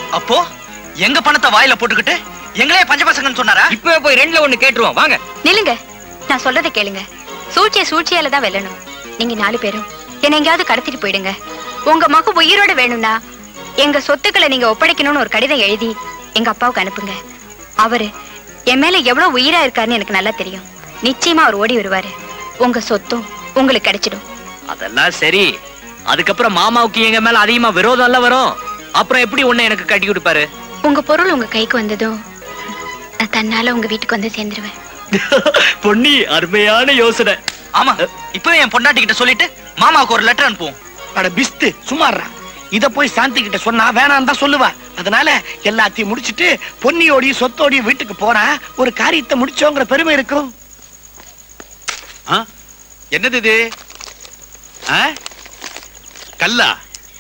அப்போ எங்க பணத்தை வாயில போட்டுக்கிட்டு எங்களே பஞ்சபசங்கன்னு சொன்னாரா இப்பவே போய் ரெண்டுல ஒண்ணு கேட்டுருவோம் வாங்க நில்லுங்க நான் சொல்றதை கேளுங்க சூழ்ச்சியை சூழ்ச்சியால தான் வெல்லணும் நீங்க நாலு பேரும் என்னை எங்கேயாவது கடத்திட்டு போயிடுங்க உங்க மகு உயிரோட வேணும்னா எங்க சொத்துக்களை நீங்க ஒப்படைக்கணும்னு ஒரு கடிதம் எழுதி எங்க அப்பாவுக்கு அனுப்புங்க அவரு என் மேல எவ்வளவு உயிரா இருக்காருன்னு எனக்கு நல்லா தெரியும் நிச்சயமா அவர் ஓடி வருவாரு உங்க சொத்தும் உங்களுக்கு கிடைச்சிடும் அதெல்லாம் சரி அதுக்கப்புறம் மாமாவுக்கு எங்க மேல அதிகமா விரோதம் எல்லாம் வரும் அப்புறம் எப்படி உன்னை எனக்கு கட்டி கொடுப்பாரு உங்க பொருள் உங்க கைக்கு வந்ததும் நான் தன்னால உங்க வீட்டுக்கு வந்து சேர்ந்துருவேன் பொன்னி அருமையான யோசனை ஆமா இப்பவே என் பொண்டாட்டி கிட்ட சொல்லிட்டு மாமாவுக்கு ஒரு லெட்டர் அனுப்புவோம் அட பிஸ்து சும்மாறா இத போய் சாந்தி கிட்ட சொன்னா வேணாம் தான் சொல்லுவா அதனால எல்லாத்தையும் முடிச்சிட்டு பொன்னியோடி சொத்தோடி வீட்டுக்கு போனா ஒரு காரியத்தை முடிச்சோங்கிற பெருமை இருக்கும் ஆ? என்னது இது ஆ? கல்லா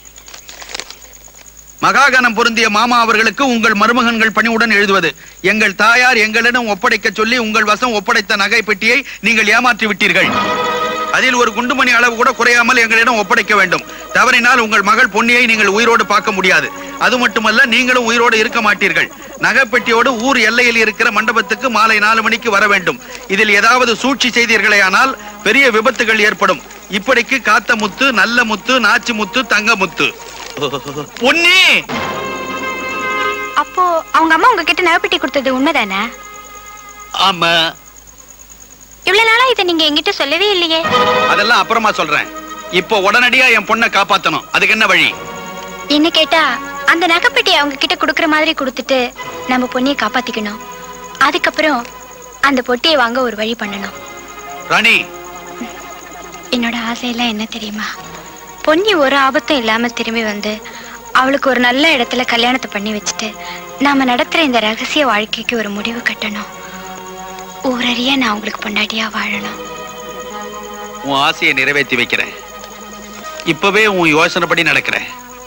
மகாகணம் பொருந்திய மாமா அவர்களுக்கு உங்கள் மருமகன்கள் பணிவுடன் எழுதுவது எங்கள் தாயார் எங்களிடம் ஒப்படைக்க சொல்லி உங்கள் வசம் ஒப்படைத்த நகை பெட்டியை நீங்கள் ஏமாற்றி விட்டீர்கள் அதில் ஒரு குண்டுமணி அளவு கூட குறையாமல் எங்களிடம் ஒப்படைக்க வேண்டும் தவறினால் உங்கள் மகள் பொன்னியை நீங்கள் உயிரோடு பார்க்க முடியாது அது மட்டுமல்ல நீங்களும் உயிரோடு இருக்க மாட்டீர்கள் நகைப்பெட்டியோடு ஊர் எல்லையில் இருக்கிற மண்டபத்துக்கு மாலை நாலு மணிக்கு வர வேண்டும் இதில் ஏதாவது சூழ்ச்சி செய்தீர்களேயானால் பெரிய விபத்துகள் ஏற்படும் இப்படிக்கு காத்த முத்து நல்ல முத்து நாச்சி முத்து தங்க முத்து பொன்னி அப்போ அவங்க அம்மா உங்ககிட்ட நகைப்பெட்டி கொடுத்தது உண்மைதானே ஆமா இவ்வளவு நாளா இதை நீங்க என்கிட்ட சொல்லவே இல்லையே அதெல்லாம் அப்புறமா சொல்றேன் இப்போ உடனடியா என் பொண்ணை காப்பாத்தணும் அதுக்கு என்ன வழி என்ன கேட்டா அந்த நகைப்பெட்டி அவங்க கிட்ட குடுக்கற மாதிரி கொடுத்துட்டு நம்ம பொண்ணியை காப்பாத்திக்கணும் அதுக்கப்புறம் அந்த பொட்டியை வாங்க ஒரு வழி பண்ணணும் ராணி என்னோட ஆசையெல்லாம் என்ன தெரியுமா பொன்னி ஒரு ஆபத்தும் இல்லாம திரும்பி வந்து அவளுக்கு ஒரு நல்ல இடத்துல கல்யாணத்தை பண்ணி வச்சுட்டு நாம நடத்துற இந்த ரகசிய வாழ்க்கைக்கு ஒரு முடிவு கட்டணும் ஊரறிய நான் உங்களுக்கு பொண்டாட்டியா வாழணும் உன் ஆசையை நிறைவேற்றி வைக்கிறேன் இப்பவே உன் யோசனைப்படி நடக்கிறேன்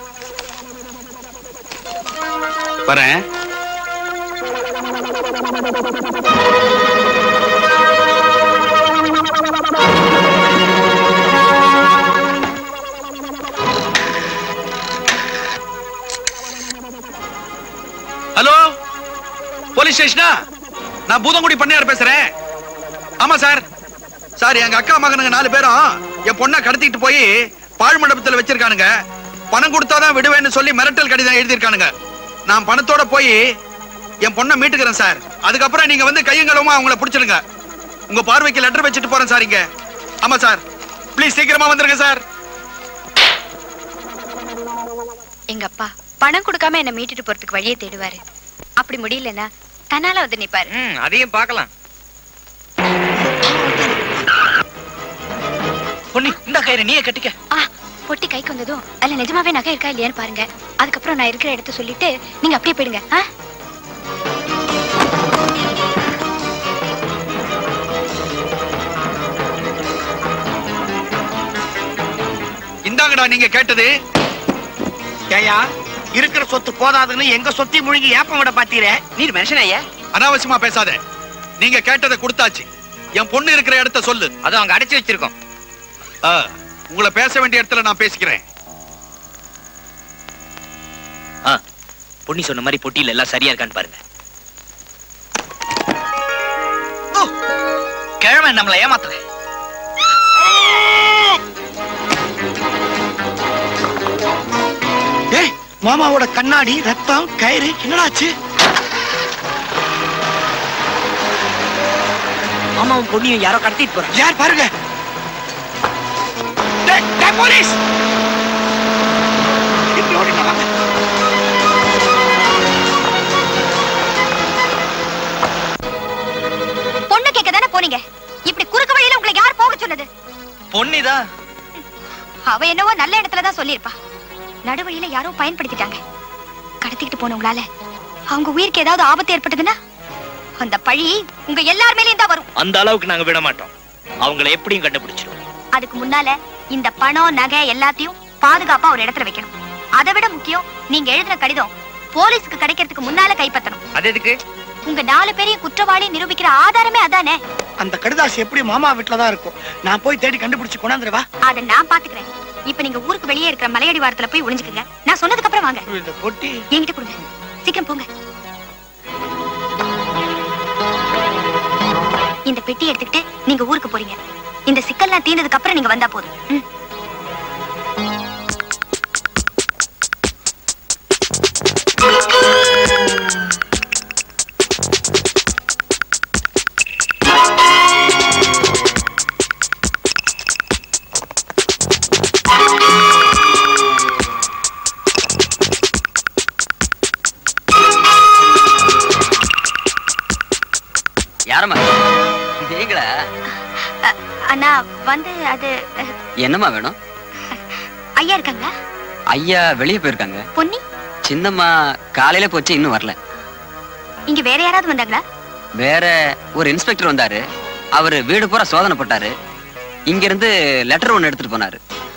வரேன் ஹலோ போலீஸ் ஸ்டேஷனா நான் பூதங்குடி பண்ணையார் பேசுறேன் ஆமா சார் சார் எங்க அக்கா மகனுங்க நாலு பேரும் என் பொண்ணை கடத்திட்டு போய் பாழ் மண்டபத்துல வச்சிருக்கானுங்க பணம் கொடுத்தாதான் விடுவேன்னு சொல்லி மிரட்டல் கடிதம் எழுதியிருக்கானுங்க நான் பணத்தோட போய் என் பொண்ணை மீட்டுக்கிறேன் சார் அதுக்கப்புறம் நீங்க வந்து கையங்களவுமா அவங்கள பிடிச்சிடுங்க உங்க பார்வைக்கு லெட்டர் வச்சுட்டு போறேன் சார் இங்க ஆமா சார் ப்ளீஸ் சீக்கிரமா வந்துருங்க சார் எங்க அப்பா பணம் கொடுக்காம என்ன மீட்டுட்டு போறதுக்கு வழியை தேடுவாரு அப்படி முடியலன்னா தன்னால வந்து நிப்பாரு அதையும் பார்க்கலாம் பொன்னி இந்த கயிறு நீயே கட்டிக்க ஆ பொட்டி கைக்கு வந்ததும் அதுல நிஜமாவே நகை இருக்கா இல்லையான்னு பாருங்க அதுக்கப்புறம் நான் இருக்கிற இடத்த சொல்லிட்டு நீங்க அப்படியே போயிடுங்க ஆ இந்தாங்கடா நீங்க கேட்டது ஏயா இருக்கிற சொத்து போதாதுன்னு எங்க சொத்தி முழுங்கி ஏப்பம் விட பாத்தீரே நீர் மனுஷன் ஐயா அனாவசியமா பேசாத நீங்க கேட்டதை கொடுத்தாச்சு என் பொண்ணு இருக்கிற இடத்த சொல்லு அது அவங்க அடைச்சு வச்சிருக்கோம் ஆ, உங்களை பேச வேண்டிய இடத்துல நான் பேசிக்கிறேன் ஆ பொன்னி சொன்ன மாதிரி பொட்டியில எல்லாம் சரியா இருக்கான்னு பாருங்க கிழமை நம்மளை ஏமாத்தல ஏய் மாமாவோட கண்ணாடி ரத்தம் கயிறு என்னடாச்சு மாமாவும் பொண்ணியும் யாரோ கடத்திட்டு போறாங்க யார் பாருங்க டேய், டேய், போலீஸ் இப்படி ஓடிட்டு வாங்க. பொண்ணு கேட்க தானே போனீங்க இப்படி குறுக்கு வழியில உங்களை யார் போக சொன்னது பொன்னிதான் அவ என்னவோ நல்ல இடத்துல தான் சொல்லியிருப்பா நடுவழியில யாரோ பயன்படுத்திட்டாங்க கடத்திக்கிட்டு போனவங்களால அவங்க உயிருக்கு ஏதாவது ஆபத்து ஏற்பட்டதுன்னா அந்த பழி உங்க எல்லார் மேலயும் தான் வரும் அந்த அளவுக்கு நாங்க விட மாட்டோம் அவங்கள எப்படியும் கண்டுபிடிச்சிருவோம் அதுக்கு முன்னால இந்த பணம் நகை எல்லாத்தையும் பாதுகாப்பா ஒரு இடத்துல வைக்கணும் அதை விட முக்கியம் நீங்க எழுதுற கடிதம் போலீஸ்க்கு கிடைக்கிறதுக்கு முன்னால கைப்பற்றணும் அது எதுக்கு உங்க நாலு பேரையும் குற்றவாளி நிரூபிக்கிற ஆதாரமே அதானே அந்த கடுதாசி எப்படி மாமா வீட்டுல தான் இருக்கும் நான் போய் தேடி கண்டுபிடிச்சு கொண்டாந்துருவா அதை நான் பாத்துக்கிறேன் இப்ப நீங்க ஊருக்கு வெளியே இருக்கிற மலையடி வாரத்துல போய் ஒளிஞ்சுக்குங்க நான் சொன்னதுக்கு அப்புறம் வாங்க இந்த பொட்டி என்கிட்ட கொடுங்க சீக்கிரம் போங்க இந்த பெட்டி எடுத்துக்கிட்டு நீங்க ஊருக்கு போறீங்க இந்த சிக்கல்லாம் தீர்ந்ததுக்கு அப்புறம் நீங்க வந்தா போதும் ம். யாரம்மா நீங்களா அ- அண்ணா வந்து அது அ, என்னம்மா வேணும் ஐயா இருக்காங்களா ஐயா வெளியே போயிருக்காங்க பொன்னி சின்னம்மா காலையில போச்சு இன்னும் வரல இங்க வேற யாராவது வந்தாங்களா வேற ஒரு இன்ஸ்பெக்டர் வந்தாரு அவரு வீடு பூரா சோதனை போட்டாரு இங்க இருந்து லெட்டர் ஒன்னு எடுத்துட்டு போனாரு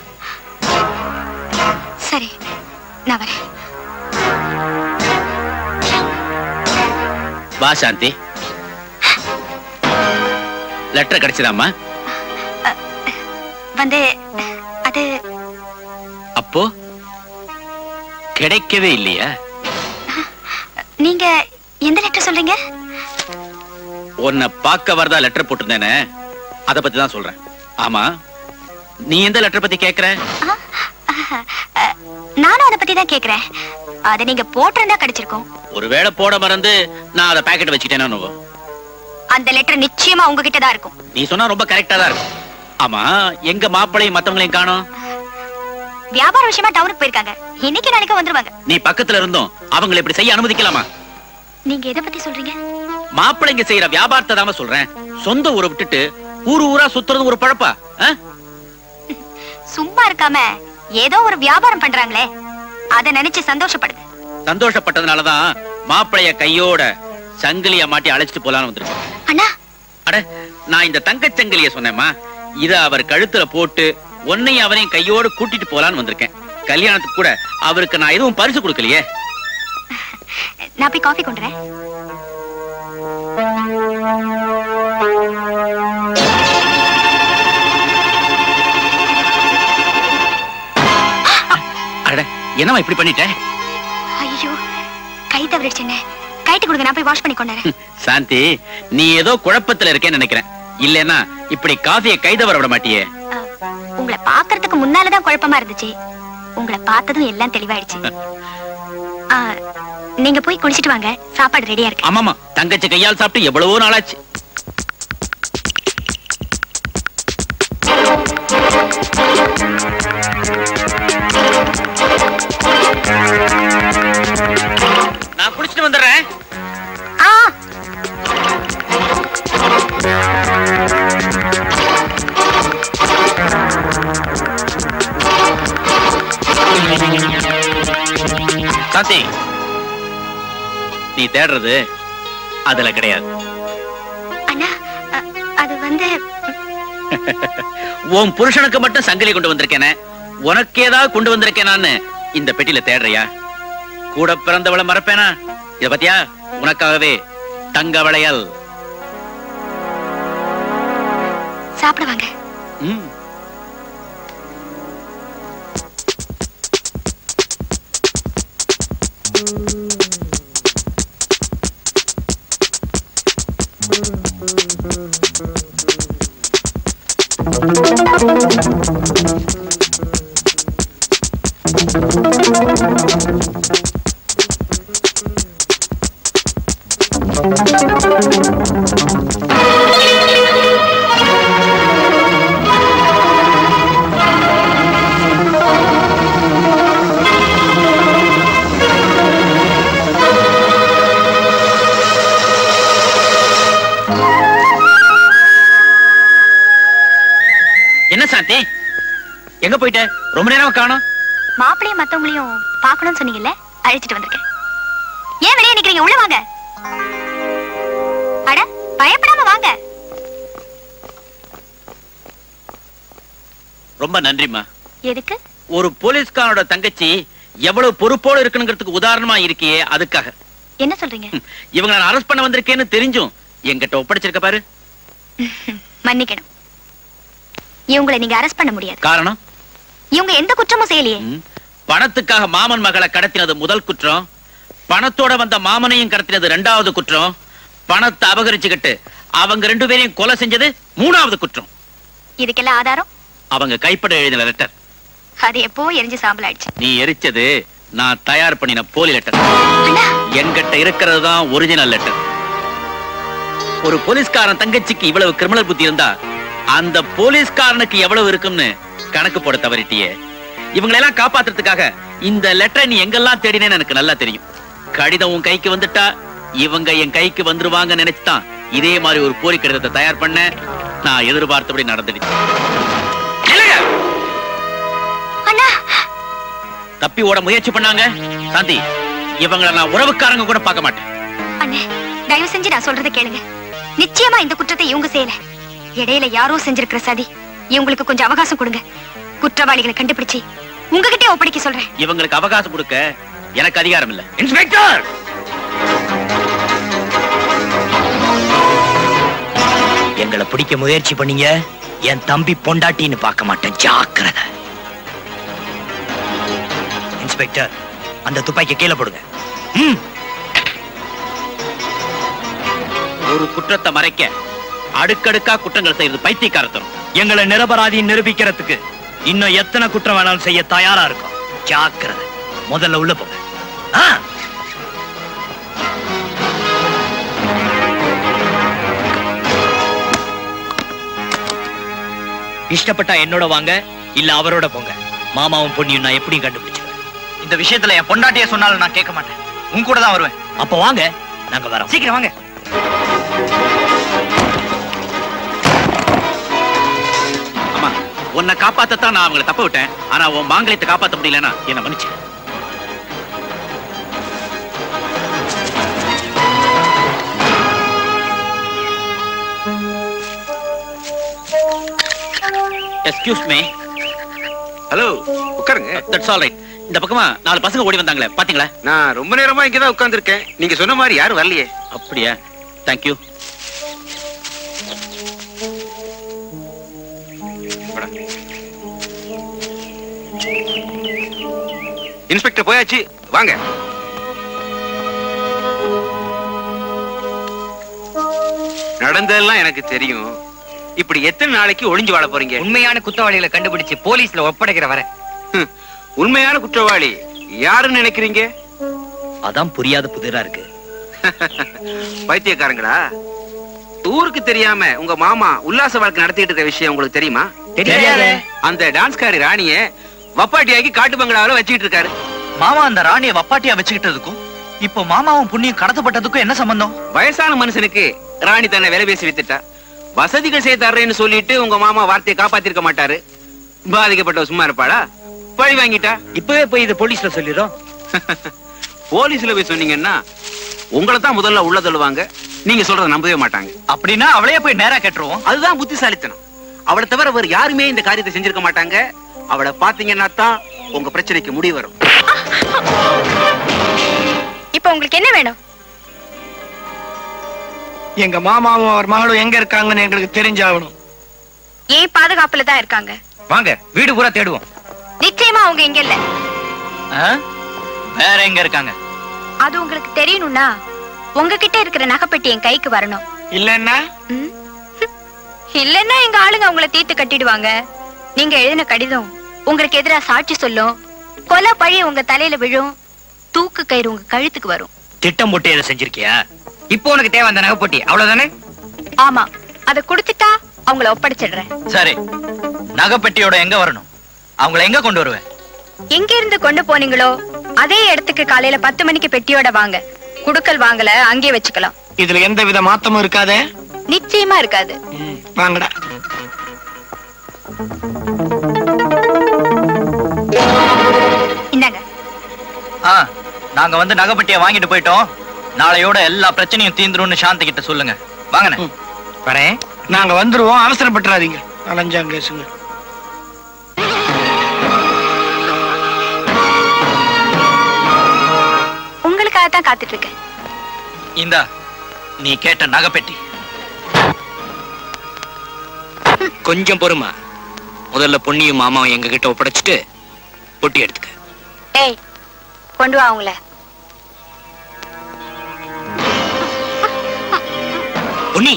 சரி நான் வரேன் வா சாந்தி லெட்டர் கிடைச்சதாம்மா வந்து அது அப்போ கிடைக்கவே இல்லையா நீங்க எந்த லெட்டர் சொல்றீங்க உன்னை பார்க்க வரதா லெட்டர் போட்டிருந்தேனே அத பத்தி தான் சொல்றேன் ஆமா நீ எந்த லெட்டர் பத்தி கேக்குற அ, நானும் அதை பத்தி தான் கேக்குறேன் அதை நீங்க போட்டிருந்தா கிடைச்சிருக்கும் ஒருவேளை போட மறந்து நான் அதை பாக்கெட் வச்சுக்கிட்டேன்னு அந்த லெட்டர் நிச்சயமா உங்ககிட்ட தான் இருக்கும் நீ சொன்னா ரொம்ப கரெக்டா தான் இருக்கும் ஆமா எங்க மாப்பிளையும் மத்தவங்களையும் காணோம் வியாபார விஷயமா டவுனுக்கு போயிருக்காங்க இன்னைக்கு நாளைக்கு வந்துருவாங்க நீ பக்கத்துல இருந்தும் அவங்களை இப்படி செய்ய அனுமதிக்கலாமா நீங்க எதை பத்தி சொல்றீங்க மாப்பிள்ளைங்க செய்யற வியாபாரத்தை தாம சொல்றேன் சொந்த ஊரை விட்டுட்டு ஊரு ஊரா சுத்துறது ஒரு பழப்பா ஆ? சும்மா இருக்காம ஏதோ ஒரு வியாபாரம் பண்றாங்களே அத நினைச்சு சந்தோஷப்படுது சந்தோஷப்பட்டதுனாலதான் மாப்பிளைய கையோட சங்கிலிய மாட்டி அழைச்சிட்டு போலான்னு வந்திருக்கேன் அண்ணா அட நான் இந்த தங்கச் சங்கிலிய சொன்னேம்மா இத அவர் கழுத்துல போட்டு உன்னையும் அவனையும் கையோட கூட்டிட்டு போலான்னு வந்திருக்கேன் கல்யாணத்துக்கு கூட அவருக்கு நான் எதுவும் பரிசு கொடுக்கலையே நான் போய் காஃபி கொண்டுறேன் அட என்னம்மா இப்படி பண்ணிட்ட ஐயோ கை தவறிடுச்சுங்க கைட்டு கொடுங்க நான் போய் வாஷ் பண்ணி கொண்டுறேன் சாந்தி நீ ஏதோ குழப்பத்துல இருக்கேன்னு நினைக்கிறேன் இல்லைன்னா இப்படி காஃபியை கைதவர விட மாட்டியே உங்களை பாக்குறதுக்கு முன்னாலதான் குழப்பமா இருந்துச்சு உங்களை பார்த்ததும் எல்லாம் தெளிவாயிடுச்சு ஆ, நீங்க போய் குளிச்சிட்டு வாங்க சாப்பாடு ரெடியா இருக்கு ஆமாமா தங்கச்சி கையால் சாப்பிட்டு எவ்வளவோ நாளாச்சு நான் குடிச்சிட்டு வந்துடுறேன் ஆ சாந்தி நீ தேடுறது அதுல கிடையாது அண்ணா அ, அது வந்து உன் புருஷனுக்கு மட்டும் சங்கிலி கொண்டு வந்திருக்கேனே உனக்கு ஏதாவது கொண்டு வந்திருக்கேனான்னு இந்த பெட்டியில தேடுறியா கூட பிறந்தவளை மறப்பேனா இத பத்தியா உனக்காகவே தங்க வளையல் சாப்பிட வாங்க ம். என்ன சாந்தி எங்க போயிட்ட ரொம்ப நேரம் காணோம் மாப்பிளையும் மத்தவங்களையும் பார்க்கணும்னு சொன்னீங்கல்ல அழைச்சிட்டு வந்திருக்கேன் ஏன் வெளியே நிக்கிறீங்க உள்ள வாங்க அட பயப்படாம வாங்க ரொம்ப நன்றிம்மா எதுக்கு ஒரு போலீஸ்காரோட தங்கச்சி எவ்வளவு பொறுப்போடு இருக்கணுங்கிறதுக்கு உதாரணமா இருக்கியே அதுக்காக என்ன சொல்றீங்க இவங்க நான் அரெஸ்ட் பண்ண வந்திருக்கேன்னு தெரிஞ்சும் என்கிட்ட ஒப்படைச்சிருக்க பாரு மன்னிக்கணும் இவங்களை நீங்க அரெஸ்ட் பண்ண முடியாது காரணம் இவங்க எந்த குற்றமும் செய்யலையே பணத்துக்காக மாமன் மகளை கடத்தினது முதல் குற்றம் பணத்தோட வந்த மாமனையும் கடத்தினது ரெண்டாவது குற்றம் பணத்தை அபகரிச்சுக்கிட்டு அவங்க ரெண்டு பேரையும் கொலை செஞ்சது மூணாவது குற்றம் இதுக்கெல்லாம் ஆதாரம் அவங்க கைப்பட எழுதின லெட்டர் அது எப்போ எரிஞ்சு சாம்பல் ஆயிடுச்சு நீ எரிச்சது நான் தயார் பண்ணின போலி லெட்டர் என்கிட்ட இருக்கிறது தான் ஒரிஜினல் லெட்டர் ஒரு போலீஸ்காரன் தங்கச்சிக்கு இவ்வளவு கிரிமினல் புத்தி இருந்தா அந்த போலீஸ்காரனுக்கு எவ்வளவு இருக்கும்னு கணக்கு போட தவறிட்டியே இவங்களை எல்லாம் காப்பாத்துறதுக்காக இந்த லெட்டரை நீ எங்கெல்லாம் தேடினேன்னு எனக்கு நல்லா தெரியும் கடிதம் உன் கைக்கு வந்துட்டா இவங்க என் கைக்கு வந்துருவாங்க நினைச்சுதான் இதே மாதிரி ஒரு போலி கடிதத்தை தயார் பண்ண நான் எதிர்பார்த்தபடி நடந்துடுச்சு தப்பி ஓட முயற்சி பண்ணாங்க சாந்தி இவங்கள நான் உறவுக்காரங்க கூட பார்க்க மாட்டேன் அண்ணே தயவு செஞ்சு நான் சொல்றதை கேளுங்க நிச்சயமா இந்த குற்றத்தை இவங்க செய்யல இடையில யாரோ செஞ்சிருக்கிற சதி இவங்களுக்கு கொஞ்சம் அவகாசம் கொடுங்க குற்றவாளிகளை கண்டுபிடிச்சு உங்ககிட்டே ஒப்படைக்க சொல்றேன் இவங்களுக்கு அவகாசம் கொடுக்க எனக்கு அதிகாரம் இல்ல இன்ஸ்பெக்டர் எங்களை பிடிக்க முயற்சி பண்ணீங்க என் தம்பி பொண்டாட்டின்னு பார்க்க மாட்டேன் ஜாக்கிரதை இன்ஸ்பெக்டர் அந்த துப்பாக்கியை கீழே போடுங்க ம் ஒரு குற்றத்தை மறைக்க அடுக்கடுக்கா குற்றங்கள் செய்யறது பைத்தியக்காரத்தனம் எங்களை நிரபராதி நிரூபிக்கிறதுக்கு இன்னும் எத்தனை குற்றம் வேணாலும் செய்ய தயாரா இருக்கும் ஜாக்கிரதை முதல்ல உள்ள போங்க ஆ இஷ்டப்பட்டா என்னோட வாங்க இல்ல அவரோட போங்க மாமாவும் பொண்ணியும் நான் எப்படியும் கண்டுபிடிச்சிருவேன் இந்த விஷயத்துல என் பொண்டாட்டிய சொன்னாலும் நான் கேட்க மாட்டேன் உன் கூட தான் வருவேன் அப்ப வாங்க நாங்க வரோம் சீக்கிரம் வாங்க அம்மா உன்னை காப்பாத்தத்தான் நான் அவங்களை தப்ப விட்டேன் ஆனா உன் மாங்கலியத்தை காப்பாத்த முடியலன்னா என்ன மன்னிச்சு எஸ்கியூஸ் மீ ஹலோ உட்காருங்க தட்ஸ் ஆல் ரைட் இந்த பக்கமா நாலு பசங்க ஓடி வந்தாங்களே பாத்தீங்களா நான் ரொம்ப நேரமா இங்கதான் உட்கார்ந்திருக்கேன் நீங்க சொன்ன மாதிரி யாரும் வரலையே அப்படியா தேங்க்யூ இன்ஸ்பெக்டர் போயாச்சு வாங்க நடந்ததெல்லாம் எனக்கு தெரியும் இப்படி எத்தனை நாளைக்கு ஒளிஞ்சு வாழ போறீங்க உண்மையான குற்றவாளிகளை கண்டுபிடிச்சு போலீஸ்ல ஒப்படைக்கிற வரை ஹம், உண்மையான குற்றவாளி யாருன்னு நினைக்கிறீங்க அதான் புரியாத புதிரா இருக்கு பைத்தியக்காரங்களா ஊருக்கு தெரியாம உங்க மாமா உல்லாச வாழ்க்கை நடத்திட்டு இருக்க விஷயம் உங்களுக்கு தெரியுமா தெரியாதே. அந்த டான்ஸ்காரி ராணிய வப்பாட்டியாக்கி காட்டு பங்களாவில வச்சுக்கிட்டு இருக்காரு மாமா அந்த ராணியை வப்பாட்டியா வச்சுக்கிட்டதுக்கும் இப்போ மாமாவும் புண்ணியம் கடத்தப்பட்டதுக்கும் என்ன சம்பந்தம் வயசான மனுஷனுக்கு ராணி தன்னை விலை பேசி வித்துட்டா வசதிகள் செய்து தர்றேன்னு சொல்லிட்டு உங்க மாமா வார்த்தையை காப்பாத்திருக்க மாட்டாரு பாதிக்கப்பட்ட சும்மா இருப்பாளா பழி வாங்கிட்டா இப்பவே போய் இதை போலீஸ்ல சொல்லிடும் போலீஸ்ல போய் சொன்னீங்கன்னா உங்களை தான் முதல்ல உள்ள தள்ளுவாங்க நீங்க சொல்றத நம்பவே மாட்டாங்க அப்படின்னா அவளையே போய் நேரா கேட்டுருவோம் அதுதான் புத்திசாலித்தனம் அவளை தவிர வேறு யாருமே இந்த காரியத்தை செஞ்சிருக்க மாட்டாங்க அவளை பாத்தீங்கன்னா தான் உங்க பிரச்சனைக்கு முடிவு வரும் இப்போ உங்களுக்கு என்ன வேணும் எங்க மாமாவும் அவர் மகளும் எங்க இருக்காங்கன்னு எங்களுக்கு தெரிஞ்சாகணும் ஏன் பாதுகாப்புல தான் இருக்காங்க வாங்க வீடு பூரா தேடுவோம் நிச்சயமா அவங்க இங்க இல்ல ஆ? வேற எங்க இருக்காங்க அது உங்களுக்கு தெரியணும்னா உங்ககிட்ட இருக்கிற நகைப்பெட்டி என் கைக்கு வரணும் இல்லன்னா இல்லன்னா எங்க ஆளுங்க உங்களை தீர்த்து கட்டிடுவாங்க நீங்க எழுதின கடிதம் உங்களுக்கு எதிரா சாட்சி சொல்லும் கொலை பழி உங்க தலையில விழும் தூக்கு கயிறு உங்க கழுத்துக்கு வரும் திட்டம் போட்டு இதை செஞ்சிருக்கியா இப்போ உனக்கு தேவை அந்த நகைப்பொட்டி அவ்வளவுதானே ஆமா அத குடுத்துட்டா அவங்கள ஒப்படைச்சிடுறேன் சரி நகைப்பெட்டியோட எங்க வரணும் அவங்கள எங்க கொண்டு வருவேன் எங்க இருந்து கொண்டு போனீங்களோ அதே இடத்துக்கு காலையில பத்து மணிக்கு பெட்டியோட வாங்க குடுக்கல் வாங்கல அங்கேயே வச்சுக்கலாம் இதுல எந்த வித மாத்தமும் இருக்காதே நிச்சயமா இருக்காது வாங்கடா இந்தாங்க ஆ நாங்க வந்து நகைப்பெட்டியை வாங்கிட்டு போயிட்டோம் நாளையோட எல்லா பிரச்சனையும் தீந்துரும்னு சாந்தி கிட்ட சொல்லுங்க வாங்கண்ணே வரேன் நாங்க வந்துருவோம் அவசரப்பட்டுறாதீங்க அலைஞ்சாங்க கேசுங்க உங்களுக்காக தான் காத்துட்டு இருக்கேன் இந்தா நீ கேட்ட நகைப்பெட்டி கொஞ்சம் பொறுமா முதல்ல பொன்னியும் மாமாவும் எங்க கிட்ட ஒப்படைச்சிட்டு பொட்டி எடுத்துக்க ஏய் கொண்டு வா அவங்கள பொன்னி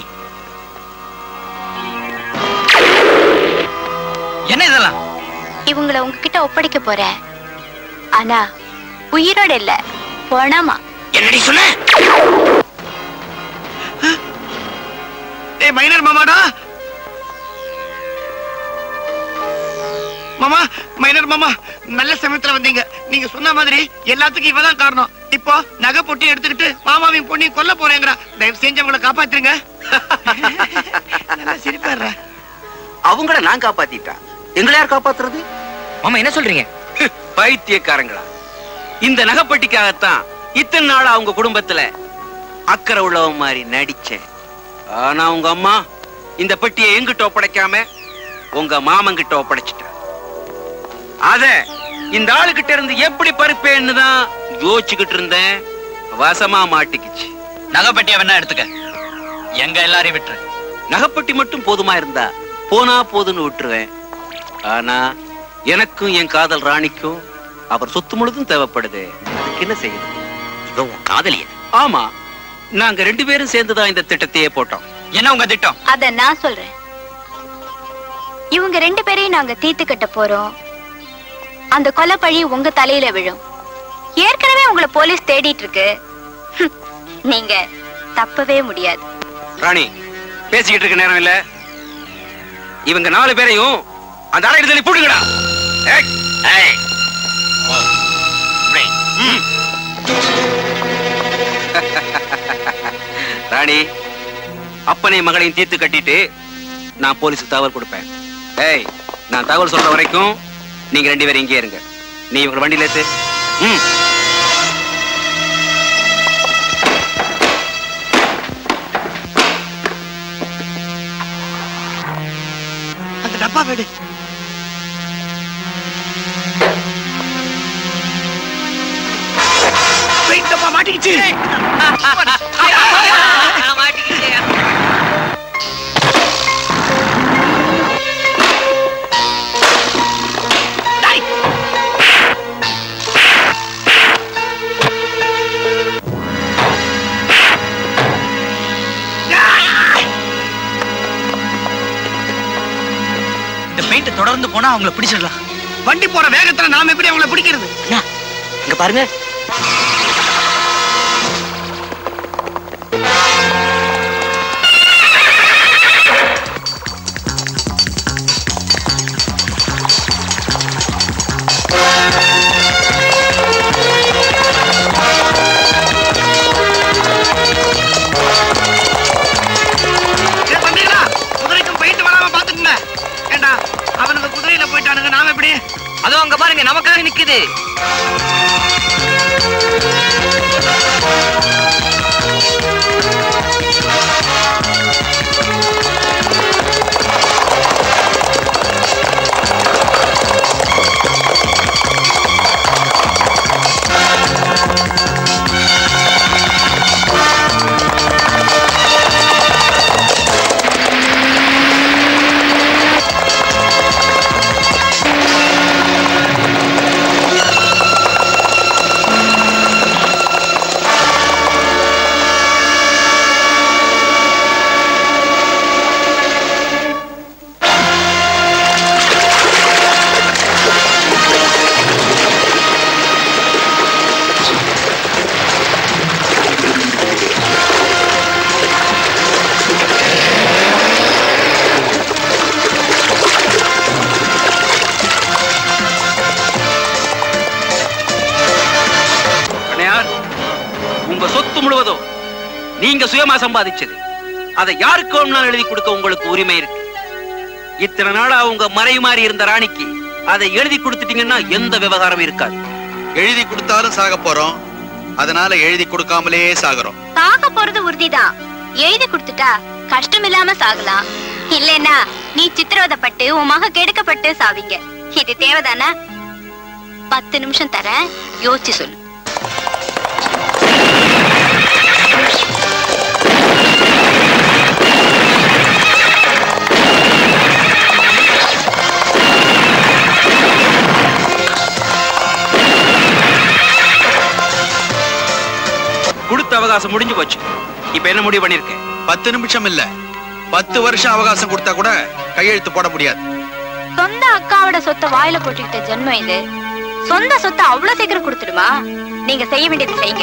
என்ன இதெல்லாம் இவங்கள உங்ககிட்ட ஒப்படைக்க போறேன் ஆனா உயிரோட இல்ல போனாமா என்னடி சொன்ன ஏய் மைனர் மாமாடா மாமா மைனர் மாமா நல்ல சமயத்துல வந்தீங்க நீங்க சொன்ன மாதிரி எல்லாத்துக்கும் இவதான் காரணம் இப்போ நகை பொட்டி எடுத்துக்கிட்டு மாமாவையும் பொண்ணையும் கொல்ல போறேங்கிறா தயவு செஞ்சு அவங்களை காப்பாத்துருங்க நல்லா சிரிப்பாடுற அவங்கள நான் காப்பாத்திட்டா எங்களை யார் காப்பாத்துறது மாமா என்ன சொல்றீங்க பைத்தியக்காரங்களா இந்த நகைப்பட்டிக்காகத்தான் இத்தனை நாள் அவங்க குடும்பத்துல அக்கறை உள்ளவன் மாதிரி நடிச்சேன் ஆனா உங்க அம்மா இந்த பெட்டியை எங்கிட்ட ஒப்படைக்காம உங்க மாமங்கிட்ட ஒப்படைச்சிட்டா அத இந்த ஆளுகிட்ட இருந்து எப்படி பறிப்பேன்னு தான் யோசிச்சுக்கிட்டு இருந்தேன் வசமா மாட்டிக்கிச்சு நகைப்பட்டியை வேணா எடுத்துக்க எங்க எல்லாரையும் விட்டுரு நகைப்பட்டி மட்டும் போதுமா இருந்தா போனா போதுன்னு விட்டுருவேன் ஆனா எனக்கும் என் காதல் ராணிக்கும் அவர் சொத்து முழுதும் தேவைப்படுது அதுக்கு என்ன செய்யுது இவன் உன் காதலிய ஆமா நாங்க ரெண்டு பேரும் சேர்ந்துதான் இந்த திட்டத்தையே போட்டோம் என்ன உங்க திட்டம் அத நான் சொல்றேன் இவங்க ரெண்டு பேரையும் நாங்க தீர்த்து கட்ட போறோம் அந்த கொலை பழி உங்க தலையில விழும் ஏற்கனவே உங்களை போலீஸ் தேடிட்டு இருக்கு ஹம், நீங்க தப்பவே முடியாது ராணி பேசிக்கிட்டு இருக்க நேரம் இல்ல இவங்க நாலு பேரையும் அந்த அறையில் தள்ளி போடுங்கடா ஏய், ஏய். ம். ராணி அப்பனை மகளையும் தீர்த்து கட்டிட்டு நான் போலீஸுக்கு தகவல் கொடுப்பேன் ஏய் நான் தகவல் சொல்ற வரைக்கும் நீங்க ரெண்டு பேரும் இங்கே இருங்க நீ இவங்க வண்டியில ஏத்து ம் அந்த டப்பா வீடு பெயிண்ட் டப்பா மாட்டிக்கிச்சு இந்த பெயிண்ட் தொடர்ந்து போனா அவங்கள பிடிச்சிடலாம் வண்டி போற வேகத்துல நாம எப்படி அவங்கள பிடிக்கிறது இங்க பாருங்க ஏ தம்பிகளா குதிரைக்கும் பெயிண்ட் வராம பாத்துக்கங்க ஏண்டா அவனுக்கு குதிரையில போயிட்டானுங்க நாம எப்படி அதுவும் அங்க பாருங்க நமக்காக நிக்குது பண்ணையார் உங்க சொத்து முழுவதும் நீங்க சுயமா சம்பாதிச்சது அதை யாருக்கு வேணும்னாலும் எழுதி கொடுக்க உங்களுக்கு உரிமை இருக்கு இத்தனை நாளா உங்க மறை மாறி இருந்த ராணிக்கு அதை எழுதி கொடுத்துட்டீங்கன்னா எந்த விவகாரம் இருக்காது எழுதி கொடுத்தாலும் சாக போறோம் அதனால எழுதி கொடுக்காமலே சாகுறோம் சாக போறது உறுதிதான் எழுதி கொடுத்துட்டா கஷ்டம் இல்லாம சாகலாம் இல்லைன்னா நீ சித்திரவதைப்பட்டு உன் மக கெடுக்கப்பட்டு சாவீங்க இது தேவைதானா பத்து நிமிஷம் தரேன் யோசிச்சு சொல்லு ஏ அவகாசம் முடிஞ்சு போச்சு இப்ப என்ன முடிவு பண்ணிருக்க பத்து நிமிஷம் இல்ல பத்து வருஷம் அவகாசம் கொடுத்தா கூட கையெழுத்து போட முடியாது சொந்த அக்காவோட சொத்தை வாயில போட்டுக்கிட்ட ஜென்மம் இது சொந்த சொத்தை அவ்வளவு சீக்கிரம் கொடுத்துடுமா நீங்க செய்ய வேண்டியது செய்யுங்க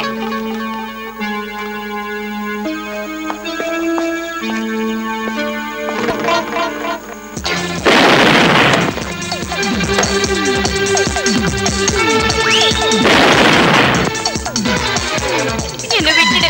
என்ன விட்டுடு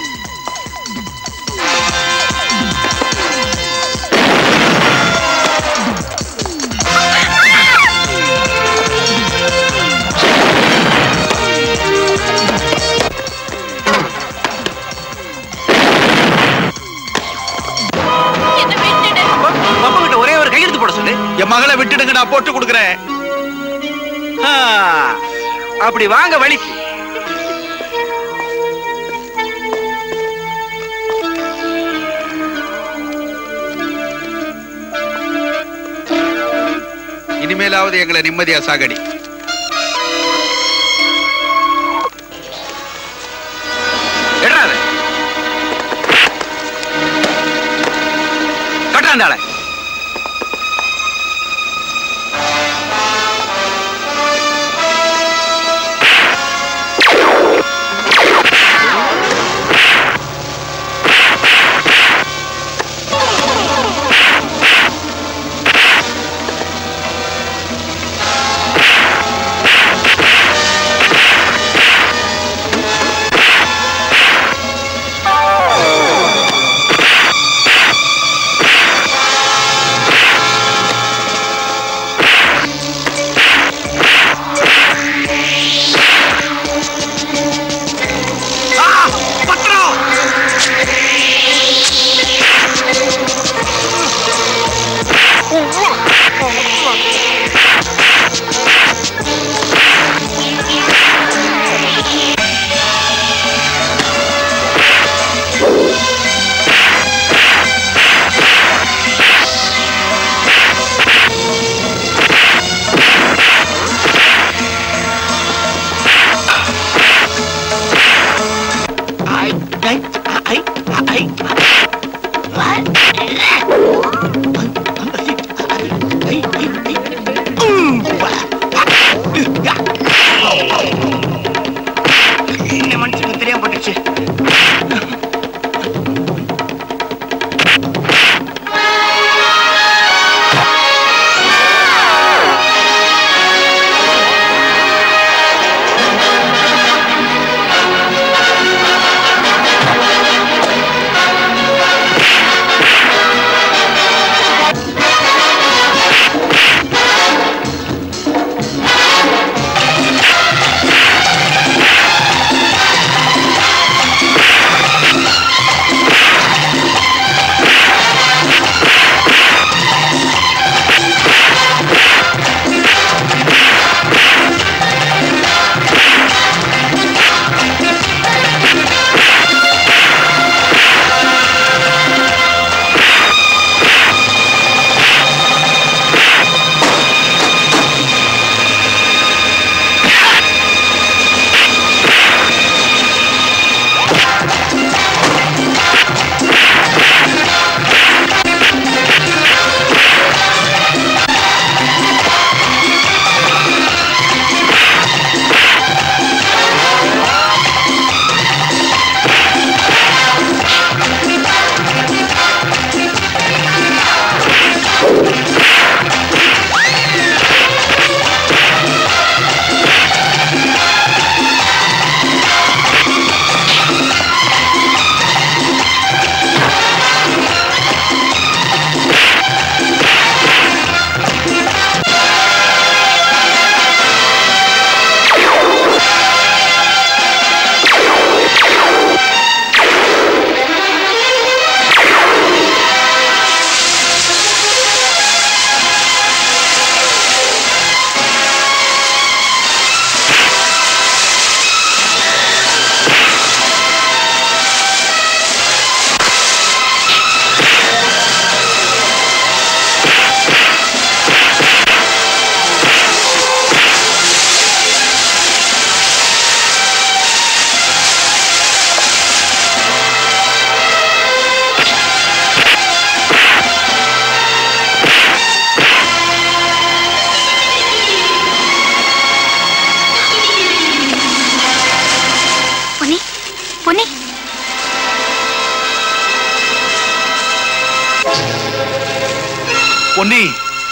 அப்பா கிட்ட ஒரே ஒரு கையெழுத்து போட சொல்லு என் மகளை விட்டுடுங்க நான் போட்டு கொடுக்குறேன் ஆ, அப்படி வாங்க வழிக்கு இனிமேலாவது எங்களை நிம்மதியா சாகடி எடுறாத கட்டாந்தாள ஆ பொன்னி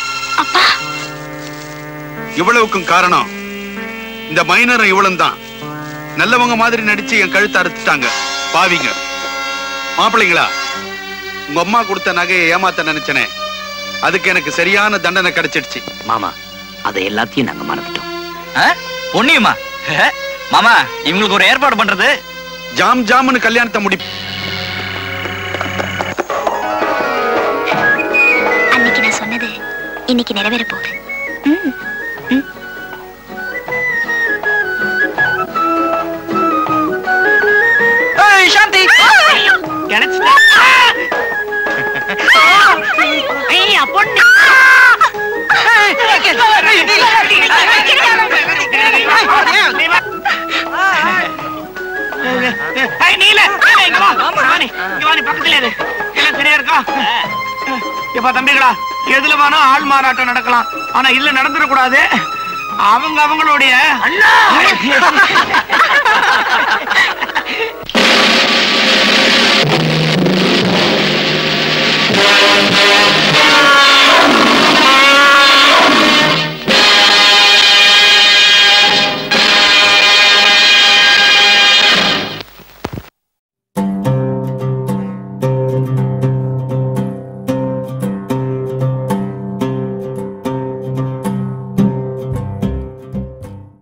இவ்வளவுக்கும் காரணம் இந்த மைனரும் இவ்வளவு தான் நல்லவங்க மாதிரி நடிச்சு என் கழுத்தை அறுத்துட்டாங்க பாவிங்க மாப்பிள்ளைங்களா உங்க அம்மா கொடுத்த நகையை ஏமாத்த நினைச்சனே அதுக்கு எனக்கு சரியான தண்டனை கிடைச்சிடுச்சு மாமா அதை எல்லாத்தையும் நாங்க மறந்துட்டோம் பொன்னியுமா மாமா இவங்களுக்கு ஒரு ஏற்பாடு பண்றது ஜாம் ஜாம்னு கல்யாணத்தை முடி அன்னைக்கு நான் சொன்னது இன்னைக்கு நிறைவேற போகுது ம், ம். சாந்தி ஐயா பொண்ணு ஏய், நீல, நீல, இங்க வா. இங்க வா நீ. இங்க வா நீ, பக்கத்துல இரு. எல்லாம் சரியா இருக்கா? எப்பா தம்பிகளா எதுல வேணா ஆள் மாறாட்டம் நடக்கலாம் ஆனா இல்ல நடந்துடக்கூடாது அவங்க அவங்களுடைய